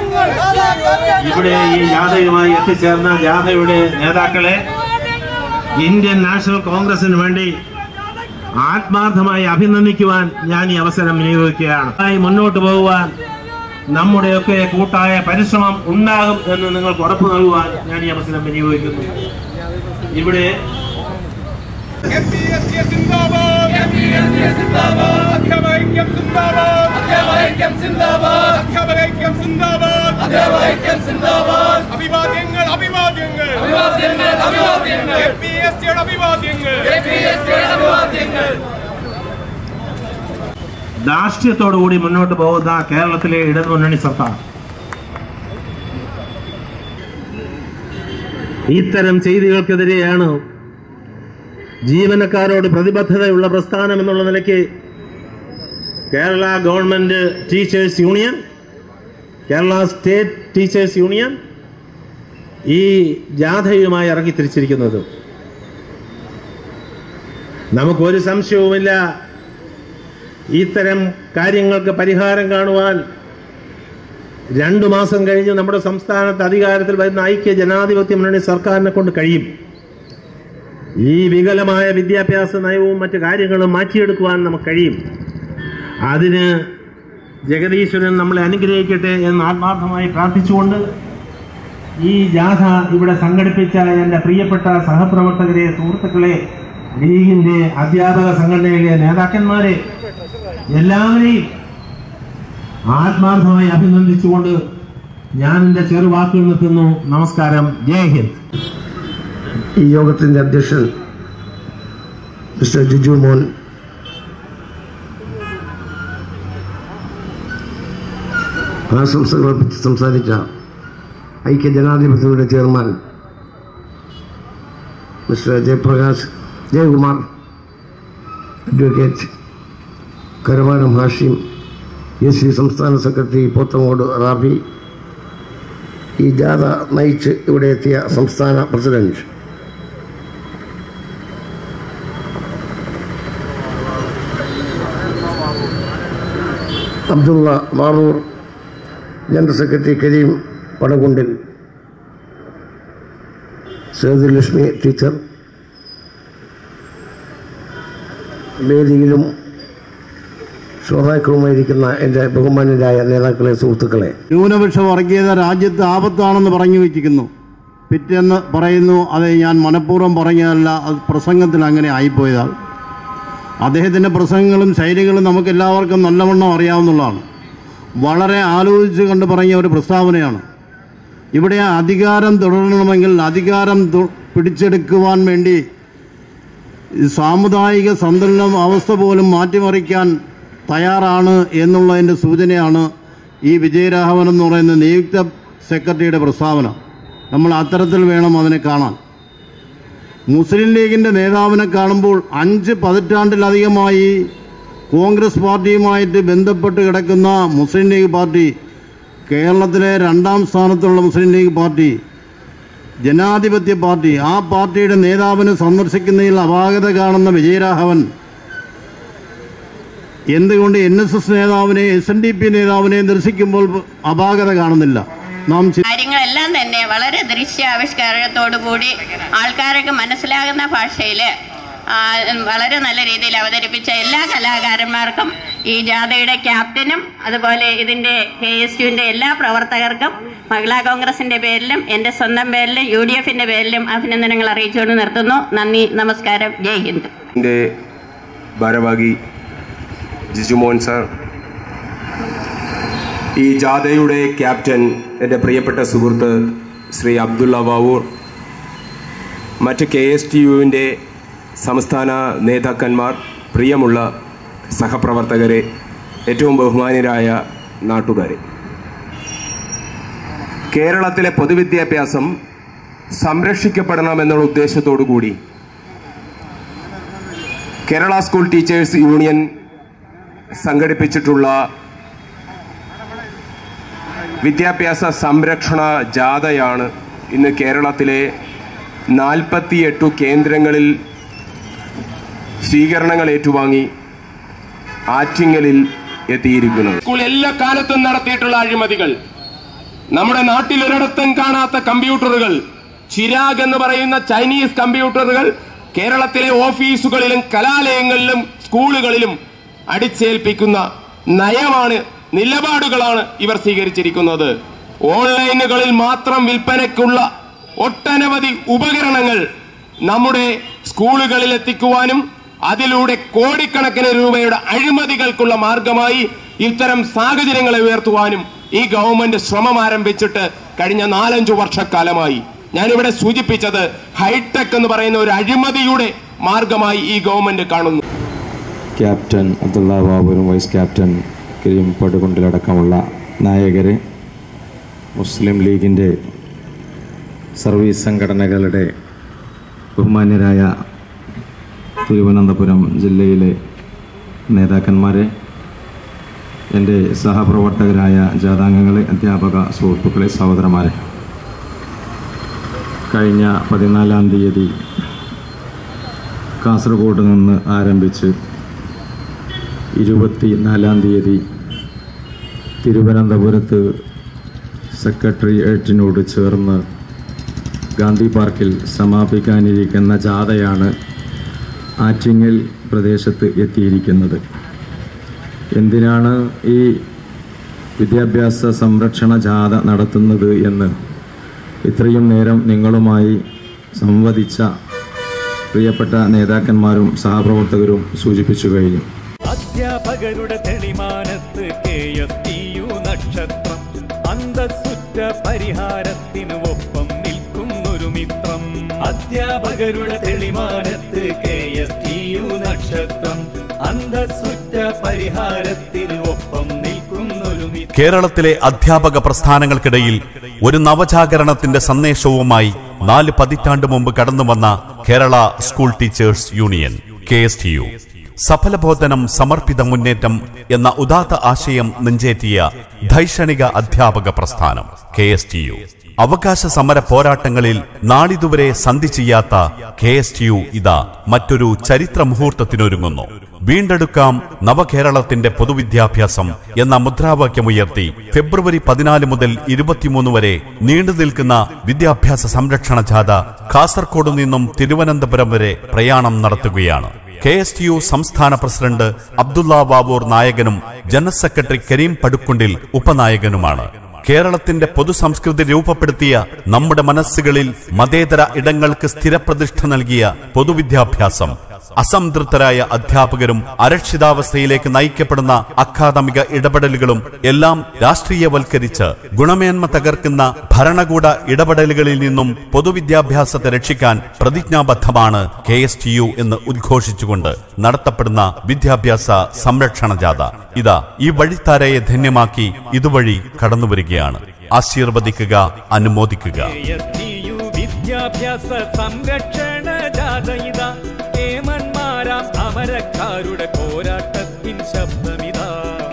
ഇവിടെ ഈ ജാഥയുമായി എത്തിച്ചേർന്ന ജാഥയുടെ നേതാക്കളെ ഇന്ത്യൻ നാഷണൽ കോൺഗ്രസിന് വേണ്ടി ആത്മാർത്ഥമായി അഭിനന്ദിക്കുവാൻ ഞാൻ ഈ അവസരം വിനിയോഗിക്കുകയാണ് ആയി മുന്നോട്ട് പോകുവാൻ നമ്മുടെയൊക്കെ കൂട്ടായ പരിശ്രമം ഉണ്ടാകും എന്ന് നിങ്ങൾക്ക് ഉറപ്പ് നൽകുവാൻ ഞാൻ ഈ അവസരം വിനിയോഗിക്കുന്നു ഇവിടെ അഭിവാദ്യങ്ങൾ അഭിവാദ്യങ്ങൾ അഭിവാദ്യങ്ങൾ അഭിവാദ്യങ്ങൾ അഭിവാദ്യങ്ങൾ ധാർഷ്ട്യത്തോടുകൂടി മുന്നോട്ട് പോകുന്ന കേരളത്തിലെ ഇടതുമുന്നണി സർക്കാർ ഇത്തരം ചെയ്തികൾക്കെതിരെയാണ് ജീവനക്കാരോട് പ്രതിബദ്ധതയുള്ള പ്രസ്ഥാനം എന്നുള്ള നിലയ്ക്ക് Kerala government teachers union Kerala state teachers union ഈ ജാഥയുമായി ഇറങ്ങിത്തിരിച്ചിരിക്കുന്നത് നമുക്കൊരു സംശയവുമില്ല ഇത്തരം കാര്യങ്ങൾക്ക് പരിഹാരം കാണുവാൻ രണ്ടു മാസം കഴിഞ്ഞ് നമ്മുടെ സംസ്ഥാനത്ത് അധികാരത്തിൽ വരുന്ന ഐക്യ ജനാധിപത്യ മുന്നണി സർക്കാരിനെ കൊണ്ട് കഴിയും ഈ വികലമായ വിദ്യാഭ്യാസ നയവും മറ്റു കാര്യങ്ങളും മാറ്റിയെടുക്കുവാൻ നമുക്ക് കഴിയും അതിന് ജഗദീശ്വരൻ നമ്മളെ അനുഗ്രഹിക്കട്ടെ എന്ന് ആത്മാർത്ഥമായി പ്രാർത്ഥിച്ചുകൊണ്ട് ഈ ജാഥ ഇവിടെ സംഘടിപ്പിച്ച എൻ്റെ പ്രിയപ്പെട്ട സഹപ്രവർത്തകരെ സുഹൃത്തുക്കളെ ലീഗിൻ്റെ അധ്യാപക സംഘടനയിലെ നേതാക്കന്മാരെ എല്ലാവരെയും ആത്മാർത്ഥമായി അഭിനന്ദിച്ചുകൊണ്ട് ഞാൻ എൻ്റെ ചെറുവാക്കുകൾ നിർത്തുന്നു നമസ്കാരം ജയ് ഹിന്ദ് ഈ യോഗത്തിൻ്റെ അധ്യക്ഷൻ മിസ്റ്റർ ജിജു മോൻ ആശംസകൾ അർപ്പിച്ച് സംസാരിച്ച ഐക്യ ജനാധിപത്യയുടെ chairman mister Jayaprakash Jayakumar advocate Karavanam Hashim S C സംസ്ഥാന സെക്രട്ടറി പോത്തങ്ങോട് റാബി ഈ ജാഥ നയിച്ച് ഇവിടെ എത്തിയ സംസ്ഥാന president Abdulla Maroor general secretary Kareem പടകുണ്ടിൽ സേതുലക്ഷ്മി ടീച്ചർ വേദിയിലും ശ്രോതാക്കളുമായിരിക്കുന്ന എൻ്റെ ബഹുമാന്യരായ നേതാക്കളെ സുഹൃത്തുക്കളെ ന്യൂനപക്ഷ വർഗീയത രാജ്യത്ത് ആപത്താണെന്ന് പറഞ്ഞു വയ്ക്കുന്നു പിറ്റേന്ന് പറയുന്നു അത് ഞാൻ മനഃപൂർവ്വം പറഞ്ഞതല്ല അത് പ്രസംഗത്തിൽ അങ്ങനെ ആയിപ്പോയതാണ് അദ്ദേഹത്തിൻ്റെ പ്രസംഗങ്ങളും ശൈലികളും നമുക്ക് എല്ലാവർക്കും നല്ലവണ്ണം അറിയാവുന്നതാണ് വളരെ ആലോചിച്ച് കണ്ട് പറഞ്ഞ ഒരു പ്രസ്താവനയാണ് ഇവിടെ അധികാരം തുടരണമെങ്കിൽ അധികാരം തു- പിടിച്ചെടുക്കുവാൻ വേണ്ടി ഈ സാമുദായിക സന്തുലനം അവസ്ഥ പോലും മാറ്റിമറിക്കാൻ തയ്യാറാണ് എന്നുള്ളതിൻ്റെ സൂചനയാണ് ഈ വിജയരാഘവൻ എന്ന് പറയുന്ന നിയുക്ത സെക്രട്ടറിയുടെ പ്രസ്താവന നമ്മൾ അത്തരത്തിൽ വേണം അതിനെ കാണാൻ മുസ്ലിം ലീഗിൻ്റെ നേതാവിനെ കാണുമ്പോൾ അഞ്ച് പതിറ്റാണ്ടിലധികമായി കോൺഗ്രസ് പാർട്ടിയുമായിട്ട് ബന്ധപ്പെട്ട് കിടക്കുന്ന മുസ്ലിം ലീഗ് പാർട്ടി കേരളത്തിലെ രണ്ടാം സ്ഥാനത്തുള്ള മുസ്ലിം ലീഗ് പാർട്ടി ജനാധിപത്യ പാർട്ടി ആ പാർട്ടിയുടെ നേതാവിനെ സന്ദർശിക്കുന്നതിൽ അപാകത കാണുന്ന വിജയരാഘവൻ എന്തുകൊണ്ട് എൻ എസ് എസ് നേതാവിനെ എസ് എൻ ഡി പി നേതാവിനെ ദർശിക്കുമ്പോൾ അപാകത കാണുന്നില്ല നാം ചി- കാര്യങ്ങളെല്ലാം തന്നെ വളരെ ദൃശ്യാവിഷ്കാരത്തോടു കൂടി ആൾക്കാർക്ക് മനസ്സിലാകുന്ന ഭാഷയിൽ വളരെ നല്ല രീതിയിൽ അവതരിപ്പിച്ച എല്ലാ കലാകാരന്മാർക്കും ഈ ജാഥയുടെ ക്യാപ്റ്റനും അതുപോലെ ഇതിന്റെ കെ എസ് യുവിന്റെ എല്ലാ പ്രവർത്തകർക്കും മഹിളാ കോൺഗ്രസിന്റെ പേരിലും എന്റെ സ്വന്തം പേരിലും യു ഡി എഫിന്റെ പേരിലും അഭിനന്ദനങ്ങൾ അറിയിച്ചുകൊണ്ട് നിർത്തുന്നു നന്ദി നമസ്കാരം ജയ് ഹിന്ദ് എൻ്റെ ഭാരവാഹി ജിജുമോൻ സാർ ഈ ജാഥയുടെ ക്യാപ്റ്റൻ എൻ്റെ പ്രിയപ്പെട്ട സുഹൃത്ത് ശ്രീ അബ്ദുള്ള വാവൂർ മറ്റ് കെ എസ് ടി യുവിൻ്റെ സംസ്ഥാന നേതാക്കന്മാർ പ്രിയമുള്ള സഹപ്രവർത്തകരെ ഏറ്റവും ബഹുമാന്യരായ നാട്ടുകാരെ കേരളത്തിലെ പൊതുവിദ്യാഭ്യാസം സംരക്ഷിക്കപ്പെടണമെന്നുള്ള ഉദ്ദേശത്തോടു കൂടി കേരള സ്കൂൾ ടീച്ചേഴ്സ് യൂണിയൻ സംഘടിപ്പിച്ചിട്ടുള്ള വിദ്യാഭ്യാസ സംരക്ഷണ ജാഥയാണ് ഇന്ന് കേരളത്തിലെ നാൽപ്പത്തിയെട്ടു കേന്ദ്രങ്ങളിൽ സ്വീകരണങ്ങൾ ഏറ്റുവാങ്ങി ആറ്റിങ്ങലിൽ എത്തിയിരിക്കുന്നത് സ്കൂൾ എല്ലാ കാലത്തും നടത്തിയിട്ടുള്ള അഴിമതികൾ നമ്മുടെ നാട്ടിൽ ഒരിടത്തും കാണാത്ത കമ്പ്യൂട്ടറുകൾ ചിരാഗ് എന്ന് പറയുന്ന ചൈനീസ് കമ്പ്യൂട്ടറുകൾ കേരളത്തിലെ ഓഫീസുകളിലും കലാലയങ്ങളിലും സ്കൂളുകളിലും അടിച്ചേൽപ്പിക്കുന്ന നയമാണ് നിലപാടുകളാണ് ഇവർ സ്വീകരിച്ചിരിക്കുന്നത് ഓൺലൈനുകളിൽ മാത്രം വിൽപ്പനയ്ക്കുള്ള ഒട്ടനവധി ഉപകരണങ്ങൾ നമ്മുടെ സ്കൂളുകളിൽ എത്തിക്കുവാനും അതിലൂടെ കോടിക്കണക്കിന് രൂപയുടെ അഴിമതികൾക്കുള്ള മാർഗമായി ഇത്തരം സാഹചര്യങ്ങളെ ഉയർത്തുവാനും ഈ ഗവൺമെന്റ് ശ്രമം ആരംഭിച്ചിട്ട് കഴിഞ്ഞ നാലഞ്ചു വർഷക്കാലമായി ഞാനിവിടെ സൂചിപ്പിച്ചത് ഹൈടെക് എന്ന് പറയുന്ന ഒരു അഴിമതിയുടെ മാർഗമായി ഈ ഗവൺമെന്റ് കാണുന്നു ക്യാപ്റ്റൻ അബ്ദുള്ള ബാബുരും വൈസ് ക്യാപ്റ്റൻ കരീം പടുകൊണ്ടിലടക്കമുള്ള നായകരെ മുസ്ലിം ലീഗിൻ്റെ സർവീസ് സംഘടനകളുടെ ബഹുമാന്യരായ തിരുവനന്തപുരം ജില്ലയിലെ നേതാക്കന്മാരെ എൻ്റെ സഹപ്രവർത്തകരായ ജാഥാംഗങ്ങളെ അധ്യാപക സുഹൃത്തുക്കളെ സഹോദരന്മാരെ കഴിഞ്ഞ പതിനാലാം തീയതി കാസർഗോഡ് നിന്ന് ആരംഭിച്ച് ഇരുപത്തിനാലാം തീയതി തിരുവനന്തപുരത്ത് സെക്രട്ടേറിയറ്റിനോട് ചേർന്ന് ഗാന്ധി പാർക്കിൽ സമാപിക്കാനിരിക്കുന്ന ജാഥയാണ് ആറ്റിങ്ങൽ പ്രദേശത്ത് എത്തിയിരിക്കുന്നത് എന്തിനാണ് ഈ വിദ്യാഭ്യാസ സംരക്ഷണ ജാഥ നടത്തുന്നത് എന്ന് ഇത്രയും നേരം നിങ്ങളുമായി സംവദിച്ച പ്രിയപ്പെട്ട നേതാക്കന്മാരും സഹപ്രവർത്തകരും സൂചിപ്പിച്ചു കഴിഞ്ഞു അധ്യാപകരുടെ തെളിമാനത്ത് കെ എസ് ടി യു നക്ഷത്രം അന്തസ്സുറ്റ പരിഹാരത്തിനു ഒപ്പം നിൽക്കുന്നൊരു മിത്രം അധ്യാപകരുടെ തെളിമാനത്ത് കെ എസ് ടി യു നക്ഷത്രം അന്തസ്സുറ്റ പരിഹാരത്തിനു ഒപ്പം നിൽക്കുന്നൊരു മിത്രം കേരളത്തിലെ അധ്യാപക പ്രസ്ഥാനങ്ങൾക്കിടയിൽ ഒരു നവജാഗരണത്തിന്റെ സന്ദേശവുമായി നാല് പതിറ്റാണ്ട് മുമ്പ് കടന്നുവന്ന Kerala school teachers union K S T U സഫലബോധനം സമർപ്പിത മുന്നേറ്റം എന്ന ഉദാത്ത ആശയം നെഞ്ചേറ്റിയ ധൈഷണിക അധ്യാപക പ്രസ്ഥാനം കെ എസ് ടി യു അവകാശ സമര പോരാട്ടങ്ങളിൽ നാളിതുവരെ സന്ധി ചെയ്യാത്ത കെ എസ് ടി യു ഇതാ മറ്റൊരു ചരിത്ര മുഹൂർത്തത്തിനൊരുങ്ങുന്നു വീണ്ടെടുക്കാം നവകേരളത്തിന്റെ പൊതുവിദ്യാഭ്യാസം എന്ന മുദ്രാവാക്യമുയർത്തി ഫെബ്രുവരി പതിനാല് മുതൽ ഇരുപത്തിമൂന്ന് വരെ നീണ്ടു നിൽക്കുന്ന വിദ്യാഭ്യാസ സംരക്ഷണ ജാഥ കാസർഗോഡ് നിന്നും തിരുവനന്തപുരം വരെ പ്രയാണം നടത്തുകയാണ് കെ എസ് ടി യു സംസ്ഥാന പ്രസിഡന്റ് അബ്ദുള്ള ബാബൂർ നായകനും ജനറൽ സെക്രട്ടറി കരീം പടുക്കുണ്ടിൽ ഉപനായകനുമാണ് കേരളത്തിന്റെ പൊതുസംസ്കൃതി രൂപപ്പെടുത്തിയ നമ്മുടെ മനസ്സുകളിൽ മതേതര ഇടങ്ങൾക്ക് സ്ഥിരപ്രതിഷ്ഠ നൽകിയ പൊതുവിദ്യാഭ്യാസം അസംതൃപ്തരായ അധ്യാപകരും അരക്ഷിതാവസ്ഥയിലേക്ക് നയിക്കപ്പെടുന്ന അക്കാദമിക ഇടപെടലുകളും എല്ലാം രാഷ്ട്രീയവൽക്കരിച്ച് ഗുണമേന്മ തകർക്കുന്ന ഭരണകൂട ഇടപെടലുകളിൽ നിന്നും പൊതുവിദ്യാഭ്യാസത്തെ രക്ഷിക്കാൻ പ്രതിജ്ഞാബദ്ധമാണ് കെ എസ് ടി യു എന്ന് ഉദ്ഘോഷിച്ചുകൊണ്ട് നടത്തപ്പെടുന്ന വിദ്യാഭ്യാസ സംരക്ഷണ ജാഥ ഇതാ ഈ വഴിത്താരയെ ധന്യമാക്കി ഇതുവഴി കടന്നുവരികയാണ് ആശീർവദിക്കുക അനുമോദിക്കുക KSTU വിദ്യാഭ്യാസ സംരക്ഷണ ജാഥ ഇതാ കേമന്മാരാം അമരക്കാരുടെ പോരാട്ടത്തിൻ ശബ്ദമിതാ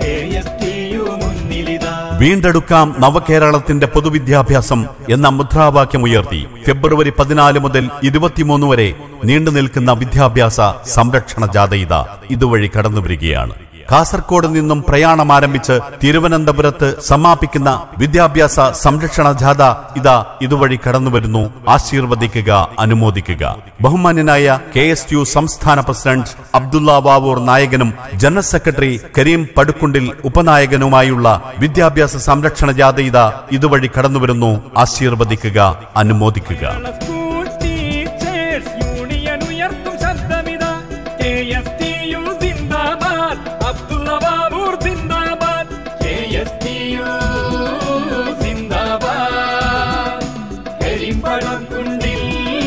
KSTU മുന്നിലിതാ വീണ്ടെടുക്കാം നവകേരളത്തിന്റെ പൊതുവിദ്യാഭ്യാസം എന്ന മുദ്രാവാക്യമുയർത്തി ഫെബ്രുവരി പതിനാല് മുതൽ ഇരുപത്തിമൂന്ന് വരെ നീണ്ടു നിൽക്കുന്ന വിദ്യാഭ്യാസ സംരക്ഷണ ജാഥ ഇതാ ഇതുവഴി കടന്നുവരികയാണ് കാസർഗോഡ് നിന്നും പ്രയാണം ആരംഭിച്ച് തിരുവനന്തപുരത്ത് സമാപിക്കുന്ന വിദ്യാഭ്യാസ സംരക്ഷണ ജാഥ ഇതാ ഇതുവഴി കടന്നുവരുന്നു ആശീർവദിക്കുക അനുമോദിക്കുക ബഹുമാന്യനായ കെ എസ് യു സംസ്ഥാന പ്രസിഡന്റ് അബ്ദുള്ള ബാവൂർ നായകനും ജനറൽ സെക്രട്ടറി കരീം പടുക്കുണ്ടിൽ ഉപനായകനുമായുള്ള വിദ്യാഭ്യാസ സംരക്ഷണ ജാഥ ഇതാ ഇതുവഴി കടന്നുവരുന്നു ആശീർവദിക്കുക അനുമോദിക്കുക സ്കൂൾ ടീച്ചേഴ്സ് യൂണിയൻ ഉയർത്തും ശബ്ദമിതാ KSTU സിന്ദാബാദ് അബ്ദുള്ള ബാബൂർ സിന്ദാബാദ് KSTU സിന്ദാബാദ് കരിമ്പടക്കുണ്ടിൽ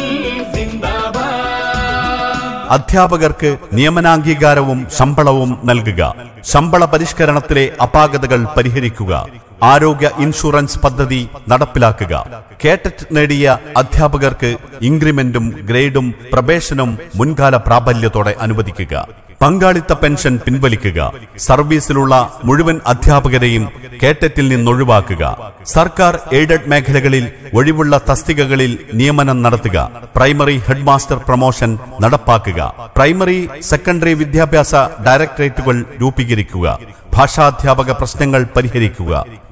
സിന്ദാബാദ് അധ്യാപകർക്ക് നിയമനാംഗീകാരവും ശമ്പളവും നൽകുക ശമ്പള പരിഷ്കരണത്തിലെ അപാകതകൾ പരിഹരിക്കുക ആരോഗ്യ ഇൻഷുറൻസ് പദ്ധതി നടപ്പിലാക്കുക കേട്ടറ്റ് നേടിയ അധ്യാപകർക്ക് ഇൻക്രിമെന്റും ഗ്രേഡും പ്രവേശനവും മുൻകാല പ്രാബല്യത്തോടെ അനുവദിക്കുക പങ്കാളിത്ത പെൻഷൻ പിൻവലിക്കുക സർവീസിലുള്ള മുഴുവൻ അധ്യാപകരെയും കേട്ടറ്റിൽ നിന്നൊഴിവാക്കുക സർക്കാർ എയ്ഡഡ് മേഖലകളിൽ ഒഴിവുള്ള തസ്തികകളിൽ നിയമനം നടത്തുക പ്രൈമറി ഹെഡ്മാസ്റ്റർ പ്രൊമോഷൻ നടപ്പാക്കുക പ്രൈമറി സെക്കൻഡറി വിദ്യാഭ്യാസ ഡയറക്ടറേറ്റുകൾ രൂപീകരിക്കുക ഭാഷാധ്യാപക പ്രശ്നങ്ങൾ പരിഹരിക്കുക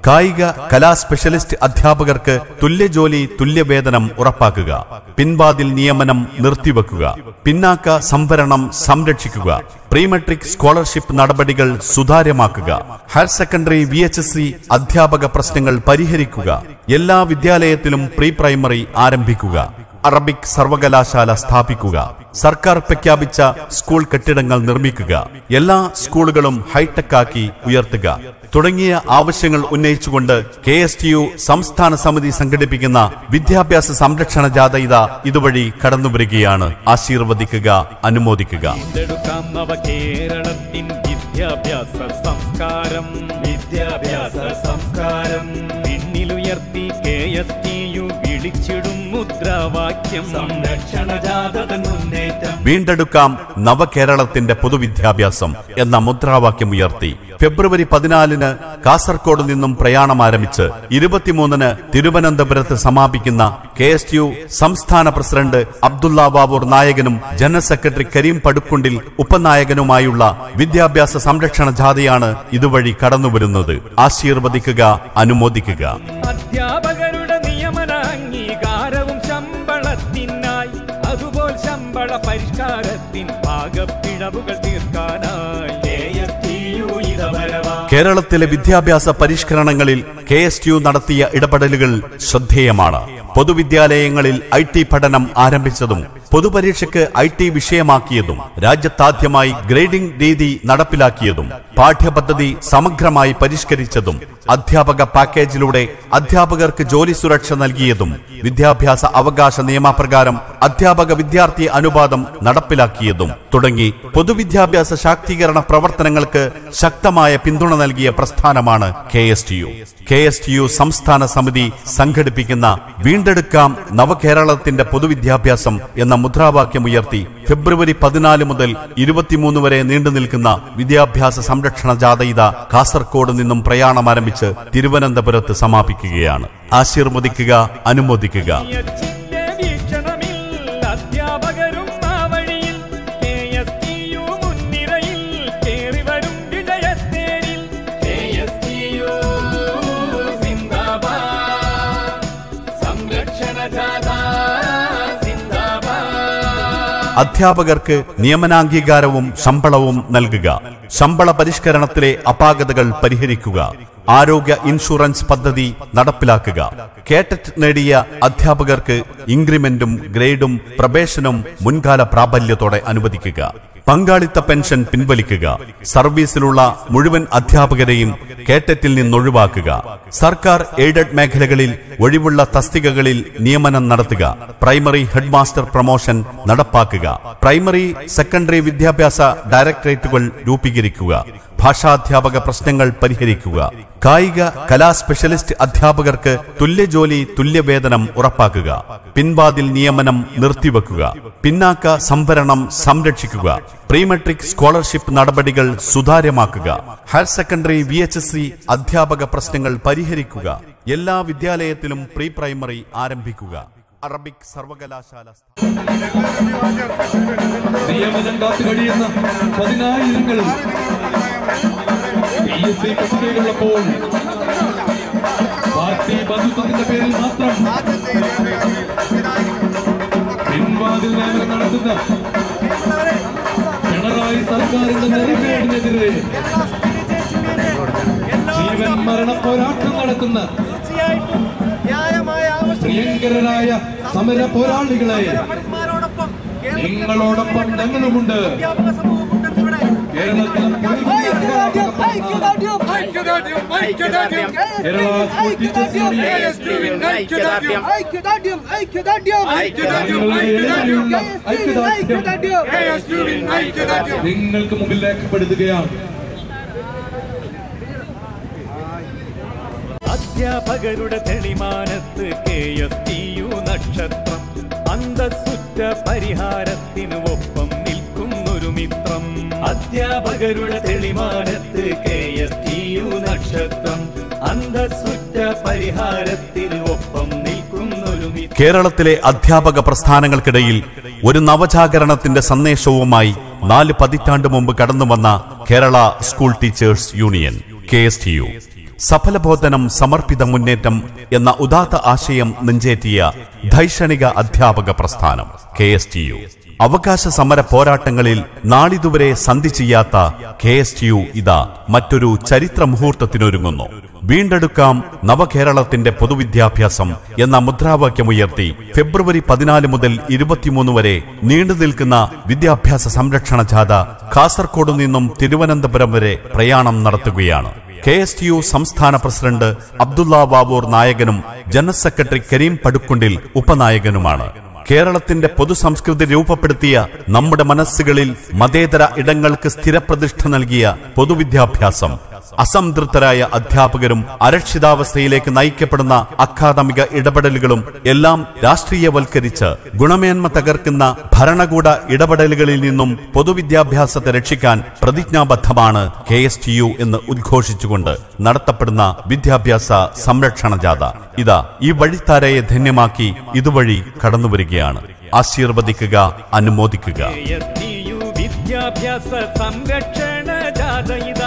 കായിക കലാ സ്പെഷ്യലിസ്റ്റ് അധ്യാപകർക്ക് തുല്യജോലി തുല്യവേതനം ഉറപ്പാക്കുക പിൻവാതിൽ നിയമനം നിർത്തിവെക്കുക പിന്നാക്ക സംവരണം സംരക്ഷിക്കുക പ്രീമെട്രിക് സ്കോളർഷിപ്പ് നടപടികൾ സുതാര്യമാക്കുക higher secondary V H S C അധ്യാപക പ്രശ്നങ്ങൾ പരിഹരിക്കുക എല്ലാ വിദ്യാലയത്തിലും പ്രീ പ്രൈമറി ആരംഭിക്കുക അറബിക് സർവകലാശാല സ്ഥാപിക്കുക സർക്കാർ പ്രഖ്യാപിച്ച സ്കൂൾ കെട്ടിടങ്ങൾ നിർമ്മിക്കുക എല്ലാ സ്കൂളുകളും ഹൈടെക് ആക്കി ഉയർത്തുക തുടങ്ങിയ ആവശ്യങ്ങൾ ഉന്നയിച്ചുകൊണ്ട് കെ എസ് ടി യു സംസ്ഥാന സമിതി സംഘടിപ്പിക്കുന്ന വിദ്യാഭ്യാസ സംരക്ഷണ ജാഥ ഇതാ ഇതുവഴി കടന്നുവരികയാണ് ആശീർവദിക്കുക അനുമോദിക്കുക വീണ്ടെടുക്കാം നവ കേരളത്തിൻ വിദ്യാഭ്യാസ സംസ്കാരം വിദ്യാഭ്യാസ സംസ്കാരം പിന്നിലുയർത്തി കെ എസ് ടി യു വിളിച്ചിടും മുദ്രാവാക്യം സംരക്ഷണ ജാഥതൻ മുന്നേറ്റം വീണ്ടെടുക്കാം നവകേരളത്തിന്റെ പൊതുവിദ്യാഭ്യാസം എന്ന മുദ്രാവാക്യം ഉയർത്തി ഫെബ്രുവരി പതിനാലിന് കാസർഗോഡ് നിന്നും പ്രയാണം ആരംഭിച്ച് ഇരുപത്തിമൂന്നിന് തിരുവനന്തപുരത്ത് സമാപിക്കുന്ന കെ എസ് യു സംസ്ഥാന പ്രസിഡന്റ് അബ്ദുള്ള ബാബൂർ നായകനും ജനറൽ സെക്രട്ടറി കരീം പടുക്കുണ്ടിൽ ഉപനായകനുമായുള്ള വിദ്യാഭ്യാസ സംരക്ഷണ ജാഥയാണ് ഇതുവഴി കടന്നുവരുന്നത് ആശീർവദിക്കുക അനുമോദിക്കുക അധ്യാപകരുടെ നിയമന അംഗീകാരവും ശമ്പളത്തിനായി അതുപോൽ ശമ്പള പരിഷ്കാരത്തിൻ പാകപ്പിഴവുകൾ തീർക്കാനായി കെ എസ് ടി യു ഇതവരവാ കേരളത്തിലെ വിദ്യാഭ്യാസ പരിഷ്കരണങ്ങളിൽ കെ എസ് യു നടത്തിയ ഇടപെടലുകൾ ശ്രദ്ധേയമാണ് പൊതുവിദ്യാലയങ്ങളിൽ ഐ ടി പഠനം ആരംഭിച്ചതും പൊതുപരീക്ഷയ്ക്ക് ഐ ടി വിഷയമാക്കിയതും രാജ്യത്താദ്യമായി ഗ്രേഡിംഗ് രീതി നടപ്പിലാക്കിയതും പാഠ്യപദ്ധതി സമഗ്രമായി പരിഷ്കരിച്ചതും അധ്യാപക പാക്കേജിലൂടെ അധ്യാപകർക്ക് ജോലി സുരക്ഷ നൽകിയതും വിദ്യാഭ്യാസ അവകാശ നിയമപ്രകാരം അധ്യാപക വിദ്യാർത്ഥി അനുപാതം നടപ്പിലാക്കിയതും തുടങ്ങി പൊതുവിദ്യാഭ്യാസ ശാക്തീകരണ പ്രവർത്തനങ്ങൾക്ക് ശക്തമായ പിന്തുണ നൽകിയ പ്രസ്ഥാനമാണ് K S T U K S T U സംസ്ഥാന സമിതി സംഘടിപ്പിക്കുന്ന വീണ്ടെടുക്കാം നവകേരളത്തിന്റെ പൊതുവിദ്യാഭ്യാസം എന്ന മുദ്രാവാക്യം ഉയർത്തി ഫെബ്രുവരി പതിനാല് മുതൽ ഇരുപത്തിമൂന്ന് വരെ നീണ്ടു നിൽക്കുന്ന വിദ്യാഭ്യാസ സംരക്ഷണ ജാഥയിത കാസർഗോഡ് നിന്നും പ്രയാണം ആരംഭിച്ച് തിരുവനന്തപുരത്ത് സമാപിക്കുകയാണ് ആശീർവദിക്കുക അനുമോദിക്കുക ന്റെ വീക്ഷണമിൽ അധ്യാപകരും ആ വഴിയിൽ കെ എസ് ടി യു മുൻനിരയിൽ കേറി വരും വിജയത്തേരിൽ കെ എസ് ടി യു സിന്ദാബാദ് സംരക്ഷണ ജാഥ സിന്ദാബാദ് അധ്യാപകർക്ക് നിയമനാംഗീകാരവും ശമ്പളവും നൽകുക ശമ്പള പരിഷ്കരണത്തിലെ അപാകതകൾ പരിഹരിക്കുക ആരോഗ്യ ഇൻഷുറൻസ് പദ്ധതി നടപ്പിലാക്കുക കേട്ടറ്റ് നേടിയ അധ്യാപകർക്ക് ഇൻക്രിമെന്റും ഗ്രേഡും പ്രവേശനവും മുൻകാല പ്രാബല്യത്തോടെ അനുവദിക്കുക പങ്കാളിത്ത പെൻഷൻ പിൻവലിക്കുക സർവീസിലുള്ള മുഴുവൻ അധ്യാപകരെയും കേട്ടറ്റിൽ നിന്നൊഴിവാക്കുക സർക്കാർ എയ്ഡഡ് മേഖലകളിൽ ഒഴിവുള്ള തസ്തികകളിൽ നിയമനം നടത്തുക പ്രൈമറി ഹെഡ്മാസ്റ്റർ പ്രൊമോഷൻ നടപ്പാക്കുക പ്രൈമറി സെക്കൻഡറി വിദ്യാഭ്യാസ ഡയറക്ടറേറ്റുകൾ രൂപീകരിക്കുക ഭാഷാധ്യാപക പ്രശ്നങ്ങൾ പരിഹരിക്കുക കായിക കലാ സ്പെഷ്യലിസ്റ്റ് അധ്യാപകർക്ക് തുല്യജോലി തുല്യവേതനം ഉറപ്പാക്കുക പിൻവാതിൽ നിയമനം നിർത്തിവെക്കുക പിന്നാക്ക സംവരണം സംരക്ഷിക്കുക പ്രീമെട്രിക് സ്കോളർഷിപ്പ് നടപടികൾ സുതാര്യമാക്കുക higher secondary V H S C അധ്യാപക പ്രശ്നങ്ങൾ പരിഹരിക്കുക എല്ലാ വിദ്യാലയത്തിലും പ്രീ പ്രൈമറി ആരംഭിക്കുക അറബിക് സർവകലാശാല നിയമനം കാത്തു കഴിയുന്ന പതിനായിരങ്ങൾ പി എസ് സി പട്ടികയിലുള്ളപ്പോൾ പാർട്ടി ബന്ധുത്വത്തിന്റെ പേരിൽ മാത്രം പിൻവാതിൽ നിയമനം നടത്തുന്ന പിണറായി സർക്കാരിന്റെ നെറികേടിനെതിരെ ജീവൻ മരണ പോരാട്ടം നടത്തുന്ന പ്രിയങ്കരരായ സമര പോരാളികളെ നിങ്ങളോടൊപ്പം ഞങ്ങളുമുണ്ട് കേരളത്തിലെ കേരള സ്കൂൾ ടീച്ചേഴ്സ് യൂണിയൻ നിങ്ങൾക്ക് മുമ്പിൽ രേഖപ്പെടുത്തുകയാണ് അധ്യാപകരുടെ തെളിമാനത്ത് കെ എസ് ടി യു നക്ഷത്രം അന്തസ്സുറ്റ പരിഹാരത്തിനു ഒപ്പം നിൽക്കുന്നൊരു മിത്രം അധ്യാപകരുടെ തെളിമാനത്ത് കെ എസ് ടി യു നക്ഷത്രം അന്തസ്സുറ്റ പരിഹാരത്തിനു ഒപ്പം നിൽക്കുന്നൊരു മിത്രം കേരളത്തിലെ അധ്യാപക പ്രസ്ഥാനങ്ങൾക്കിടയിൽ ഒരു നവജാഗരണത്തിന്റെ സന്ദേശവുമായി നാല് പതിറ്റാണ്ട് മുമ്പ് കടന്നുവന്ന Kerala school teachers union K S T U സഫലബോധനം സമർപ്പിത മുന്നേറ്റം എന്ന ഉദാത്ത ആശയം നെഞ്ചേറ്റിയ ധൈഷണിക അധ്യാപക പ്രസ്ഥാനം കെ എസ് ടി യു അവകാശ സമര പോരാട്ടങ്ങളിൽ നാളിതുവരെ സന്ധി ചെയ്യാത്ത കെ എസ് ടി യു ഇതാ മറ്റൊരു ചരിത്ര മുഹൂർത്തത്തിനൊരുങ്ങുന്നു വീണ്ടെടുക്കാം നവകേരളത്തിന്റെ പൊതുവിദ്യാഭ്യാസം എന്ന മുദ്രാവാക്യമുയർത്തി ഫെബ്രുവരി പതിനാല് മുതൽ ഇരുപത്തിമൂന്ന് വരെ നീണ്ടു നിൽക്കുന്ന വിദ്യാഭ്യാസ സംരക്ഷണ ജാഥ കാസർഗോഡ് നിന്നും തിരുവനന്തപുരം വരെ പ്രയാണം നടത്തുകയാണ് കെ എസ് ടി യു സംസ്ഥാന പ്രസിഡന്റ് അബ്ദുള്ള വാവൂർ നായകനും ജനറൽ സെക്രട്ടറി കരീം പടുക്കുണ്ടിൽ ഉപനായകനുമാണ് കേരളത്തിന്റെ പൊതുസംസ്കൃതി രൂപപ്പെടുത്തിയ നമ്മുടെ മനസ്സുകളിൽ മതേതര ഇടങ്ങൾക്ക് സ്ഥിരപ്രതിഷ്ഠ നൽകിയ പൊതുവിദ്യാഭ്യാസം അസംതൃപ്തരായ അധ്യാപകരും അരക്ഷിതാവസ്ഥയിലേക്ക് നയിക്കപ്പെടുന്ന അക്കാദമിക ഇടപെടലുകളും എല്ലാം രാഷ്ട്രീയവൽക്കരിച്ച് ഗുണമേന്മ തകർക്കുന്ന ഭരണകൂട ഇടപെടലുകളിൽ നിന്നും പൊതുവിദ്യാഭ്യാസത്തെ രക്ഷിക്കാൻ പ്രതിജ്ഞാബദ്ധമാണ് കെ എസ് ടി യു എന്ന് ഉദ്ഘോഷിച്ചുകൊണ്ട് നടത്തപ്പെടുന്ന വിദ്യാഭ്യാസ സംരക്ഷണ ജാഥ ഇതാ ഈ വഴിത്താരയെ ധന്യമാക്കി ഇതുവഴി കടന്നുവരികയാണ് ആശീർവദിക്കുക അനുമോദിക്കുക KSTU വിദ്യാഭ്യാസ സംരക്ഷണ ജാഥയിത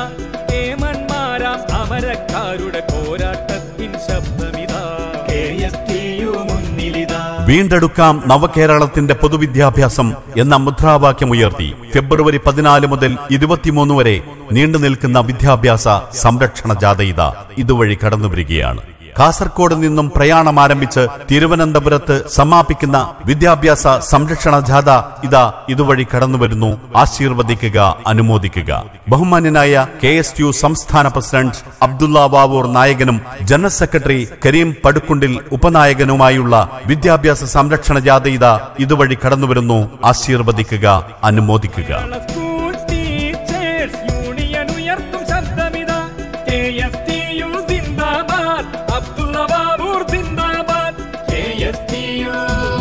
ഏമന്മാരാം അമരക്കാരുടെ പോരാട്ടത്തിൻ ശബ്ദമിതാ കെ എസ് ടി യു മുന്നിലിതാ വീണ്ടെടുക്കാം നവകേരളത്തിന്റെ പൊതുവിദ്യാഭ്യാസം എന്ന മുദ്രാവാക്യമുയർത്തി ഫെബ്രുവരി പതിനാല് മുതൽ ഇരുപത്തിമൂന്ന് വരെ നീണ്ടു നിൽക്കുന്ന വിദ്യാഭ്യാസ സംരക്ഷണ ജാഥയിത ഇതുവഴി കടന്നുവരികയാണ് കാസർഗോഡ് നിന്നും പ്രയാണം ആരംഭിച്ച് തിരുവനന്തപുരത്ത് സമാപിക്കുന്ന വിദ്യാഭ്യാസ സംരക്ഷണ ജാഥ ഇതാ ഇതുവഴി കടന്നുവരുന്നു ആശീർവദിക്കുക അനുമോദിക്കുക ബഹുമാന്യനായ കെ എസ് യു സംസ്ഥാന പ്രസിഡന്റ് അബ്ദുള്ള വാവൂർ നായകനും ജനറൽ സെക്രട്ടറി കരീം പടുക്കുണ്ടിൽ ഉപനായകനുമായുള്ള വിദ്യാഭ്യാസ സംരക്ഷണ ജാഥ ഇതാ ഇതുവഴി കടന്നുവരുന്നു ആശീർവദിക്കുക അനുമോദിക്കുക സ്കൂൾ ടീച്ചേഴ്സ് യൂണിയൻ ഉയർത്തും ശബ്ദമിതാ കെ എസ് ടി യു സിന്ദാബാദ് അബ്ദുള്ള ബാബൂർ സിന്ദാബാദ് കെ എസ് ടി യു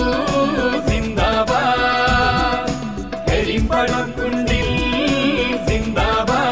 സിന്ദാബാദ് കരിമ്പടക്കുണ്ടിൽ സിന്ദാബാദ്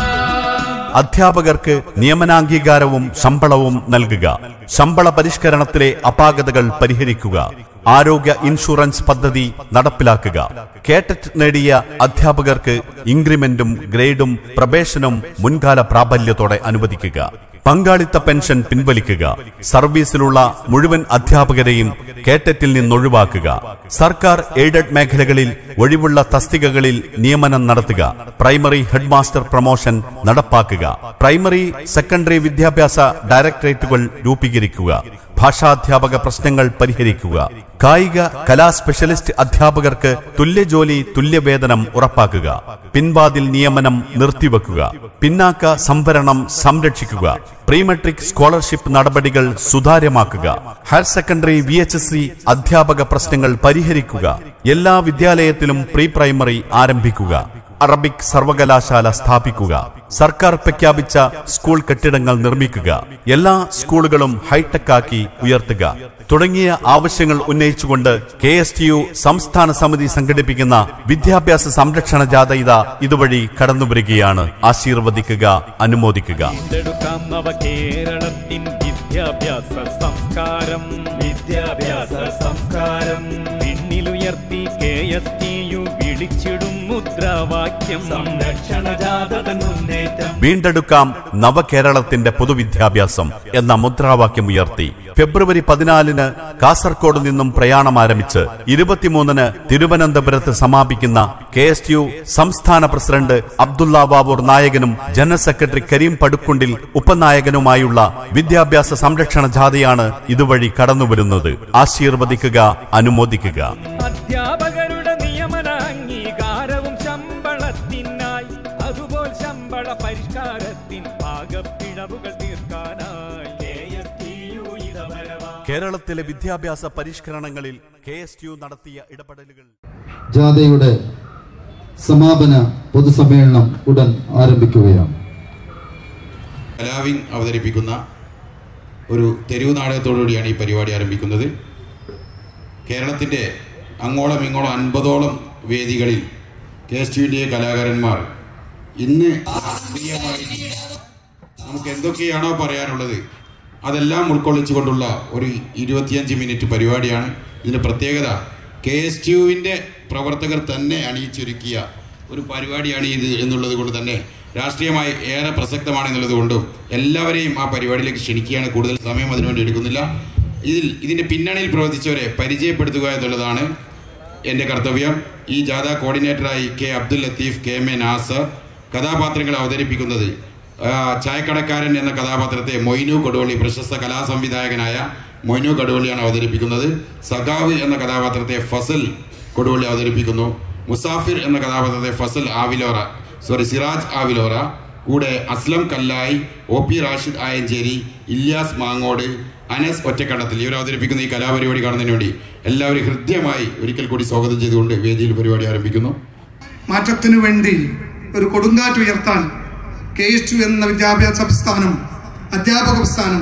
അധ്യാപകർക്ക് നിയമനാംഗീകാരവും ശമ്പളവും നൽകുക ശമ്പള പരിഷ്കരണത്തിലെ അപാകതകൾ പരിഹരിക്കുക ആരോഗ്യ ഇൻഷുറൻസ് പദ്ധതി നടപ്പിലാക്കുക കേട്ടറ്റ് നേടിയ അധ്യാപകർക്ക് ഇൻക്രിമെന്റും ഗ്രേഡും പ്രവേശനവും മുൻകാല പ്രാബല്യത്തോടെ അനുവദിക്കുക പങ്കാളിത്ത പെൻഷൻ പിൻവലിക്കുക സർവീസിലുള്ള മുഴുവൻ അധ്യാപകരെയും കേട്ടറ്റിൽ നിന്നൊഴിവാക്കുക സർക്കാർ എയ്ഡഡ് മേഖലകളിൽ ഒഴിവുള്ള തസ്തികകളിൽ നിയമനം നടത്തുക പ്രൈമറി ഹെഡ്മാസ്റ്റർ പ്രൊമോഷൻ നടപ്പാക്കുക പ്രൈമറി സെക്കൻഡറി വിദ്യാഭ്യാസ ഡയറക്ടറേറ്റുകൾ രൂപീകരിക്കുക ഭാഷാധ്യാപക പ്രശ്നങ്ങൾ പരിഹരിക്കുക കായിക കലാ സ്പെഷ്യലിസ്റ്റ് അധ്യാപകർക്ക് തുല്യജോലി തുല്യവേതനം ഉറപ്പാക്കുക പിൻവാതിൽ നിയമനം നിർത്തിവെക്കുക പിന്നാക്ക സംവരണം സംരക്ഷിക്കുക പ്രീമെട്രിക് സ്കോളർഷിപ്പ് നടപടികൾ സുതാര്യമാക്കുക higher secondary V H S C അധ്യാപക പ്രശ്നങ്ങൾ പരിഹരിക്കുക എല്ലാ വിദ്യാലയത്തിലും പ്രീ പ്രൈമറി ആരംഭിക്കുക അറബിക് സർവകലാശാല സ്ഥാപിക്കുക സർക്കാർ പ്രഖ്യാപിച്ച സ്കൂൾ കെട്ടിടങ്ങൾ നിർമ്മിക്കുക എല്ലാ സ്കൂളുകളും ഹൈടെക് ആക്കി ഉയർത്തുക തുടങ്ങിയ ആവശ്യങ്ങൾ ഉന്നയിച്ചുകൊണ്ട് കെ എസ് ടി യു സംസ്ഥാന സമിതി സംഘടിപ്പിക്കുന്ന വിദ്യാഭ്യാസ സംരക്ഷണ ജാഥ ഇതാ ഇതുവഴി കടന്നുവരികയാണ് ആശീർവദിക്കുക അനുമോദിക്കുക വീണ്ടെടുക്കാം നവകേരളത്തിൻ വിദ്യാഭ്യാസ സംസ്കാരം വിദ്യാഭ്യാസ സംസ്കാരം പിന്നിലുയർത്തി കെ എസ് ടി യു വിളിച്ചിടും മുദ്രാവാക്യം സംരക്ഷണ ജാഥതൻ മുന്നേറ്റം വീണ്ടെടുക്കാം നവകേരളത്തിന്റെ പൊതുവിദ്യാഭ്യാസം എന്ന മുദ്രാവാക്യം ഉയർത്തി ഫെബ്രുവരി പതിനാലിന് കാസർഗോഡ് നിന്നും പ്രയാണം ആരംഭിച്ച് ഇരുപത്തിമൂന്നിന് തിരുവനന്തപുരത്ത് സമാപിക്കുന്ന കെ എസ് യു സംസ്ഥാന പ്രസിഡന്റ് അബ്ദുള്ള ബാബൂർ നായകനും ജനറൽ സെക്രട്ടറി കരീം പടുക്കുണ്ടിൽ ഉപനായകനുമായുള്ള വിദ്യാഭ്യാസ സംരക്ഷണ ജാഥയാണ് ഇതുവഴി കടന്നുവരുന്നത് ആശീർവദിക്കുക അനുമോദിക്കുക അധ്യാപകരുടെ നിയമന അംഗീകാരവും ശമ്പളത്തിനായി അതുപോൽ ശമ്പള പരിഷ്കാരത്തിൻ പാകപ്പിഴവുകൾ തീർക്കാനായി KSTU ഇതവരവാ കേരളത്തിലെ വിദ്യാഭ്യാസ പരിഷ്കരണങ്ങളിൽ കെ എസ് യു നടത്തിയ ഇടപെടലുകൾ ജാഥയുടെ സമാപന പൊതുസമ്മേളനം ഉടൻ ആരംഭിക്കുകയാണ് കലാവിൻ അവതരിപ്പിക്കുന്ന ഒരു തെരുവ് നാടകത്തോടുകൂടിയാണ് ഈ പരിപാടി ആരംഭിക്കുന്നത് കേരളത്തിൻ്റെ അങ്ങോളം ഇങ്ങോളം അൻപതോളം വേദികളിൽ കെ എസ് ടിയുടെ കലാകാരന്മാർ ഇന്ന് രാഷ്ട്രീയമായി നമുക്ക് എന്തൊക്കെയാണോ പറയാനുള്ളത് അതെല്ലാം ഉൾക്കൊള്ളിച്ചുകൊണ്ടുള്ള ഒരു ഇരുപത്തിയഞ്ച് മിനിറ്റ് പരിപാടിയാണ് ഇതിൻ്റെ പ്രത്യേകത കെ എസ് ടി യുവിൻ്റെ പ്രവർത്തകർ തന്നെ അണിയിച്ചൊരുക്കിയ ഒരു പരിപാടിയാണ് ഇത് എന്നുള്ളത് കൊണ്ട് തന്നെ രാഷ്ട്രീയമായി ഏറെ പ്രസക്തമാണ് എന്നുള്ളത് കൊണ്ടും എല്ലാവരെയും ആ പരിപാടിയിലേക്ക് ക്ഷണിക്കുകയാണ് കൂടുതൽ സമയം അതിനുവേണ്ടി എടുക്കുന്നില്ല ഇതിൽ ഇതിൻ്റെ പിന്നണിയിൽ പ്രവർത്തിച്ചവരെ പരിചയപ്പെടുത്തുക എന്നുള്ളതാണ് എൻ്റെ കർത്തവ്യം ഈ ജാഥ കോർഡിനേറ്ററായി K Abdul Latheef K M A Nasar കഥാപാത്രങ്ങളെ അവതരിപ്പിക്കുന്നത് ആ, ചായക്കടക്കാരൻ എന്ന കഥാപാത്രത്തെ മൊയ്നു കൊടുവള്ളി പ്രശസ്ത കലാസംവിധായകനായ മൊയ്നു കൊടുവള്ളിയാണ് അവതരിപ്പിക്കുന്നത് സഖാവ് എന്ന കഥാപാത്രത്തെ ഫസൽ കൊടുവള്ളി അവതരിപ്പിക്കുന്നു മുസാഫിർ എന്ന കഥാപാത്രത്തെ ഫസൽ ആവിലോറ സോറി സിറാജ് ആവിലോറ കൂടെ അസ്ലം കല്ലായി ഒ പി റാഷിദ് ആയഞ്ചേരി ഇല്യാസ് മാങ്ങോട് അനസ് ഒറ്റക്കണ്ടത്തിൽ ഇവർ അവതരിപ്പിക്കുന്ന ഈ കലാപരിപാടി കാണുന്നതിന് വേണ്ടി എല്ലാവരും ഹൃദ്യമായി ഒരിക്കൽ കൂടി സ്വാഗതം ചെയ്തുകൊണ്ട് വേദിയിൽ പരിപാടി ആരംഭിക്കുന്നു മാറ്റത്തിനു വേണ്ടി ഒരു കൊടുങ്കാറ്റ് ഉയർത്താൻ കെ എസ് ടു എന്ന വിദ്യാഭ്യാസ പ്രസ്ഥാനം അധ്യാപക പ്രസ്ഥാനം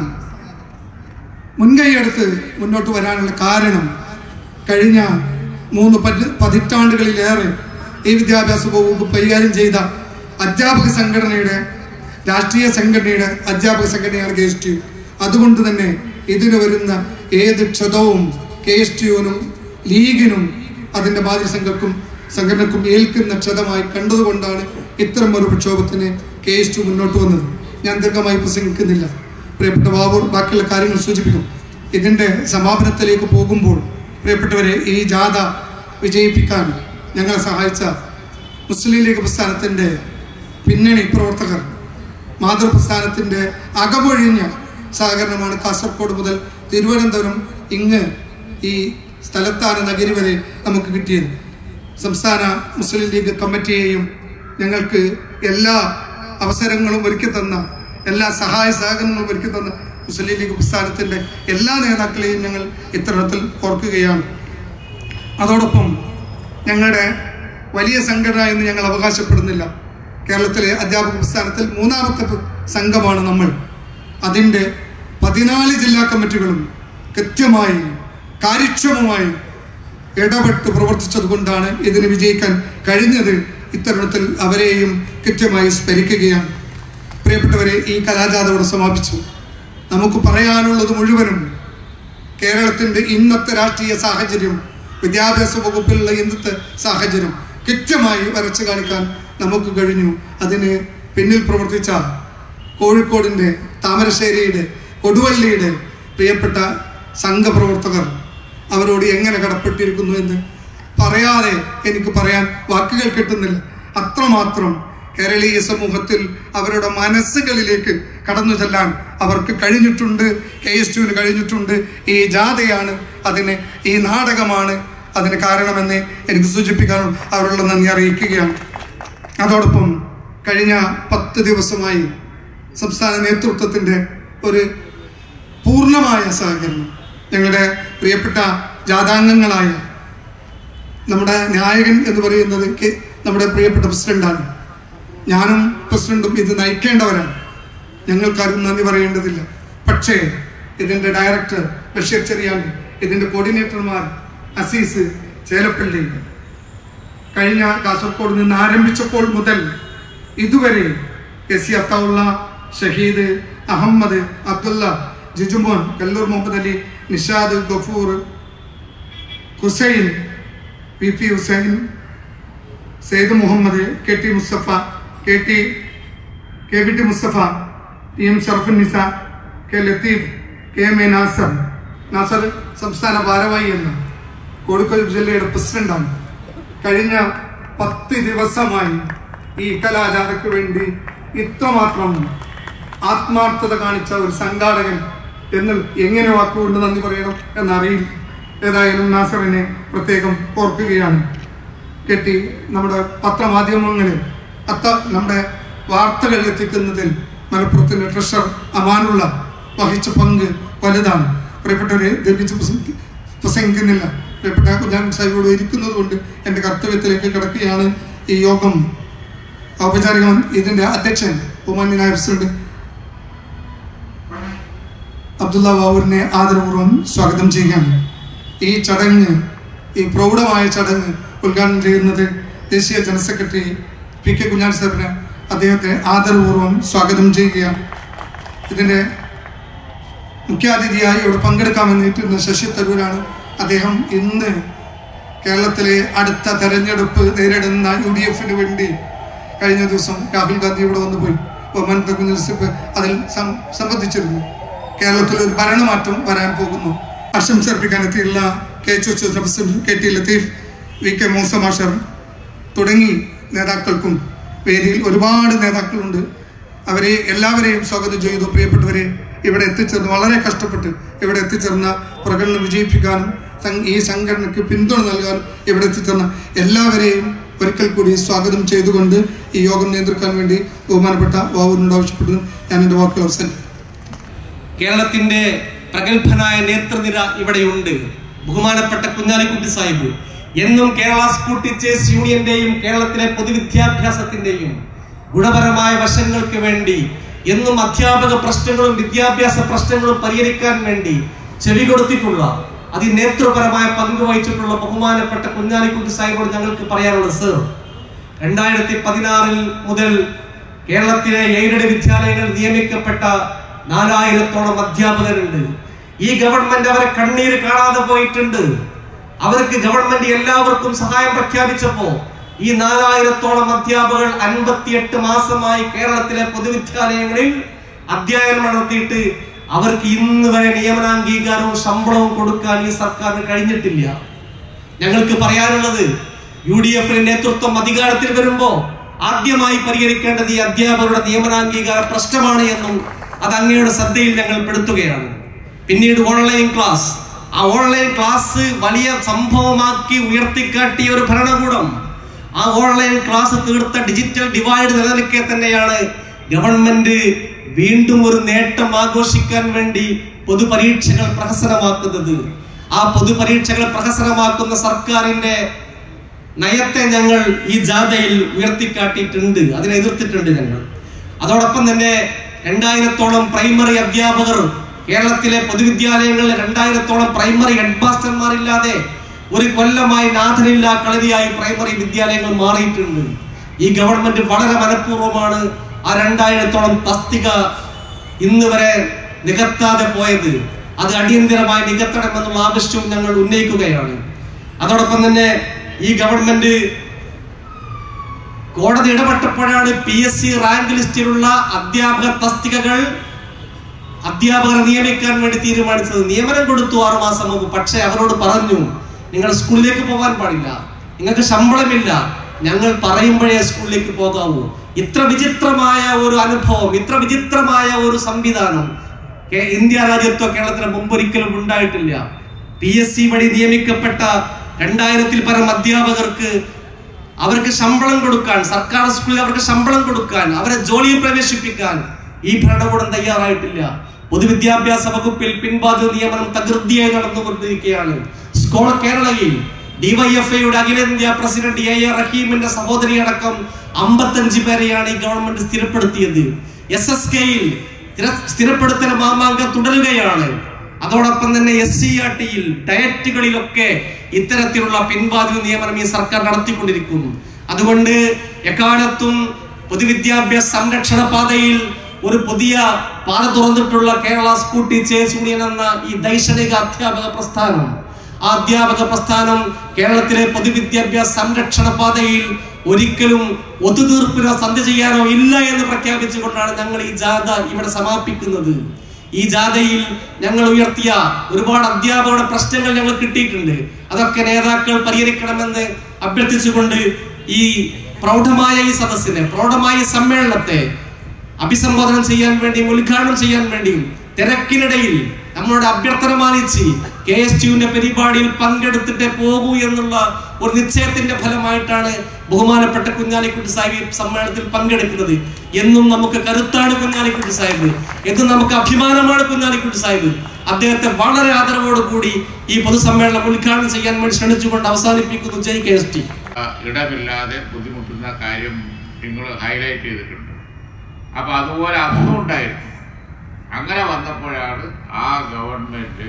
മുൻകൈയെടുത്ത് മുന്നോട്ട് വരാനുള്ള കാരണം കഴിഞ്ഞ മൂന്ന് പതി പതിറ്റാണ്ടുകളിലേറെ ഈ വിദ്യാഭ്യാസ വകുപ്പ് കൈകാര്യം ചെയ്ത അധ്യാപക സംഘടനയുടെ രാഷ്ട്രീയ സംഘടനയുടെ അധ്യാപക സംഘടനയാണ് കെ എസ് ടി യു അതുകൊണ്ട് തന്നെ ഇതിന് വരുന്ന ഏത് ക്ഷതവും കെ എസ് ടി യുവിനും ലീഗിനും അതിൻ്റെ ബാധ്യ സംഘർക്കും സംഘടനക്കും ഏൽക്കുന്ന ക്ഷതമായി കണ്ടതുകൊണ്ടാണ് ഇത്തരം ഒരു പ്രക്ഷോഭത്തിന് കെ എസ് ടി യു മുന്നോട്ട് വന്നത് ഞാൻ ദീർഘമായി പ്രസംഗിക്കുന്നില്ല പ്രിയപ്പെട്ട ബാബു ബാക്കിയുള്ള കാര്യങ്ങൾ സൂചിപ്പിക്കും ഇതിൻ്റെ സമാപനത്തിലേക്ക് പോകുമ്പോൾ പ്രിയപ്പെട്ടവരെ ഈ ജാഥ വിജയിപ്പിക്കാൻ ഞങ്ങളെ സഹായിച്ച മുസ്ലിം ലീഗ് പ്രസ്ഥാനത്തിൻ്റെ പിന്നണി പ്രവർത്തകർ മാതൃപ്രസ്ഥാനത്തിൻ്റെ അകമൊഴിഞ്ഞ സഹകരണമാണ് കാസർഗോഡ് മുതൽ തിരുവനന്തപുരം ഇങ്ങ് ഈ സ്ഥലത്താണ് നഗരി വരെ നമുക്ക് കിട്ടിയത് സംസ്ഥാന മുസ്ലിം ലീഗ് കമ്മിറ്റിയെയും ഞങ്ങൾക്ക് എല്ലാ അവസരങ്ങളും ഒരുക്കി തന്ന എല്ലാ സഹായ സഹകരണങ്ങളും ഒരുക്കി തന്ന മുസ്ലിം ലീഗ് പ്രസ്ഥാനത്തിൻ്റെ എല്ലാ നേതാക്കളെയും ഞങ്ങൾ ഇത്തരത്തിൽ ഓർക്കുകയാണ് അതോടൊപ്പം ഞങ്ങളുടെ വലിയ സംഘടന എന്ന് ഞങ്ങൾ അവകാശപ്പെടുന്നില്ല കേരളത്തിലെ അധ്യാപക പ്രസ്ഥാനത്തിൽ മൂന്നാമത്തെ പ്ര- സംഘമാണ് നമ്മൾ അതിൻ്റെ പതിനാല് ജില്ലാ കമ്മിറ്റികളും കൃത്യമായി കാര്യക്ഷമമായി ഇടപെട്ട് പ്രവർത്തിച്ചത് കൊണ്ടാണ് ഇതിന് വിജയിക്കാൻ കഴിഞ്ഞത് ഇത്തരുണത്തിൽ അവരെയും കൃത്യമായി സ്മരിക്കുകയാണ് പ്രിയപ്പെട്ടവരെ ഈ കലാജാഥയോടെ സമാപിച്ചു നമുക്ക് പറയാനുള്ളത് മുഴുവനും കേരളത്തിൻ്റെ ഇന്നത്തെ രാഷ്ട്രീയ സാഹചര്യം വിദ്യാഭ്യാസ വകുപ്പിലുള്ള ഇന്നത്തെ സാഹചര്യം കൃത്യമായി വരച്ചു കാണിക്കാൻ നമുക്ക് കഴിഞ്ഞു അതിന് പിന്നിൽ പ്രവർത്തിച്ച കോഴിക്കോടിൻ്റെ താമരശ്ശേരിയുടെ കൊടുവള്ളിയുടെ പ്രിയപ്പെട്ട സംഘപ്രവർത്തകർ അവരോട് എങ്ങനെ കടപ്പെട്ടിരിക്കുന്നു എന്ന് പറയാതെ എനിക്ക് പറയാൻ വാക്കുകൾ കിട്ടുന്നില്ല അത്രമാത്രം കേരളീയ സമൂഹത്തിൽ അവരുടെ മനസ്സുകളിലേക്ക് കടന്നു ചെല്ലാൻ അവർക്ക് കഴിഞ്ഞിട്ടുണ്ട് കെ എസ് ടുവിന് കഴിഞ്ഞിട്ടുണ്ട് ഈ ജാഥയാണ് അതിന് ഈ നാടകമാണ് അതിന് കാരണമെന്ന് എനിക്ക് സൂചിപ്പിക്കാനും അവരുടെ നന്ദി അറിയിക്കുകയാണ് അതോടൊപ്പം കഴിഞ്ഞ പത്ത് ദിവസമായി സംസ്ഥാന നേതൃത്വത്തിൻ്റെ ഒരു പൂർണ്ണമായ സഹകരണം ഞങ്ങളുടെ പ്രിയപ്പെട്ട ജാഥാംഗങ്ങളായ നമ്മുടെ നായകൻ എന്ന് പറയുന്നത് കെ- നമ്മുടെ പ്രിയപ്പെട്ട പ്രസിഡന്റാണ് ഞാനും പ്രസിഡന്റും ഇത് നയിക്കേണ്ടവരാണ് ഞങ്ങൾക്കാരും നന്ദി പറയേണ്ടതില്ല പക്ഷേ ഇതിൻ്റെ ഡയറക്ടർ ബഷീർ ചെറിയാണ്ട് ഇതിൻ്റെ കോർഡിനേറ്റർമാർ അസീസ് ചേലപ്പള്ളി കഴിഞ്ഞ കാസർഗോഡ് നിന്ന് ആരംഭിച്ചപ്പോൾ മുതൽ ഇതുവരെ S C Athavulla Shaheed Ahmed Abdulla Jijumon Kallur Muhammad Ali Nishad Gafoor Hussain P P Hussain Sayed Muhammad K T Musthafa K T K V T Musthafa T M Sharafun Nisa K Latheef K M A Nasar Nasar സംസ്ഥാന ഭാരവാഹി എന്ന കോഴിക്കോട് ജില്ലയുടെ പ്രസിഡന്റാണ് കഴിഞ്ഞ പത്ത് ദിവസമായി ഈ കലാജാഥയ്ക്ക് വേണ്ടി ഇത്രമാത്രം ആത്മാർത്ഥത കാണിച്ച ഒരു സംഘാടകൻ എന്ന് എങ്ങനെ വാക്കുകൊണ്ട് നന്ദി പറയണം എന്നറിയില്ല ഏതായാലും നാസറിനെ പ്രത്യേകം ഓർക്കുകയാണ് കെട്ടി നമ്മുടെ പത്രമാധ്യമങ്ങളിൽ അത്ത നമ്മുടെ വാർത്തകൾ എത്തിക്കുന്നതിൽ മലപ്പുറത്തിൻ്റെ ട്രഷർ അമാനുള്ള വഹിച്ച പങ്ക് വലുതാണ് പ്രിയപ്പെട്ടവരെ ദീപിച്ച് പ്രസംഗി- പ്രസംഗിക്കുന്നില്ല പ്രിയപ്പെട്ട കുഞ്ഞാൻ സാഹിബോട് ഇരിക്കുന്നത് കൊണ്ട് എൻ്റെ കർത്തവ്യത്തിലേക്ക് കിടക്കുകയാണ് ഈ യോഗം ഔപചാരികം ഇതിൻ്റെ അധ്യക്ഷൻ ബഹുമാന്യനായ പ്രസിഡന്റ് അബ്ദുള്ള ബാബുവിനെ ആദരപൂർവ്വം സ്വാഗതം ചെയ്യുകയാണ് ഈ ചടങ്ങ് ഈ പ്രൗഢമായ ചടങ്ങ് ഉദ്ഘാടനം ചെയ്യുന്നത് ദേശീയ general secretary P K Kunhan സാറിന് അദ്ദേഹത്തെ ആദരപൂർവ്വം സ്വാഗതം ചെയ്യുകയാണ് ഇതിൻ്റെ മുഖ്യാതിഥിയായി ഇവിടെ പങ്കെടുക്കാമെന്നിട്ടുന്ന ശശി തരൂരാണ് അദ്ദേഹം ഇന്ന് കേരളത്തിലെ അടുത്ത തെരഞ്ഞെടുപ്പ് നേരിടുന്ന യു ഡി എഫിന് വേണ്ടി കഴിഞ്ഞ ദിവസം രാഹുൽ ഗാന്ധി ഇവിടെ വന്നു പോയി ബഹുമാനത്തെ കുഞ്ഞിൽ സിപ്പ് അതിൽ സം- സംബന്ധിച്ചിരുന്നു കേരളത്തിൽ ഒരു ഭരണമാറ്റം വരാൻ പോകുന്നു ആശംസ അർപ്പിക്കാൻ എത്തിയുള്ള K H H president K T Latheef V K Moosa മാഷർ തുടങ്ങി നേതാക്കൾക്കും വേദിയിൽ ഒരുപാട് നേതാക്കളുണ്ട് അവരെ എല്ലാവരെയും സ്വാഗതം ചെയ്തു പ്രിയപ്പെട്ടവരെ ഇവിടെ എത്തിച്ചേർന്ന് വളരെ കഷ്ടപ്പെട്ട് ഇവിടെ എത്തിച്ചേർന്ന പ്രകടനം വിജയിപ്പിക്കാനും സം- ഈ സംഘടനയ്ക്ക് പിന്തുണ നൽകാനും ഇവിടെ എത്തിച്ചേർന്ന എല്ലാവരെയും ഒരിക്കൽ കൂടി സ്വാഗതം ചെയ്തുകൊണ്ട് ഈ യോഗം നിയന്ത്രിക്കാൻ വേണ്ടി ബഹുമാനപ്പെട്ട വാവൂരിനോട് ആവശ്യപ്പെട്ടു ഞാൻ എൻ്റെ വാക്കുകൾ അവസാനിപ്പിക്കും കേരളത്തിന്റെ പ്രഗത്ഭനായ നേതൃനിര ഇവിടെയുണ്ട് ബഹുമാനപ്പെട്ട കുഞ്ഞാലിക്കുട്ടി സാഹിബ് എന്നും കേരള സ്കൂൾ ടീച്ചേഴ്സ് യൂണിയന്റെയും കേരളത്തിലെ പൊതുവിദ്യാഭ്യാസത്തിന്റെയും ഗുണപരമായ വശങ്ങൾക്ക് വേണ്ടി എന്നും അധ്യാപക പ്രശ്നങ്ങളും വിദ്യാഭ്യാസ പ്രശ്നങ്ങളും പരിഹരിക്കാൻ വേണ്ടി ചെവി കൊടുത്തിട്ടുള്ള അതി നേതൃപരമായ പങ്ക് വഹിച്ചിട്ടുള്ള ബഹുമാനപ്പെട്ട കുഞ്ഞാലിക്കുട്ടി സാഹിബോട് ഞങ്ങൾക്ക് പറയാനുള്ളത് സർ രണ്ടായിരത്തി പതിനാറിൽ മുതൽ കേരളത്തിലെ എയ്ഡഡ് വിദ്യാലയങ്ങൾ നിയമിക്കപ്പെട്ട നാലായിരത്തോളം അധ്യാപകരുണ്ട് ഈ ഗവൺമെന്റ് അവരെ കണ്ണീര് കാണാതെ പോയിട്ടുണ്ട് അവർക്ക് ഗവൺമെന്റ് എല്ലാവർക്കും സഹായം പ്രഖ്യാപിച്ചപ്പോ ഈ നാലായിരത്തോളം അധ്യാപകർ അൻപത്തിയെട്ട് മാസമായി കേരളത്തിലെ പൊതുവിദ്യാലയങ്ങളിൽ അധ്യയനം നടത്തിയിട്ട് അവർക്ക് ഇന്ന് വരെ നിയമനാംഗീകാരവും ശമ്പളവും കൊടുക്കാൻ ഈ സർക്കാരിന് കഴിഞ്ഞിട്ടില്ല ഞങ്ങൾക്ക് പറയാനുള്ളത് യു ഡി എഫിന്റെ നേതൃത്വം അധികാരത്തിൽ വരുമ്പോ ആദ്യമായി പരിഹരിക്കേണ്ടത് ഈ അധ്യാപകരുടെ നിയമനാംഗീകാര പ്രശ്നമാണ് എന്നും അത് അങ്ങയുടെ ശ്രദ്ധയിൽ ഞങ്ങൾ പെടുത്തുകയാണ് പിന്നീട് ഓൺലൈൻ ക്ലാസ് ആ ഓൺലൈൻ ക്ലാസ് വലിയ സംഭവമാക്കി ഉയർത്തിക്കാട്ടിയ ഒരു ഭരണകൂടം ആ ഓൺലൈൻ ക്ലാസ് തീർത്ത ഡിജിറ്റൽ ഡിവൈഡ് നിലനിൽക്കെ തന്നെയാണ് ഗവൺമെന്റ് വീണ്ടും ഒരു നേട്ടം ആഘോഷിക്കാൻ വേണ്ടി പൊതുപരീക്ഷകൾ പ്രഹസനമാക്കുന്നത് ആ പൊതുപരീക്ഷകൾ പ്രഹസനമാക്കുന്ന സർക്കാരിന്റെ നയത്തെ ഞങ്ങൾ ഈ ജാഥയിൽ ഉയർത്തിക്കാട്ടിയിട്ടുണ്ട് അതിനെ എതിർത്തിട്ടുണ്ട് ഞങ്ങൾ അതോടൊപ്പം തന്നെ രണ്ടായിരത്തോളം പ്രൈമറി അധ്യാപകർ കേരളത്തിലെ പൊതുവിദ്യാലയങ്ങളിൽ രണ്ടായിരത്തോളം പ്രൈമറി ഹെഡ്മാസ്റ്റർമാരില്ലാതെ ഒരു കൊല്ലമായി നാഥനില്ല കളരിയായി പ്രൈമറി വിദ്യാലയങ്ങൾ മാറിയിട്ടുണ്ട് ഈ ഗവൺമെന്റ് വളരെ മനഃപൂർവ്വമാണ് ആ രണ്ടായിരത്തോളം തസ്തിക ഇന്ന് വരെ നികത്താതെ പോയത് അത് അടിയന്തരമായി നികത്തണമെന്നുള്ള ആവശ്യവും ഞങ്ങൾ ഉന്നയിക്കുകയാണ് അതോടൊപ്പം തന്നെ ഈ ഗവൺമെന്റ് കോടതി ഇടപെട്ടപ്പോഴാണ് പി എസ് സി റാങ്ക് ലിസ്റ്റിലുള്ള അധ്യാപക തസ്തികകൾ അധ്യാപകരെ നിയമിക്കാൻ വേണ്ടി തീരുമാനിച്ചത് നിയമനം കൊടുത്തു ആറു മാസം മുമ്പ് പക്ഷേ അവരോട് പറഞ്ഞു നിങ്ങൾ സ്കൂളിലേക്ക് പോകാൻ പാടില്ല നിങ്ങൾക്ക് ശമ്പളമില്ല ഞങ്ങൾ പറയുമ്പോഴേ സ്കൂളിലേക്ക് പോകാവൂ ഇത്ര വിചിത്രമായ ഒരു അനുഭവം ഇത്ര വിചിത്രമായ ഒരു സംവിധാനം കേ- ഇന്ത്യ രാജ്യത്തോ കേരളത്തിന് മുമ്പൊരിക്കലും ഉണ്ടായിട്ടില്ല പി എസ് സി വഴി നിയമിക്കപ്പെട്ട രണ്ടായിരത്തിൽ പരം അധ്യാപകർക്ക് അവർക്ക് ശമ്പളം കൊടുക്കാൻ സർക്കാർ സ്കൂളിൽ അവർക്ക് ശമ്പളം കൊടുക്കാൻ അവരെ ജോലിയിൽ പ്രവേശിപ്പിക്കാൻ ഈ ഭരണകൂടം തയ്യാറായിട്ടില്ല പൊതുവിദ്യാഭ്യാസ വകുപ്പിൽ പിൻവാതിൽ നിയമനം തകൃതിയായി നടന്നുകൊണ്ടിരിക്കുകയാണ് സ്കോൾ കേരളയിൽ ഡിവൈഎഫ്ഐയുടെ അഖിലേന്ത്യാ പ്രസിഡന്റ് എ എ റഹീമിന്റെ സഹോദരി അടക്കം അമ്പത്തഞ്ച് പേരെയാണ് ഈ ഗവൺമെന്റ് സ്ഥിരപ്പെടുത്തിയത് എസ് എസ് കെയിൽ സ്ഥിരപ്പെടുത്തൽ മാമാങ്കം തുടരുകയാണ് അതോടൊപ്പം തന്നെ എസ് സി ആർ ടിയിൽ ഡയറ്റുകളിലൊക്കെ ഇത്തരത്തിലുള്ള പിൻവാതിൽ നിയമനം ഈ സർക്കാർ നടത്തിക്കൊണ്ടിരിക്കുന്നു അതുകൊണ്ട് എക്കാലത്തും പൊതുവിദ്യാഭ്യാസ സംരക്ഷണ പാതയിൽ ഒരു പുതിയ പാത തുറന്നിട്ടുള്ള കേരള സ്കൂൾ ടീച്ചേഴ്സ് യൂണിയൻ എന്ന ഈ ദൈക്ഷണിക അധ്യാപക പ്രസ്ഥാനം ആ അധ്യാപക പ്രസ്ഥാനം കേരളത്തിലെ പൊതുവിദ്യാഭ്യാസ സംരക്ഷണ പാതയിൽ ഒരിക്കലും ഒത്തുതീർപ്പിനോ സന്ധി ചെയ്യാനോ ഇല്ല എന്ന് പ്രഖ്യാപിച്ചുകൊണ്ടാണ് ഞങ്ങൾ ഈ ജാഥ ഇവിടെ സമാപിക്കുന്നത് ഈ ജാഥയിൽ ഞങ്ങൾ ഉയർത്തിയ ഒരുപാട് അധ്യാപകരുടെ പ്രശ്നങ്ങൾ ഞങ്ങൾ കിട്ടിയിട്ടുണ്ട് അതൊക്കെ നേതാക്കൾ പരിഹരിക്കണമെന്ന് അഭ്യർത്ഥിച്ചുകൊണ്ട് ഈ പ്രൗഢമായ ഈ സദസ്സിനെ പ്രൗഢമായ ഈ സമ്മേളനത്തെ അഭിസംബോധന ചെയ്യാൻ വേണ്ടിയും ഉദ്ഘാടനം ചെയ്യാൻ വേണ്ടിയും തിരക്കിനിടയിൽ നമ്മളോട് അഭ്യർത്ഥന മാനിച്ച് കെ എസ് ടിയുവിന്റെ പരിപാടിയിൽ പങ്കെടുത്തിട്ടേ പോകൂ എന്നുള്ള ഒരു നിശ്ചയത്തിന്റെ ഫലമായിട്ടാണ് ബഹുമാനപ്പെട്ട കുഞ്ഞാലിക്കുട്ടി സാഹിബ് ഈ സമ്മേളനത്തിൽ പങ്കെടുക്കുന്നത് എന്നും നമുക്ക് കരുത്താണ് കുഞ്ഞാലിക്കുട്ടി സാഹിബ് എന്നും നമുക്ക് അഭിമാനമാണ് കുഞ്ഞാലിക്കുട്ടി സാഹിബ് അദ്ദേഹത്തെ വളരെ ആദരവോടുകൂടി ഈ പൊതുസമ്മേളനം ഉദ്ഘാടനം ചെയ്യാൻ വേണ്ടി ക്ഷണിച്ചുകൊണ്ട് അവസാനിപ്പിക്കുന്നു ജയ് കെ എസ് ടി ഇടമില്ലാതെ ബുദ്ധിമുട്ടുന്ന കാര്യം നിങ്ങൾ ഹൈലൈറ്റ് ചെയ്തിട്ടുണ്ട് അപ്പോൾ അതുപോലെ അന്നും ഉണ്ടായിരുന്നു അങ്ങനെ വന്നപ്പോഴാണ് ആ ഗവൺമെൻറ്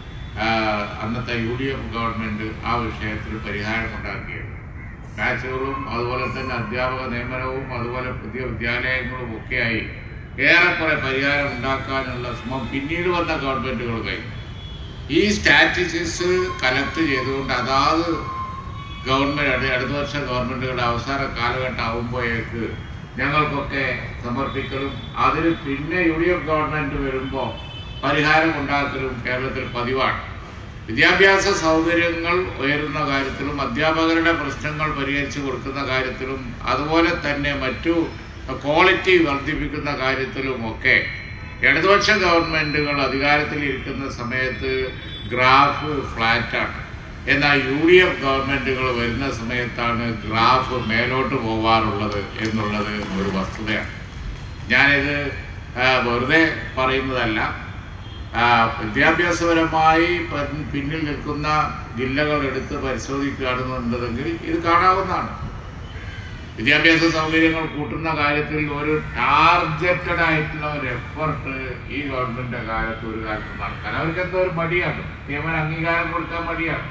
അന്നത്തെ യു ഡി എഫ് ഗവൺമെൻറ് ആ വിഷയത്തിൽ പരിഹാരം ഉണ്ടാക്കിയത് ബാച്ചുകളും അതുപോലെ തന്നെ അധ്യാപക നിയമനവും അതുപോലെ പുതിയ വിദ്യാലയങ്ങളും ഒക്കെയായി ഏറെക്കുറെ പരിഹാരം ഉണ്ടാക്കാനുള്ള ശ്രമം പിന്നീട് വന്ന ഗവൺമെൻറ്റുകൾ കഴിഞ്ഞു ഈ സ്റ്റാറ്റിസ്റ്റിക്സ് കലക്ട് ചെയ്തുകൊണ്ട് അതാത് ഗവൺമെൻറ് അടുത്ത വർഷം ഗവൺമെൻറ്റുകളുടെ അവസാന കാലഘട്ടം ആകുമ്പോഴേക്ക് ഞങ്ങൾക്കൊക്കെ സമർപ്പിക്കലും അതിൽ പിന്നെ യു ഡി എഫ് ഗവൺമെൻറ് വരുമ്പോൾ പരിഹാരം ഉണ്ടാക്കലും കേരളത്തിൽ പതിവാണ് വിദ്യാഭ്യാസ സൗകര്യങ്ങൾ ഉയരുന്ന കാര്യത്തിലും അധ്യാപകരുടെ പ്രശ്നങ്ങൾ പരിഹരിച്ചു കൊടുക്കുന്ന കാര്യത്തിലും അതുപോലെ തന്നെ മറ്റു ക്വാളിറ്റി വർദ്ധിപ്പിക്കുന്ന കാര്യത്തിലുമൊക്കെ ഇടതുപക്ഷ ഗവൺമെൻറ്റുകൾ അധികാരത്തിൽ ഇരിക്കുന്ന സമയത്ത് ഗ്രാഫ് ഫ്ലാറ്റാണ് എന്നാൽ യു ഡി എഫ് ഗവൺമെൻറ്റുകൾ വരുന്ന സമയത്താണ് ഗ്രാഫ് മേലോട്ട് പോകാറുള്ളത് എന്നുള്ളത് ഒരു വസ്തുതയാണ് ഞാനിത് ആ, വെറുതെ പറയുന്നതല്ല ആ, വിദ്യാഭ്യാസപരമായി പൻ- പിന്നിൽ നിൽക്കുന്ന ജില്ലകൾ എടുത്ത് പരിശോധിക്കുകയാണെന്നുണ്ടെങ്കിൽ ഇത് കാണാവുന്നതാണ് വിദ്യാഭ്യാസ സൗകര്യങ്ങൾ കൂട്ടുന്ന കാര്യത്തിൽ ഒരു ടാർഗറ്റഡ് ആയിട്ടുള്ള ഒരു എഫർട്ട് ഈ ഗവൺമെന്റിന്റെ കാലത്ത് ഒരു കാലത്ത് നടക്കാൻ അവർക്ക് എന്തോ ഒരു മടിയാണ് നിയമന അംഗീകാരം കൊടുക്കാൻ മടിയാണ്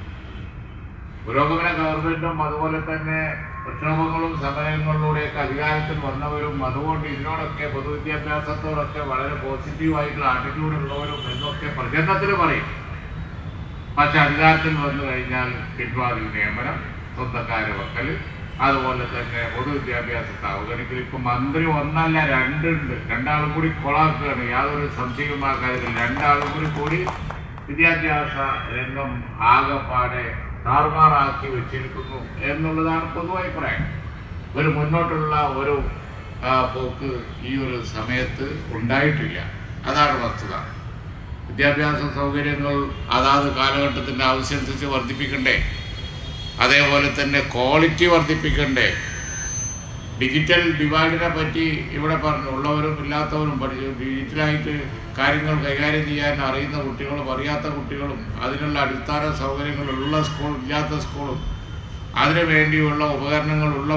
പുരോഗമന ഗവൺമെന്റും അതുപോലെ തന്നെ പ്രക്ഷോഭങ്ങളും സമരങ്ങളിലൂടെയൊക്കെ അധികാരത്തിൽ വന്നവരും അതുകൊണ്ട് ഇതിനോടൊക്കെ പൊതുവിദ്യാഭ്യാസത്തോടൊക്കെ വളരെ പോസിറ്റീവായിട്ടുള്ള ആറ്റിറ്റ്യൂഡ് ഉള്ളവരും എന്നൊക്കെ പ്രചരണത്തിൽ പറയും പക്ഷെ അധികാരത്തിൽ വന്നു കഴിഞ്ഞാൽ പിൻവാതിൽ നിയമനം സ്വന്തക്കാരെ വെക്കൽ അതുപോലെ തന്നെ പൊതുവിദ്യാഭ്യാസത്തെ അവഗണിക്കൽ ഇപ്പൊ മന്ത്രി ഒന്നല്ല രണ്ടുണ്ട് രണ്ടാളും കൂടി കൊളാക്കുകയാണ് യാതൊരു സംശയവും ആ കാര്യത്തിൽ രണ്ടാളും കൂടി കൂടി വിദ്യാഭ്യാസ രംഗം ആകെപ്പാടെ താറുമാറാക്കി വെച്ചിരിക്കുന്നു എന്നുള്ളതാണ് പൊതുവഭിപ്രായം ഒരു മുന്നോട്ടുള്ള ഒരു ആ, പോക്ക് ഈ ഒരു സമയത്ത് ഉണ്ടായിട്ടില്ല അതാണ് വസ്തുത വിദ്യാഭ്യാസ സൗകര്യങ്ങൾ അതാത് കാലഘട്ടത്തിൻ്റെ ആവശ്യമനുസരിച്ച് വർദ്ധിപ്പിക്കണ്ടേ അതേപോലെ തന്നെ ക്വാളിറ്റി വർദ്ധിപ്പിക്കണ്ടേ ഡിജിറ്റൽ ഡിവൈഡിനെ പറ്റി ഇവിടെ പറഞ്ഞു ഉള്ളവരും ഇല്ലാത്തവരും പഠിച്ചു ഡിജിറ്റലായിട്ട് കാര്യങ്ങൾ കൈകാര്യം ചെയ്യാൻ അറിയുന്ന കുട്ടികളും അറിയാത്ത കുട്ടികളും അതിനുള്ള അടിസ്ഥാന സൗകര്യങ്ങളുള്ള സ്കൂൾ ഇല്ലാത്ത സ്കൂളും അതിനു വേണ്ടിയുള്ള ഉപകരണങ്ങളുള്ള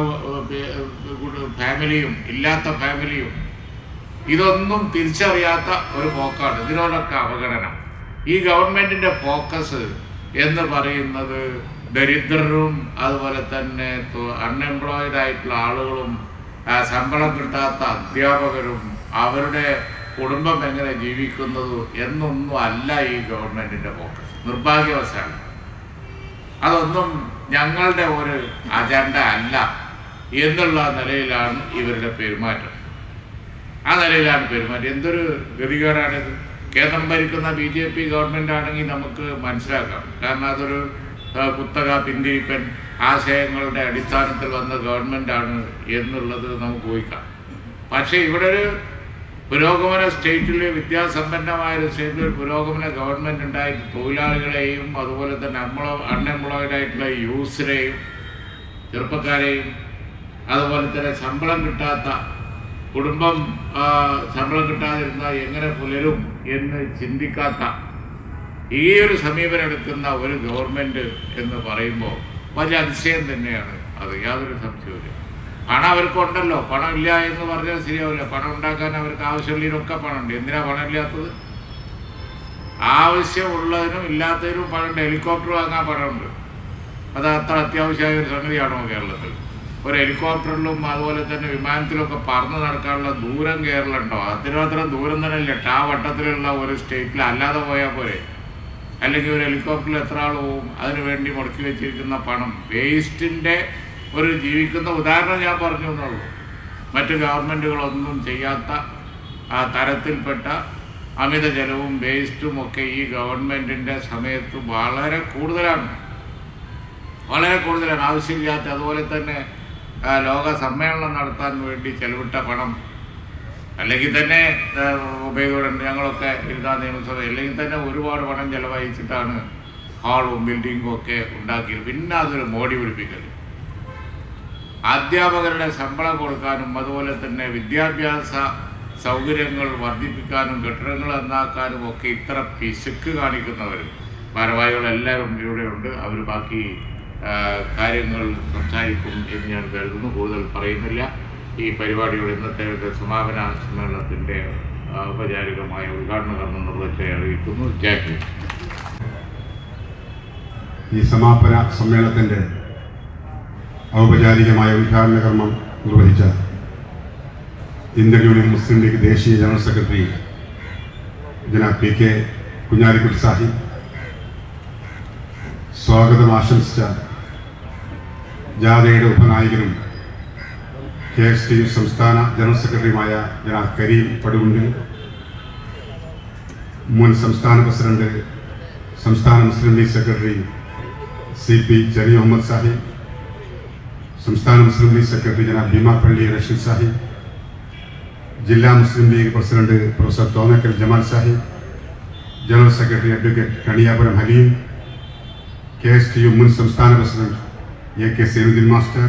ഫാമിലിയും ഇല്ലാത്ത ഫാമിലിയും ഇതൊന്നും തിരിച്ചറിയാത്ത ഒരു പോക്കാണ് ഇതിനോടൊക്കെ അവഗണന ഈ ഗവൺമെന്റിന്റെ ഫോക്കസ് എന്ന് പറയുന്നത് ദരിദ്രരും അതുപോലെ തന്നെ അൺഎംപ്ലോയിഡ് ആയിട്ടുള്ള ആളുകളും ആ, ശമ്പളം കിട്ടാത്ത അധ്യാപകരും അവരുടെ കുടുംബം എങ്ങനെ ജീവിക്കുന്നത് എന്നൊന്നും അല്ല ഈ ഗവൺമെന്റിന്റെ ഫോക്കസ് നിർഭാഗ്യവശാണ് അതൊന്നും ഞങ്ങളുടെ ഒരു അജണ്ട അല്ല എന്നുള്ള നിലയിലാണ് ഇവരുടെ പെരുമാറ്റം ആ നിലയിലാണ് പെരുമാറ്റം എന്തൊരു ഗതികേടാണിത് കേന്ദ്രം ഭരിക്കുന്ന ബി ജെ പി ഗവൺമെന്റ് ആണെങ്കിൽ നമുക്ക് മനസ്സിലാക്കാം കാരണം അതൊരു ആ, കുത്തക പിന്തിരിപ്പൻ ആശയങ്ങളുടെ അടിസ്ഥാനത്തിൽ വന്ന ഗവൺമെന്റ് ആണ് എന്നുള്ളത് നമുക്ക് ഊഹിക്കാം പക്ഷേ ഇവിടെ ഒരു പുരോഗമന സ്റ്റേറ്റിൽ വിദ്യാസമ്പന്നമായ ഒരു സ്റ്റേറ്റിൽ ഒരു പുരോഗമന ഗവൺമെന്റ് ഉണ്ടായിട്ട് തൊഴിലാളികളെയും അതുപോലെ തന്നെ അൺഎംപ്ലോ അൺഎംപ്ലോയിഡ് ആയിട്ടുള്ള യൂസിനെയും ചെറുപ്പക്കാരെയും അതുപോലെ തന്നെ ശമ്പളം കിട്ടാത്ത കുടുംബം ആ, ശമ്പളം കിട്ടാതിരുന്നാൽ എങ്ങനെ പുലരും എന്ന് ചിന്തിക്കാത്ത ഈ ഒരു സമീപനം എടുക്കുന്ന ഒരു ഗവൺമെന്റ് എന്ന് പറയുമ്പോൾ വലിയ അതിശയം തന്നെയാണ് അത് യാതൊരു സംശയവുമില്ല പണം അവർക്കുണ്ടല്ലോ പണം ഇല്ല എന്ന് പറഞ്ഞാൽ ശരിയാവില്ല പണം ഉണ്ടാക്കാൻ അവർക്ക് ആവശ്യമുള്ളതിനൊക്കെ പണമുണ്ട് എന്തിനാ പണം ഇല്ലാത്തത് ആവശ്യമുള്ളതിനും ഇല്ലാത്തതിനും പണമുണ്ട് ഹെലികോപ്റ്റർ വാങ്ങാൻ പണമുണ്ട് അത് അത്ര അത്യാവശ്യമായ ഒരു സംഗതിയാണോ കേരളത്തിൽ ഒരു ഹെലികോപ്റ്ററിലും അതുപോലെ തന്നെ വിമാനത്തിലൊക്കെ പറന്ന് നടക്കാനുള്ള ദൂരം കേരളമുണ്ടോ അതിനത്ര ദൂരം തന്നെ ഇല്ല ആ വട്ടത്തിലുള്ള ഒരു സ്റ്റേറ്റിൽ അല്ലാതെ പോയാൽ പോരെ അല്ലെങ്കിൽ ഒരു ഹെലികോപ്റ്ററിൽ എത്ര ആൾ പോവും അതിനു വേണ്ടി മുടക്കി വെച്ചിരിക്കുന്ന പണം വേസ്റ്റിൻ്റെ ഒരു ജീവിക്കുന്ന ഉദാഹരണം ഞാൻ പറഞ്ഞു എന്നുള്ളൂ മറ്റ് ഗവൺമെൻറ്റുകളൊന്നും ചെയ്യാത്ത ആ തരത്തിൽപ്പെട്ട അമിത ചെലവും വേസ്റ്റും ഒക്കെ ഈ ഗവൺമെൻറ്റിൻ്റെ സമയത്ത് വളരെ കൂടുതലാണ് വളരെ കൂടുതലാണ് ആവശ്യമില്ലാത്ത അതുപോലെ തന്നെ ആ, ലോക സമ്മേളനം നടത്താൻ വേണ്ടി ചെലവിട്ട പണം അല്ലെങ്കിൽ തന്നെ ആ, ഉപയോഗം ഞങ്ങളൊക്കെ ഇരുതാ നിയമസഭ അല്ലെങ്കിൽ തന്നെ ഒരുപാട് പണം ചെലവഴിച്ചിട്ടാണ് ഹാളും ബിൽഡിങ്ങും ഒക്കെ ഉണ്ടാക്കിയത് പിന്നെ അതൊരു മോടി പിടിപ്പിക്കൽ അധ്യാപകരുടെ ശമ്പളം കൊടുക്കാനും അതുപോലെ തന്നെ വിദ്യാഭ്യാസ സൗകര്യങ്ങൾ വർദ്ധിപ്പിക്കാനും കെട്ടിടങ്ങൾ നന്നാക്കാനും ഒക്കെ ഇത്ര പിശുക്ക് കാണിക്കുന്നവരും ഭാരവാഹികളെല്ലാവരും ഇവിടെയുണ്ട് അവർ ബാക്കി ആ, കാര്യങ്ങൾ സംസാരിക്കും എന്ന് ഞാൻ കരുതുന്നു കൂടുതൽ പറയുന്നില്ല ഈ പരിപാടിയുടെ ഇന്നത്തെ ഒരു സമാപന സമ്മേളനത്തിൻ്റെ ആ, ഔപചാരികമായ ഉദ്ഘാടന കർമ്മം നിർവഹിച്ച് അറിയിക്കുന്നു ജാക്കി ഈ സമാപന സമ്മേളനത്തിൻ്റെ ഔപചാരികമായ ഉദ്ഘാടന കർമ്മം നിർവഹിച്ച ഇന്ത്യൻ യൂണിയൻ മുസ്ലിം ലീഗ് ദേശീയ ജനറൽ സെക്രട്ടറി ജനാബ് പി കെ കുഞ്ഞാലിക്കുട്ടി സാഹിബ് സ്വാഗതം ആശംസിച്ച ജാഥയുടെ ഉപനായകനും കെ എസ് ടി സംസ്ഥാന ജനറൽ സെക്രട്ടറിയുമായ ജനാബ് കരീം പടുകുണ്ടിൽ മുൻ സംസ്ഥാന പ്രസിഡന്റ് സംസ്ഥാന Muslim league secretary C P Jali Muhammad Sahib സംസ്ഥാന മുസ്ലിം ലീഗ് സെക്രട്ടറി ജനാബ് ഭീമാപ്പള്ളി റഷീദ് സാഹിബ് ജില്ലാ Muslim league president professor Thonnakkal Jamal Sahib general secretary advocate Kaniyapuram Haleem K S T U മുൻ സംസ്ഥാന president A K Zainuddin master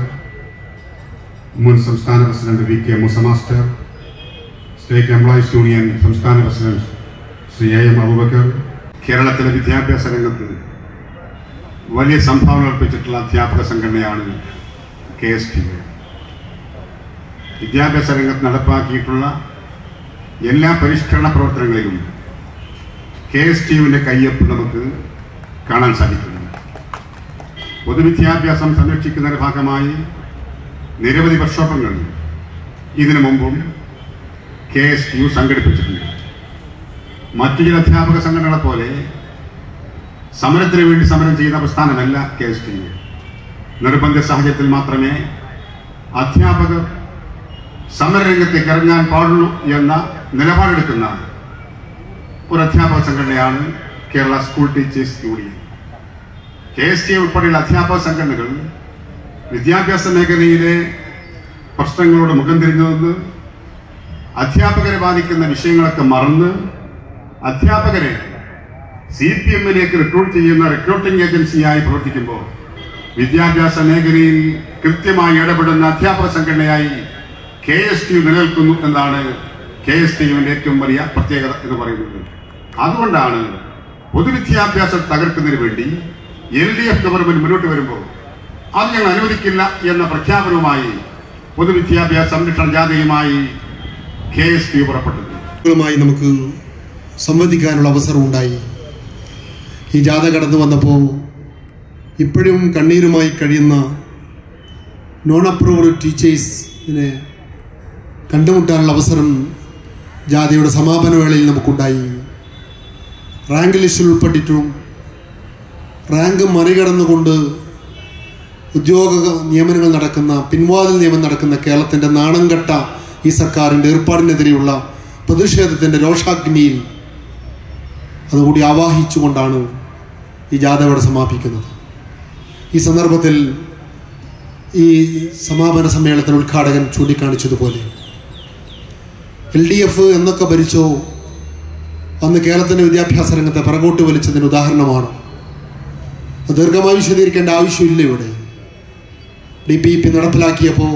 മുൻ സംസ്ഥാന president V K Musa master state employees union സംസ്ഥാന president Shri A M Abubakar കേരളത്തിലെ വിദ്യാഭ്യാസ രംഗത്ത് വലിയ സംഭാവന അർപ്പിച്ചിട്ടുള്ള അധ്യാപക സംഘടനയാണ് കെ എസ് ടി യു വിദ്യാഭ്യാസ രംഗത്ത് നടപ്പാക്കിയിട്ടുള്ള എല്ലാ പരിഷ്കരണ പ്രവർത്തനങ്ങളിലും കെ എസ് ടി യുവിൻ്റെ കയ്യൊപ്പ് നമുക്ക് കാണാൻ സാധിക്കുന്നു പൊതുവിദ്യാഭ്യാസം സംരക്ഷിക്കുന്നതിന്റെ ഭാഗമായി നിരവധി വർക്ക്ഷോപ്പുകൾ ഇതിനു മുമ്പും കെ എസ് ടി യു സംഘടിപ്പിച്ചിട്ടുണ്ട് മറ്റു ചില അധ്യാപക സംഘടനകളെ പോലെ സമരത്തിന് വേണ്ടി സമരം ചെയ്യുന്ന പ്രസ്ഥാനമല്ല കെ എസ് ടി യു നിർബന്ധ സാഹചര്യത്തിൽ മാത്രമേ അധ്യാപകർ സമരരംഗത്തേക്ക് ഇറങ്ങാൻ പാടുള്ളൂ എന്ന നിലപാടെടുക്കുന്ന ഒരു അധ്യാപക സംഘടനയാണ് Kerala school teachers union K S T ഉൾപ്പെടെയുള്ള അധ്യാപക സംഘടനകൾ വിദ്യാഭ്യാസ മേഖലയിലെ പ്രശ്നങ്ങളോട് മുഖം തിരിഞ്ഞുനിന്ന് അധ്യാപകരെ ബാധിക്കുന്ന വിഷയങ്ങളൊക്കെ മറന്ന് അധ്യാപകരെ സി പി എമ്മിലേക്ക് റിക്രൂട്ട് ചെയ്യുന്ന റിക്രൂട്ടിംഗ് ഏജൻസിയായി പ്രവർത്തിക്കുമ്പോൾ വിദ്യാഭ്യാസ മേഖലയിൽ കൃത്യമായി ഇടപെടുന്ന അധ്യാപക സംഘടനയായി കെ എസ് ടി യു നിലനിൽക്കുന്നു എന്നാണ് കെ എസ് ടി യുവിന്റെ ഏറ്റവും വലിയ പ്രത്യേകത എന്ന് പറയുന്നത് അതുകൊണ്ടാണ് പൊതുവിദ്യാഭ്യാസം തകർക്കുന്നതിന് വേണ്ടി എൽ ഡി എഫ് ഗവൺമെന്റ് മുന്നോട്ട് വരുമ്പോൾ അത് ഞങ്ങൾ അനുവദിക്കില്ല എന്ന പ്രഖ്യാപനവുമായി പൊതുവിദ്യാഭ്യാസ സംരക്ഷണ ജാഥയുമായി കെ എസ് ടി യു പുറപ്പെട്ടത് ങ്ങളുമായി നമുക്ക് സംവദിക്കാനുള്ള അവസരം ഉണ്ടായി ഈ ജാഥ കടന്നു വന്നപ്പോൾ ഇപ്പോഴും കണ്ണീരുമായി കഴിയുന്ന നോൺ അപ്രൂവ്ഡ് ടീച്ചേഴ്സിനെ കണ്ടുമുട്ടാനുള്ള അവസരം ജാഥയുടെ സമാപന വേളയിൽ നമുക്കുണ്ടായി റാങ്ക് ലിസ്റ്റിൽ ഉൾപ്പെട്ടിട്ടും റാങ്ക് മറികടന്നുകൊണ്ട് ഉദ്യോഗ നിയമനങ്ങൾ നടക്കുന്ന പിൻവാതിൽ നിയമനം നടക്കുന്ന കേരളത്തിൻ്റെ നാണംകെട്ട ഈ സർക്കാരിൻ്റെ ഏർപ്പാടിനെതിരെയുള്ള പ്രതിഷേധത്തിൻ്റെ രോഷാഗ്നിയിൽ അതുകൂടി ആവാഹിച്ചുകൊണ്ടാണ് ഈ ജാഥ ഇവിടെ സമാപിക്കുന്നത് ഈ സന്ദർഭത്തിൽ ഈ സമാപന സമ്മേളനത്തിന് ഉദ്ഘാടകൻ ചൂണ്ടിക്കാണിച്ചതുപോലെ എൽ ഡി എഫ് എന്നൊക്കെ ഭരിച്ചോ അന്ന് കേരളത്തിൻ്റെ വിദ്യാഭ്യാസ രംഗത്തെ പിറകോട്ട് വലിച്ചതിന് ഉദാഹരണമാണ് അത് ദീർഘമായി വിശദീകരിക്കേണ്ട ആവശ്യമില്ല ഇവിടെ ഡി പി പി നടപ്പിലാക്കിയപ്പോൾ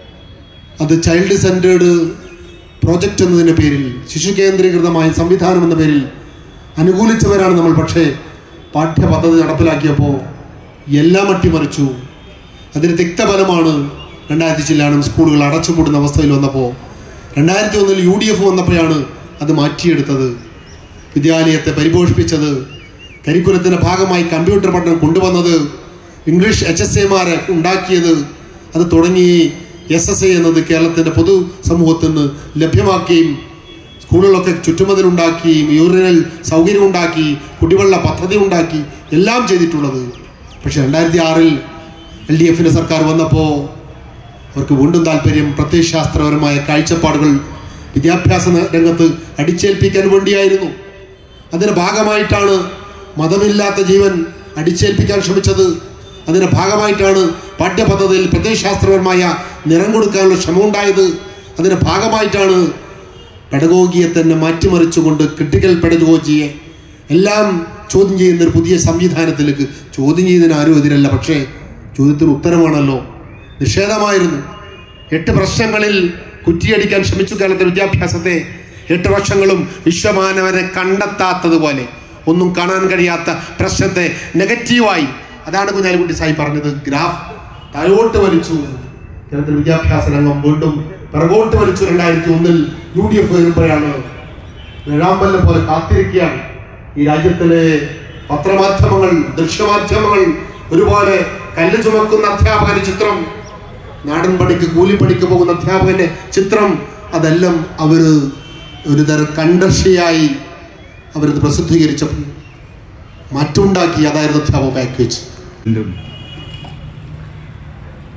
അത് ചൈൽഡ് സെൻറ്റേർഡ് പ്രോജക്റ്റ് എന്നതിൻ്റെ പേരിൽ ശിശു കേന്ദ്രീകൃതമായ സംവിധാനം എന്ന പേരിൽ അനുകൂലിച്ചവരാണ് നമ്മൾ പക്ഷേ പാഠ്യപദ്ധതി നടപ്പിലാക്കിയപ്പോൾ എല്ലാം അട്ടിമറിച്ചു അതിന് തിക്തഫലമാണ് രണ്ടായിരത്തി ചില്ലാനും സ്കൂളുകൾ അടച്ചുപൂടുന്ന അവസ്ഥയിൽ വന്നപ്പോൾ രണ്ടായിരത്തി ഒന്നിൽ യു ഡി എഫ് വന്നപ്പോഴാണ് അത് മാറ്റിയെടുത്തത് വിദ്യാലയത്തെ പരിപോഷിപ്പിച്ചത് കരിക്കുലത്തിൻ്റെ ഭാഗമായി കമ്പ്യൂട്ടർ പഠനം കൊണ്ടുവന്നത് ഇംഗ്ലീഷ് എച്ച് എസ് എമാരെ ഉണ്ടാക്കിയത് അത് തുടങ്ങി എസ് എസ് എ എന്നത് കേരളത്തിൻ്റെ പൊതു സമൂഹത്തിൽ നിന്ന് ലഭ്യമാക്കുകയും സ്കൂളുകളൊക്കെ ചുറ്റുമതിലുണ്ടാക്കി യൂറിനൽ സൗകര്യം ഉണ്ടാക്കി കുടിവെള്ള പദ്ധതി ഉണ്ടാക്കി എല്ലാം ചെയ്തിട്ടുള്ളത് പക്ഷേ രണ്ടായിരത്തി ആറിൽ എൽ ഡി എഫിൻ്റെ സർക്കാർ വന്നപ്പോൾ അവർക്ക് വീണ്ടും താല്പര്യം പ്രത്യയശാസ്ത്രപരമായ കാഴ്ചപ്പാടുകൾ വിദ്യാഭ്യാസ രംഗത്ത് അടിച്ചേൽപ്പിക്കാൻ വേണ്ടിയായിരുന്നു അതിൻ്റെ ഭാഗമായിട്ടാണ് മതമില്ലാത്ത ജീവൻ അടിച്ചേൽപ്പിക്കാൻ ശ്രമിച്ചത് അതിൻ്റെ ഭാഗമായിട്ടാണ് പാഠ്യപദ്ധതിയിൽ പ്രത്യയശാസ്ത്രപരമായ നിറം കൊടുക്കാനുള്ള ശ്രമം ഉണ്ടായത് അതിൻ്റെ ഭാഗമായിട്ടാണ് പെഡഗോഗിയെ തന്നെ മാറ്റിമറിച്ചുകൊണ്ട് ക്രിട്ടിക്കൽ പെഡഗോജിയെ എല്ലാം ചോദ്യം ചെയ്യുന്ന ഒരു പുതിയ സംവിധാനത്തിലേക്ക് ചോദ്യം ചെയ്യുന്നതിന് ആരും എതിരല്ല പക്ഷേ ചോദ്യത്തിന് ഉത്തരമാണല്ലോ നിഷേധമായിരുന്നു എട്ട് പ്രശ്നങ്ങളിൽ കുറ്റിയടിക്കാൻ ശ്രമിച്ചു കേരളത്തിലെ വിദ്യാഭ്യാസത്തെ എട്ട് വർഷങ്ങളും വിശ്വമാനവരെ കണ്ടെത്താത്തതുപോലെ ഒന്നും കാണാൻ കഴിയാത്ത പ്രശ്നത്തെ നെഗറ്റീവായി അതാണ് കുഞ്ഞാലിക്കുട്ടി സായി പറഞ്ഞത് ഗ്രാഫ് താഴോട്ട് വലിച്ചു കേരളത്തിൽ വിദ്യാഭ്യാസ രംഗം വീണ്ടും പിറകോട്ട് വലിച്ചു രണ്ടായിരത്തി ഒന്നിൽ യു ഡി എഫ് വരുമ്പോഴാണ് നിഴാമ്പലിനെ പോലെ കാത്തിരിക്കുകയാണ് ഈ രാജ്യത്തിലെ പത്രമാധ്യമങ്ങൾ ദൃശ്യമാധ്യമങ്ങൾ ഒരുപോലെ കല്ല് ചുമക്കുന്ന അധ്യാപകന്റെ ചിത്രം നാടൻ പണിക്ക് കൂലിപ്പണിക്ക് പോകുന്ന അധ്യാപകന്റെ ചിത്രം അതെല്ലാം അവര് ഒരു തരം കണ്ടർഷിയായി അവരത് പ്രസിദ്ധീകരിച്ചപ്പോൾ മാറ്റമുണ്ടാക്കി അതായിരുന്നു അധ്യാപക പാക്കേജ്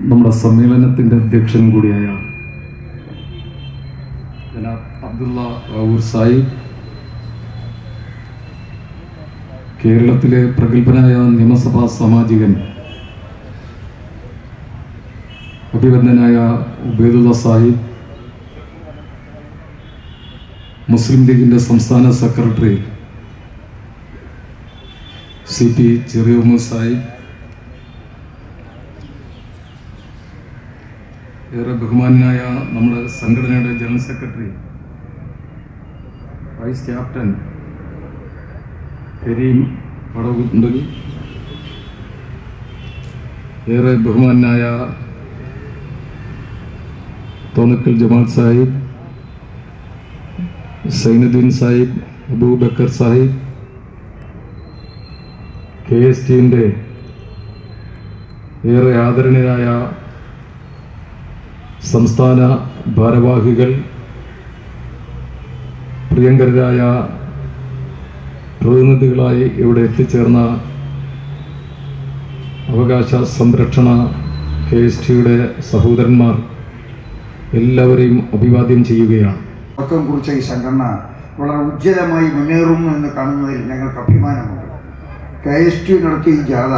നമ്മുടെ സമ്മേളനത്തിൻ്റെ അധ്യക്ഷൻ കൂടിയായ ജനാബ് അബ്ദുള്ള റാവൂർ സാഹിബ് കേരളത്തിലെ പ്രഗത്ഭനായ നിയമസഭാ സാമാജികൻ അഭിവന്ദനായ ഉബൈദുള്ള സാഹിബ് മുസ്ലിം ലീഗിൻ്റെ സംസ്ഥാന secretary C P Cheriyamma Sahib ഏറെ ബഹുമാനായ നമ്മുടെ സംഘടനയുടെ general secretary vice captain Karim Padavundal ഏറെ ബഹുമാനായ തോന്നക്കൽ ജമാൽ സാഹിബ് സൈനുദ്ദീൻ സാഹിബ് അബൂബക്കർ സാഹിബ് കെ എസ് ടിൻ്റെ ഏറെ ആദരണീയരായ സംസ്ഥാന ഭാരവാഹികൾ പ്രിയങ്കരായ പ്രതിനിധികളായി ഇവിടെ എത്തിച്ചേർന്ന അവകാശ സംരക്ഷണ കെ എസ് ടിയുടെ സഹോദരന്മാർ എല്ലാവരെയും അഭിവാദ്യം ചെയ്യുകയാണ് തുടക്കം കുറിച്ച ഈ സംഘടന വളരെ ഉജ്ജ്വലമായി മുന്നേറുന്നു എന്ന് കാണുന്നതിൽ ഞങ്ങൾക്ക് അഭിമാനമുണ്ട് കെ എസ് ടി നടത്തിയ ഈ ജാഥ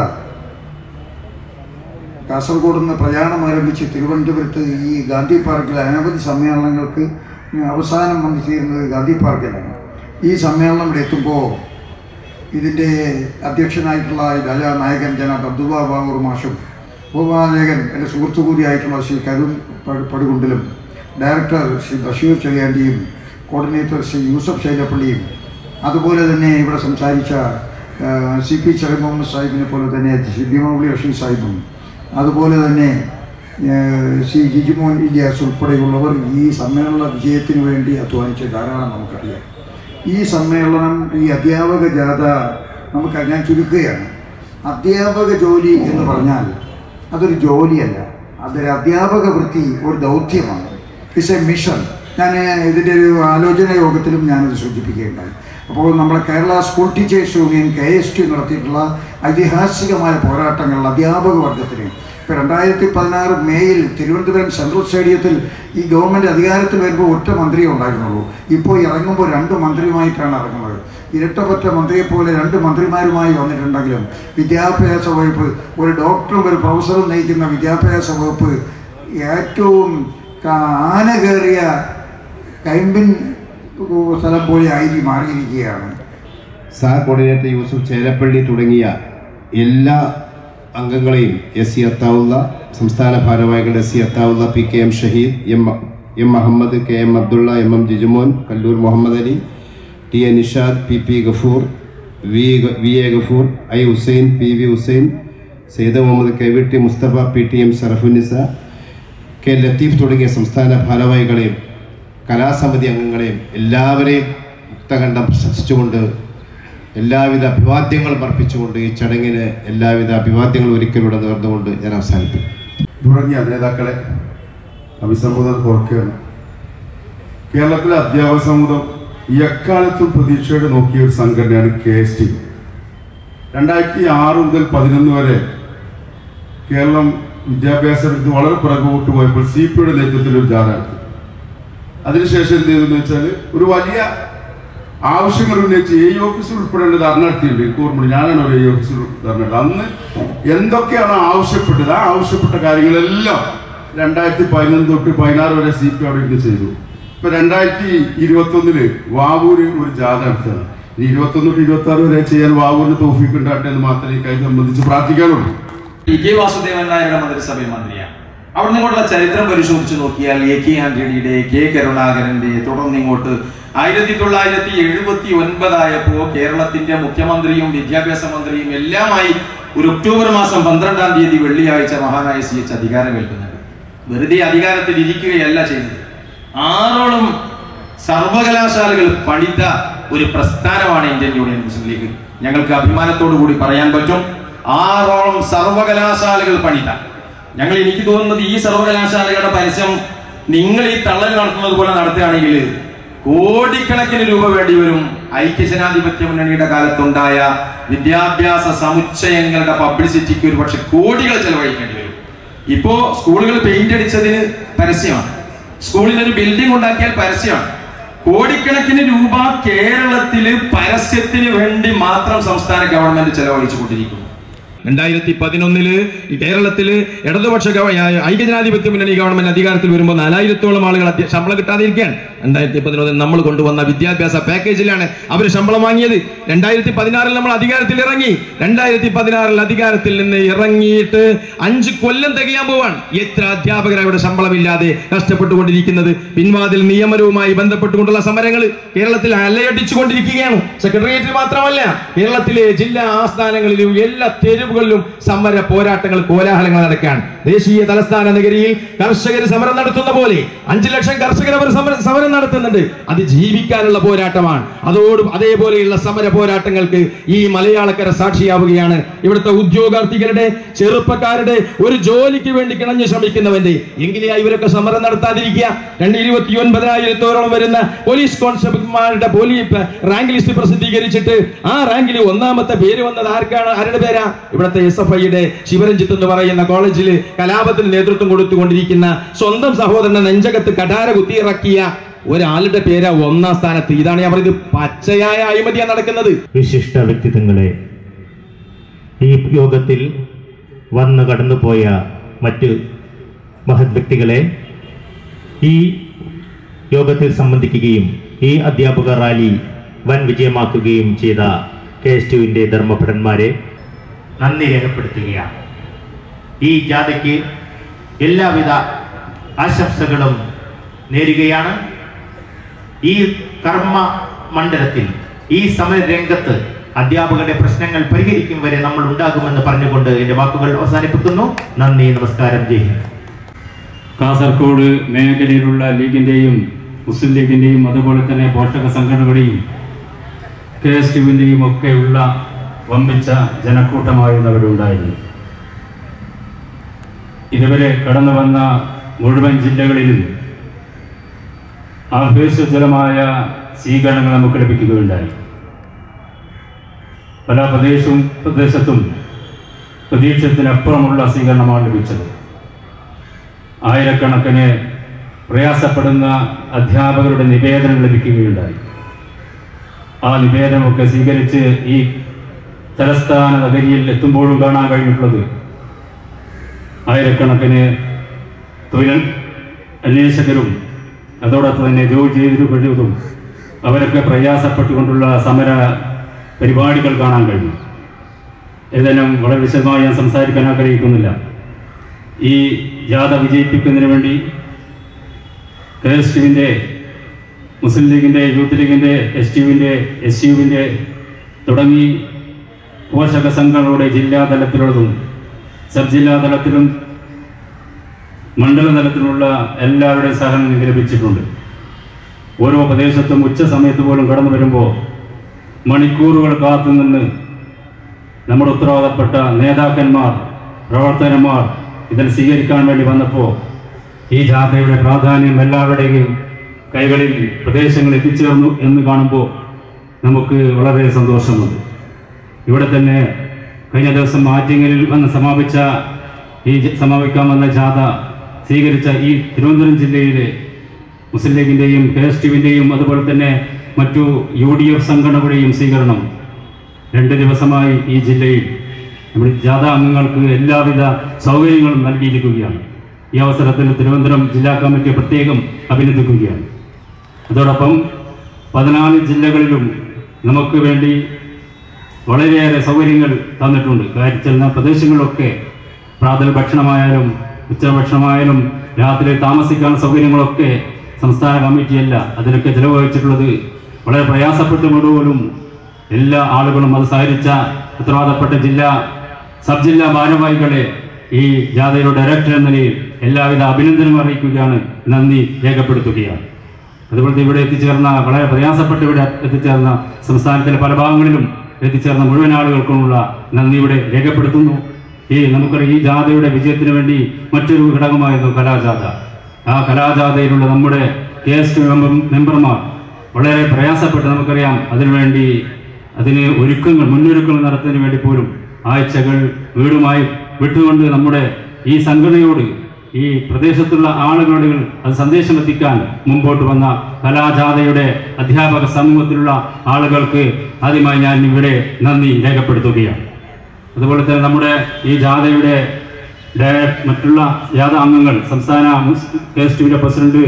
കാസർഗോഡ് നിന്ന് പ്രയാണം ആരംഭിച്ച് തിരുവനന്തപുരത്ത് ഈ ഗാന്ധി പാർക്കിൽ അനവധി സമ്മേളനങ്ങൾക്ക് അവസാനം വന്നു ചേരുന്നത് ഗാന്ധി പാർക്കിലാണ് ഈ സമ്മേളനം ഇവിടെ എത്തുമ്പോൾ ഇതിൻ്റെ അധ്യക്ഷനായിട്ടുള്ള രാജാ നായകൻ ജനാബ് അബ്ദുള്ള ബാബൂർ മാഷും ഉപനായകൻ എൻ്റെ സുഹൃത്തു കൂടിയായിട്ടുള്ള ശ്രീ കരുൺ പടു- പടുകുണ്ടിലും ഡയറക്ടർ ശ്രീ ബഷീർ ചെറിയാണ്ടിയും കോർഡിനേറ്റർ ശ്രീ യൂസഫ് ശൈലപ്പള്ളിയും അതുപോലെ തന്നെ ഇവിടെ സംസാരിച്ച ആ, സി പി ചെറിയ മുഹമ്മദ് സാഹിബിനെ പോലെ തന്നെ സി ബി മൗലി റഷീദ് സാഹിബും അതുപോലെ തന്നെ ആ, ശ്രീ ജിജിമോൻ ഇലിയാസ് ഉൾപ്പെടെയുള്ളവർ ഈ സമ്മേളന വിജയത്തിന് വേണ്ടി അധ്വാനിച്ച ധാരാളം നമുക്കറിയാം ഈ സമ്മേളനം ഈ അധ്യാപക ജാഥ നമുക്ക് ഞാൻ ചുരുക്കുകയാണ് അധ്യാപക ജോലി എന്ന് പറഞ്ഞാൽ അതൊരു ജോലിയല്ല അതൊരു അധ്യാപക വൃത്തി ഒരു ദൗത്യമാണ് ഇറ്റ്സ് എ മിഷൻ ഞാൻ ഇതിൻ്റെ ഒരു ആലോചന യോഗത്തിലും ഞാനത് സൂചിപ്പിക്കുകയുണ്ടായി അപ്പോൾ നമ്മുടെ Kerala school teachers union K S T നടത്തിയിട്ടുള്ള ഐതിഹാസികമായ പോരാട്ടങ്ങൾ അധ്യാപക വർഗത്തിന് ഇപ്പോൾ രണ്ടായിരത്തി പതിനാറ് മേയിൽ തിരുവനന്തപുരം സെൻട്രൽ സ്റ്റേഡിയത്തിൽ ഈ ഗവൺമെൻറ് അധികാരത്തിൽ വരുമ്പോൾ ഒറ്റ മന്ത്രിയേ ഉണ്ടായിരുന്നുള്ളൂ ഇപ്പോൾ ഇറങ്ങുമ്പോൾ രണ്ട് മന്ത്രിയുമായിട്ടാണ് ഇറങ്ങുന്നത് ഇരട്ടപ്പറ്റ മന്ത്രിയെപ്പോലെ രണ്ട് മന്ത്രിമാരുമായി വന്നിട്ടുണ്ടെങ്കിലും വിദ്യാഭ്യാസ വകുപ്പ് ഒരു ഡോക്ടറും ഒരു പ്രൊഫസറും നയിക്കുന്ന വിദ്യാഭ്യാസ വകുപ്പ് ഏറ്റവും കാ- ആന കയറിയ കൈമ്പിൻ സ്ഥലം പോലെ ആയി മാറിയിരിക്കുകയാണ് സാർ കോർഡിനേറ്റർ യൂസുഫ് ചേലപ്പള്ളി തുടങ്ങിയ എല്ലാ അംഗങ്ങളെയും എസ് സി അത്താവുള്ള സംസ്ഥാന ഭാരവാഹികൾ S C Athavulla P K M Shaheed M M Muhammad K M Abdulla M M Jijumon Kallur Muhammad Ali T A Nishad P P Gafoor V ഗ- V A Gafoor I Hussain P V Hussain Sayed Muhammad K V T Musthafa P T M Sharafunnisa K Latheef തുടങ്ങിയ സംസ്ഥാന ഭാരവാഹികളെയും കലാസമിതി അംഗങ്ങളെയും എല്ലാവരെയും മുക്തകണ്ഠം പ്രശംസിച്ചുകൊണ്ട് എല്ലാവിധ അഭിവാദ്യങ്ങളും അർപ്പിച്ചുകൊണ്ട് ഈ ചടങ്ങിന് എല്ലാവിധ അഭിവാദ്യങ്ങളും ഒരിക്കലൂടെ നേർന്നുകൊണ്ട് ഞാൻ അവസാനിപ്പിക്കും തുടങ്ങിയ നേതാക്കളെ അഭിസംബോധന കുറയ്ക്കുകയാണ് കേരളത്തിലെ അധ്യാപക സമൂഹം എക്കാലത്തും പ്രതീക്ഷയോടെ നോക്കിയ ഒരു സംഘടനയാണ് കെ എസ് ടി രണ്ടായിരത്തി ആറ് മുതൽ പതിനൊന്ന് വരെ കേരളം വിദ്യാഭ്യാസ രംഗത്ത് വളരെ പിറകോട്ട് പോയപ്പോൾ സി പിയുടെ നേതൃത്വത്തിൽ ഒരു ജാഥ നടത്തി അതിനുശേഷം എന്ത് ചെയ്തെന്ന് വെച്ചാൽ ഒരു വലിയ ആവശ്യങ്ങൾ ഉന്നയിച്ച് എ ഓഫീസിൽ ഉൾപ്പെടേണ്ട ധർണ നടത്തിയിട്ടുണ്ട് എനിക്ക് ഓർമ്മ ഞാനാണ് ഒരു എ ഓഫീസിൽ ധർണ നടത്തിയത്. അന്ന് എന്തൊക്കെയാണ് ആവശ്യപ്പെട്ടത് ആ ആവശ്യപ്പെട്ട കാര്യങ്ങളെല്ലാം രണ്ടായിരത്തി പതിനൊന്ന് തൊട്ട് പതിനാറ് വരെ സി പി അവിടെ ഇരുന്ന് ചെയ്തു ഇപ്പൊ രണ്ടായിരത്തി ഇരുപത്തി ഒന്നില് വാവൂര് ഒരു ജാഥ നടത്തുകയാണ് ഇനി ഇരുപത്തി ഒന്ന് തൊട്ട് ഇരുപത്തി ആറ് വരെ ചെയ്യാൻ വാവൂരിന് തോഫിക്ക് ഉണ്ടാകട്ടെ എന്ന് മാത്രമേ ഈ കാര്യം സംബന്ധിച്ച് പ്രാർത്ഥിക്കാനുള്ളൂ ഇ കെ വാസുദേവൻ നായരുടെ മന്ത്രിസഭയിൽ മന്ത്രിയാണ് അവിടെ നിങ്ങോട്ടുള്ള ചരിത്രം പരിശോധിച്ച് നോക്കിയാൽ എ കെ ആന്റണിയുടെ കെ കരുണാകരന്റെ തുടർന്ന് ഇങ്ങോട്ട് ആയിരത്തി തൊള്ളായിരത്തി എഴുപത്തി ഒൻപതായപ്പോ കേരളത്തിന്റെ മുഖ്യമന്ത്രിയും വിദ്യാഭ്യാസ മന്ത്രിയും എല്ലാമായി ഒരു ഒക്ടോബർ മാസം പന്ത്രണ്ടാം തീയതി വെള്ളിയാഴ്ച മഹാനായ സി എച്ച് അധികാരമേൽക്കുന്നുണ്ട് വെറുതെ അധികാരത്തിൽ ഇരിക്കുകയല്ല ചെയ്യുന്നത് ആറോളം സർവകലാശാലകൾ പണിത ഒരു പ്രസ്ഥാനമാണ് ഇന്ത്യൻ യൂണിയൻ മുസ്ലിം ലീഗ് ഞങ്ങൾക്ക് അഭിമാനത്തോടു കൂടി പറയാൻ പറ്റും ആറോളം സർവകലാശാലകൾ പണിത ഞങ്ങൾ എനിക്ക് തോന്നുന്നത് ഈ സർവകലാശാലകളുടെ പരസ്യം നിങ്ങൾ ഈ തള്ളൽ നടത്തുന്നത് പോലെ നടത്തുകയാണെങ്കിൽ കോടിക്കണക്കിന് രൂപ വേണ്ടി വരും ഐക്യജനാധിപത്യ മുന്നണിയുടെ കാലത്തുണ്ടായ വിദ്യാഭ്യാസ സമുച്ചയങ്ങളുടെ പബ്ലിസിറ്റിക്ക് ഒരു പക്ഷെ കോടികൾ ചെലവഴിക്കേണ്ടി വരും ഇപ്പോ സ്കൂളുകൾ പെയിന്റ് അടിച്ചതിന് പരസ്യമാണ് സ്കൂളിൽ ഒരു ബിൽഡിംഗ് ഉണ്ടാക്കിയാൽ പരസ്യമാണ് കോടിക്കണക്കിന് രൂപ കേരളത്തില് പരസ്യത്തിന് വേണ്ടി മാത്രം സംസ്ഥാന ഗവൺമെന്റ് ചെലവഴിച്ചു കൊണ്ടിരിക്കുന്നു രണ്ടായിരത്തി പതിനൊന്നില് ഈ കേരളത്തില് ഇടതുപക്ഷ ഗവ- ഐക്യജനാധിപത്യ മുന്നണി ഗവൺമെന്റ് അധികാരത്തിൽ വരുമ്പോൾ നാലായിരത്തോളം ആളുകൾ അധ്യ- ശമ്പളം കിട്ടാതിരിക്കുകയാണ് രണ്ടായിരത്തി പതിനൊന്നിൽ നമ്മൾ കൊണ്ടുവന്ന വിദ്യാഭ്യാസ പാക്കേജിലാണ് അവർ ശമ്പളം വാങ്ങിയത് രണ്ടായിരത്തി പതിനാറിൽ നമ്മൾ അധികാരത്തിൽ ഇറങ്ങി രണ്ടായിരത്തി പതിനാറിൽ അധികാരത്തിൽ നിന്ന് ഇറങ്ങിയിട്ട് അഞ്ച് കൊല്ലം തികയാൻ പോവാൻ എത്ര അധ്യാപകരാണ് ഇവിടെ ശമ്പളമില്ലാതെ കഷ്ടപ്പെട്ടുകൊണ്ടിരിക്കുന്നത് പിൻവാതിൽ നിയമനവുമായി ബന്ധപ്പെട്ടുകൊണ്ടുള്ള സമരങ്ങൾ കേരളത്തിൽ അലയടിച്ചുകൊണ്ടിരിക്കുകയാണ് സെക്രട്ടേറിയറ്റിൽ മാത്രമല്ല കേരളത്തിലെ ജില്ലാ ആസ്ഥാനങ്ങളിലും എല്ലാ തെരുവുകളിലും സമര പോരാട്ടങ്ങൾ കോലാഹലങ്ങൾ നടക്കുകയാണ് ദേശീയ തലസ്ഥാന നഗരിയിൽ കർഷകർ സമരം നടത്തുന്ന പോലെ അഞ്ചു ലക്ഷം കർഷകർ അവർ സമരം സമരം നടത്തുന്നുണ്ട് അത് ജീവിക്കാനുള്ള പോരാട്ടമാണ് അതോട് അതേപോലെയുള്ള സമര പോരാട്ടങ്ങൾക്ക് ഈ മലയാളക്കര സാക്ഷിയാവുകയാണ് ഇവിടുത്തെ ഉദ്യോഗാർത്ഥികളുടെ ചെറുപ്പക്കാരുടെ ഒരു ജോലിക്ക് വേണ്ടി കിണഞ്ഞു ശ്രമിക്കുന്നവന്റെ എങ്ങനെയാ ഇവരൊക്കെ സമരം നടത്താതിരിക്കുക രണ്ട് ഇരുപത്തി ഒൻപതിനായിരത്തോളം വരുന്ന പോലീസ് കോൺസ്റ്റബിൾമാരുടെ പോലീസ് റാങ്ക് ലിസ്റ്റ് പ്രസിദ്ധീകരിച്ചിട്ട് ആ റാങ്കിൽ ഒന്നാമത്തെ പേര് വന്നത് ആർക്കാണ് ആരുടെ പേരാ ഇവിടുത്തെ എസ് എഫ് ഐയുടെ ശിവരഞ്ജിത്ത് എന്ന് പറയുന്ന കോളേജിൽ കലാപത്തിന് നേതൃത്വം കൊടുത്തുകൊണ്ടിരിക്കുന്ന സ്വന്തം സഹോദരനെ നെഞ്ചകത്ത് കടാര കുത്തിയിറക്കിയ ഒരാളുടെ പേരാ ഒന്നാം സ്ഥാനത്ത് ഇതാണ് ഞാൻ പറയുന്നത് പച്ചയായ അഴിമതിയാണ് നടക്കുന്നത് വിശിഷ്ട വ്യക്തിത്വങ്ങളെ ഈ യോഗത്തിൽ വന്നു കടന്നുപോയ മറ്റ് മഹത് വ്യക്തികളെ ഈ യോഗത്തിൽ സംബന്ധിക്കുകയും ഈ അധ്യാപക റാലി വൻ വിജയമാക്കുകയും ചെയ്ത കെ എസ് ടുവിൻ്റെ ധർമ്മഭടന്മാരെ നന്ദി രേഖപ്പെടുത്തുകയാണ് ഈ ജാഥയ്ക്ക് എല്ലാവിധ ആശംസകളും നേരുകയാണ് ഈ കർമ്മ മണ്ഡലത്തിൽ ഈ സമരരംഗത്ത് അധ്യാപകരുടെ പ്രശ്നങ്ങൾ പരിഹരിക്കും വരെ നമ്മൾ ഉണ്ടാകുമെന്ന് പറഞ്ഞുകൊണ്ട് എന്റെ വാക്കുകൾ അവസാനിപ്പിക്കുന്നു നന്ദി നമസ്കാരം ജയ് ഹിന്ദ് കാസർഗോഡ് മേഖലയിലുള്ള ലീഗിന്റെയും മുസ്ലിം ലീഗിന്റെയും അതുപോലെ തന്നെ പോഷക സംഘടനകളുടെയും കെ എസ് ടുവിന്റെയും ഒക്കെയുള്ള വമ്പിച്ച ജനക്കൂട്ടമായിരുന്നു അവരുണ്ടായിരുന്നു ഇതുവരെ കടന്നു വന്ന മുഴുവൻ ജില്ലകളിലും ആവേശജലമായ സ്വീകരണങ്ങൾ നമുക്ക് ലഭിക്കുകയുണ്ടായി പല പ്രദേശവും പ്രദേശത്തും പ്രതീക്ഷത്തിനപ്പുറമുള്ള സ്വീകരണമാണ് ലഭിച്ചത് ആയിരക്കണക്കിന് പ്രയാസപ്പെടുന്ന അധ്യാപകരുടെ നിവേദനം ലഭിക്കുകയുണ്ടായി ആ നിവേദനമൊക്കെ സ്വീകരിച്ച് ഈ തലസ്ഥാന നഗരിയിൽ എത്തുമ്പോഴും കാണാൻ കഴിഞ്ഞിട്ടുള്ളത് ആയിരക്കണക്കിന് തൊഴിൽ അന്വേഷകരും അതോടൊപ്പം തന്നെ ജോലി ചെയ്തിട്ട് കഴിവതും അവരൊക്കെ പ്രയാസപ്പെട്ടുകൊണ്ടുള്ള സമര പരിപാടികൾ കാണാൻ കഴിഞ്ഞു ഏതായാലും വളരെ വിശദമായി ഞാൻ സംസാരിക്കാൻ ആഗ്രഹിക്കുന്നില്ല ഈ ജാഥ വിജയിപ്പിക്കുന്നതിന് വേണ്ടി കെ എസ് ടുവിൻ്റെ മുസ്ലിം ലീഗിൻ്റെ യൂത്ത് ലീഗിൻ്റെ എസ് ടിയുവിൻ്റെ എസ് യുവിൻ്റെ തുടങ്ങി പോഷക സംഘങ്ങളുടെ ജില്ലാ തലത്തിലുള്ളതും സബ് ജില്ലാ തലത്തിലും മണ്ഡല തലത്തിലുള്ള എല്ലാവരുടെയും സഹകരണം എനിക്ക് ലഭിച്ചിട്ടുണ്ട് ഓരോ പ്രദേശത്തും ഉച്ച സമയത്ത് പോലും കടന്നു വരുമ്പോൾ മണിക്കൂറുകൾ കാത്തുനിന്ന് നമ്മുടെ ഉത്തരവാദപ്പെട്ട നേതാക്കന്മാർ പ്രവർത്തകന്മാർ ഇതിൽ സ്വീകരിക്കാൻ വേണ്ടി വന്നപ്പോൾ ഈ ജാഥയുടെ പ്രാധാന്യം എല്ലാവരുടെയും കൈകളിൽ പ്രദേശങ്ങൾ എത്തിച്ചേർന്നു എന്ന് കാണുമ്പോൾ നമുക്ക് വളരെ സന്തോഷമുണ്ട് ഇവിടെ തന്നെ കഴിഞ്ഞ ദിവസം ആറ്റിങ്ങലിൽ വന്ന് സമാപിച്ച ഈ ജ- സമാപിക്കാൻ വന്ന ജാഥ സ്വീകരിച്ച ഈ തിരുവനന്തപുരം ജില്ലയിലെ മുസ്ലിം ലീഗിൻ്റെയും കെ എസ് ടിവിൻ്റെയും അതുപോലെ തന്നെ മറ്റു യു ഡി എഫ് സംഘടനകളുടെയും സ്വീകരണം രണ്ട് ദിവസമായി ഈ ജില്ലയിൽ നമ്മുടെ ജാഥ അംഗങ്ങൾക്ക് എല്ലാവിധ സൗകര്യങ്ങളും നൽകിയിരിക്കുകയാണ് ഈ അവസരത്തിൽ തിരുവനന്തപുരം ജില്ലാ കമ്മിറ്റി പ്രത്യേകം അഭിനന്ദിക്കുകയാണ് അതോടൊപ്പം പതിനാല് ജില്ലകളിലും നമുക്ക് വേണ്ടി വളരെയേറെ സൗകര്യങ്ങൾ തന്നിട്ടുണ്ട് കാര്യം ചെല്ലുന്ന പ്രദേശങ്ങളിലൊക്കെ പ്രാതൽ ഭക്ഷണമായാലും ഉച്ചഭക്ഷണമായാലും രാത്രി താമസിക്കാൻ സൗകര്യങ്ങളൊക്കെ സംസ്ഥാന കമ്മിറ്റിയല്ല അതിനൊക്കെ ചെലവഴിച്ചിട്ടുള്ളത് വളരെ പ്രയാസപ്പെട്ടുകൊണ്ട് പോലും എല്ലാ ആളുകളും അത് സഹകരിച്ച ഉത്തരവാദപ്പെട്ട ജില്ലാ സബ് ജില്ലാ ഭാരവാഹികളെ ഈ ജാഥയുടെ ഡയറക്ടർ എന്ന നിലയിൽ എല്ലാവിധ അഭിനന്ദനം അറിയിക്കുകയാണ് നന്ദി രേഖപ്പെടുത്തുകയാണ് അതുപോലെ ഇവിടെ എത്തിച്ചേർന്ന വളരെ പ്രയാസപ്പെട്ട് ഇവിടെ എത്തിച്ചേർന്ന സംസ്ഥാനത്തിലെ പല ഭാഗങ്ങളിലും എത്തിച്ചേർന്ന മുഴുവൻ ആളുകൾക്കുമുള്ള നന്ദി ഇവിടെ രേഖപ്പെടുത്തുന്നു ഈ നമുക്കറിയാം ഈ ജാഥയുടെ വിജയത്തിന് വേണ്ടി മറ്റൊരു ഘടകമായിരുന്നു കലാജാഥ ആ കലാജാഥയിലുള്ള നമ്മുടെ കെ എസ് ടി മെമ്പർമാർ വളരെ പ്രയാസപ്പെട്ട് നമുക്കറിയാം അതിനുവേണ്ടി അതിന് ഒരുക്കങ്ങൾ മുന്നൊരുക്കങ്ങൾ നടത്തുന്നതിന് വേണ്ടി പോലും ആഴ്ചകൾ വീടുമായി വിട്ടുകൊണ്ട് നമ്മുടെ ഈ സംഘടനയോട് ഈ പ്രദേശത്തുള്ള ആളുകളോട് അത് സന്ദേശം എത്തിക്കാൻ മുമ്പോട്ട് വന്ന കലാജാഥയുടെ അധ്യാപക സമൂഹത്തിലുള്ള ആളുകൾക്ക് ആദ്യമായി ഞാൻ ഇവിടെ നന്ദി രേഖപ്പെടുത്തുകയാണ് അതുപോലെ തന്നെ നമ്മുടെ ഈ ജാഥയുടെ ഡയ- മറ്റുള്ള ജാഥ അംഗങ്ങൾ സംസ്ഥാന കെ എസ് ടിയുടെ പ്രസിഡന്റ്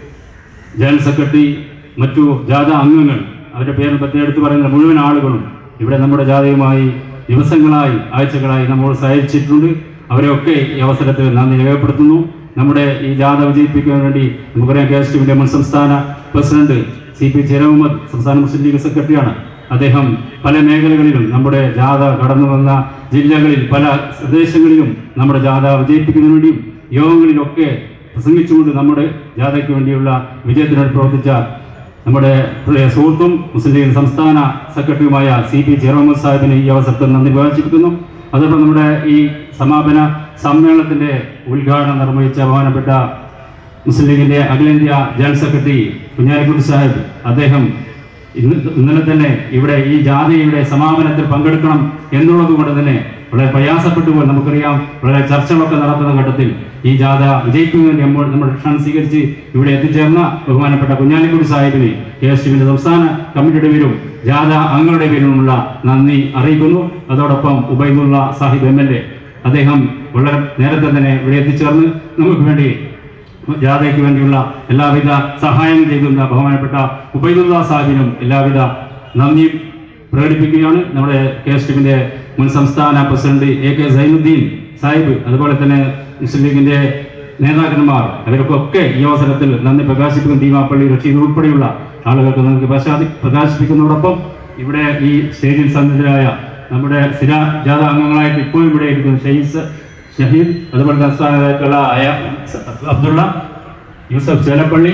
ജനറൽ സെക്രട്ടറി മറ്റു ജാഥ അംഗങ്ങൾ അവരുടെ പേരിൽ പ്രത്യേകം എടുത്തു പറയുന്ന മുഴുവൻ ആളുകളും ഇവിടെ നമ്മുടെ ജാഥയുമായി ദിവസങ്ങളായി ആഴ്ചകളായി നമ്മോട് സഹായിച്ചിട്ടുണ്ട് അവരെയൊക്കെ ഈ അവസരത്തിൽ നന്ദി രേഖപ്പെടുത്തുന്നു നമ്മുടെ ഈ ജാഥ വിജയിപ്പിക്കാൻ വേണ്ടി നമുക്കറിയാം കെ എസ് ടിയുടെ മുൻ സംസ്ഥാന പ്രസിഡന്റ് സി പി ജയമുഹമ്മദ് സംസ്ഥാന മുസ്ലിം ലീഗ് സെക്രട്ടറിയാണ് അദ്ദേഹം പല മേഖലകളിലും നമ്മുടെ ജാഥ കടന്നു വന്ന ജില്ലകളിൽ പല പ്രദേശങ്ങളിലും നമ്മുടെ ജാഥ വിജയിപ്പിക്കുന്നതിന് വേണ്ടിയും യോഗങ്ങളിലൊക്കെ പ്രസംഗിച്ചുകൊണ്ട് നമ്മുടെ ജാഥയ്ക്ക് വേണ്ടിയുള്ള വിജയത്തിനായി പ്രവർത്തിച്ച നമ്മുടെ പ്രിയ സുഹൃത്തും മുസ്ലിം ലീഗ് സംസ്ഥാന സെക്രട്ടറിയുമായ സി പി ജെറോമദ് സാഹിബിന് ഈ അവസരത്തിൽ നന്ദി പ്രകാശിപ്പിക്കുന്നു അതോടൊപ്പം നമ്മുടെ ഈ സമാപന സമ്മേളനത്തിന്റെ ഉദ്ഘാടനം നിർവഹിച്ച ബഹുമാനപ്പെട്ട മുസ്ലിം ലീഗിന്റെ അഖിലേന്ത്യാ ജനറൽ സെക്രട്ടറി കുഞ്ഞാലിക്കുട്ടി സാഹിബ് അദ്ദേഹം ഇന്ന് ഇന്നലെ തന്നെ ഇവിടെ ഈ ജാഥയുടെ സമാപനത്തിൽ പങ്കെടുക്കണം എന്നുള്ളത് കൊണ്ട് തന്നെ വളരെ പ്രയാസപ്പെട്ടു പോയി നമുക്കറിയാം വളരെ ചർച്ചകളൊക്കെ നടത്തുന്ന ഘട്ടത്തിൽ ഈ ജാഥ വിജയിക്കുന്നതിന് നമ്മൾ നമ്മുടെ ക്ഷണം സ്വീകരിച്ച് ഇവിടെ എത്തിച്ചേർന്ന ബഹുമാനപ്പെട്ട കുഞ്ഞാലിക്കുടി സാഹിബിന് കെ എസ് ടിവിന്റെ സംസ്ഥാന കമ്മിറ്റിയുടെ പേരും ജാഥ അംഗങ്ങളുടെ പേരിലുമുള്ള നന്ദി അറിയിക്കുന്നു അതോടൊപ്പം Ubaidulla Sahib M L A അദ്ദേഹം വളരെ നേരത്തെ തന്നെ ഇവിടെ എത്തിച്ചേർന്ന് നമുക്ക് വേണ്ടി ജാഥയ്ക്ക് വേണ്ടിയുള്ള എല്ലാവിധ സഹായം ചെയ്തുന്ന ബഹുമാനപ്പെട്ട ഉബൈദുള്ള സാഹിബിനും എല്ലാവിധ നന്ദിയും പ്രകടിപ്പിക്കുകയാണ് നമ്മുടെ കെ എസ് ടിവിന്റെ മുൻ സംസ്ഥാന president A K Zainuddin Sahib അതുപോലെ തന്നെ മുസ്ലിം ലീഗിന്റെ നേതാക്കന്മാർ അവർക്കൊക്കെ ഈ അവസരത്തിൽ നന്ദി പ്രകാശിപ്പിക്കും ദീമാപ്പള്ളി റഷീദ് ഉൾപ്പെടെയുള്ള ആളുകൾക്ക് നന്ദി പ്രസാദി- പ്രകാശിപ്പിക്കുന്നതോടൊപ്പം ഇവിടെ ഈ സ്റ്റേജിൽ സന്നിധരായ നമ്മുടെ സ്ഥിര ജാഥ അംഗങ്ങളായിട്ട് ഇപ്പോഴും ഇവിടെ ഇരിക്കുന്ന ഷെയ്സ് ഷഹീദ് അതുപോലെ തന്നെ സ്ഥാനത്തുള്ള അയ Abdulla Yusuf Chelappally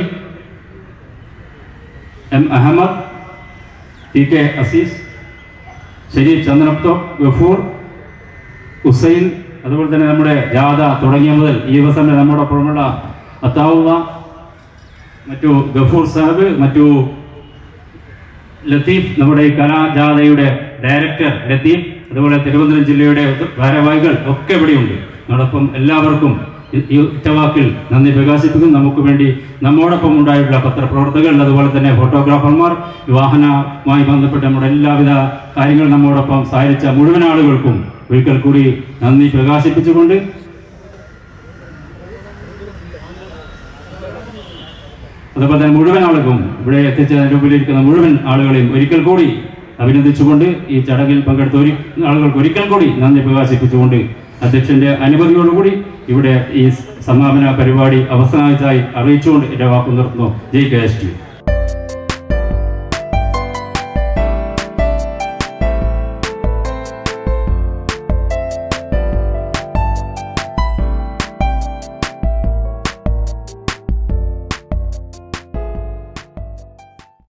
M Ahmed T K Aziz Sharif ചന്ദ്രപ്തോ ഗഫൂർ ഹുസൈൻ അതുപോലെ തന്നെ നമ്മുടെ ജാഥ തുടങ്ങിയ മുതൽ ഈ ദിവസം നമ്മോടൊപ്പമുള്ള അത്താവുക മറ്റു ഗഫൂർ സാഹിബ് മറ്റു ലത്തീഫ് നമ്മുടെ ഈ കലാജാഥയുടെ ഡയറക്ടർ ലത്തീഫ് അതുപോലെ തിരുവനന്തപുരം ജില്ലയുടെ ഭാരവാഹികൾ ഒക്കെ ഇവിടെയുണ്ട് അതോടൊപ്പം എല്ലാവർക്കും ഈ- ഈ ഉറ്റവാക്കിൽ നന്ദി പ്രകാശിപ്പിക്കും നമുക്ക് വേണ്ടി നമ്മോടൊപ്പം ഉണ്ടായിട്ടുള്ള പത്രപ്രവർത്തകർ അതുപോലെ തന്നെ ഫോട്ടോഗ്രാഫർമാർ വാഹനവുമായി ബന്ധപ്പെട്ട നമ്മുടെ എല്ലാവിധ കാര്യങ്ങളും നമ്മോടൊപ്പം സഹായിച്ച മുഴുവൻ ആളുകൾക്കും ഒരിക്കൽ കൂടി നന്ദി പ്രകാശിപ്പിച്ചുകൊണ്ട് അതുപോലെ തന്നെ മുഴുവൻ ആളുകളും ഇവിടെ എത്തിച്ചതിന് മുമ്പിലിരിക്കുന്ന മുഴുവൻ ആളുകളെയും ഒരിക്കൽ കൂടി അഭിനന്ദിച്ചുകൊണ്ട് ഈ ചടങ്ങിൽ പങ്കെടുത്ത ഒരു ആളുകൾക്ക് ഒരിക്കൽ കൂടി നന്ദി പ്രകാശിപ്പിച്ചുകൊണ്ട് അധ്യക്ഷന്റെ അനുമതിയോടുകൂടി ഇവിടെ ഈ സമാപന പരിപാടി അവസാനിച്ചതായി അറിയിച്ചുകൊണ്ട് എന്റെ വാക്കു നിർത്തുന്നു ജയ് കെ എസ് ടി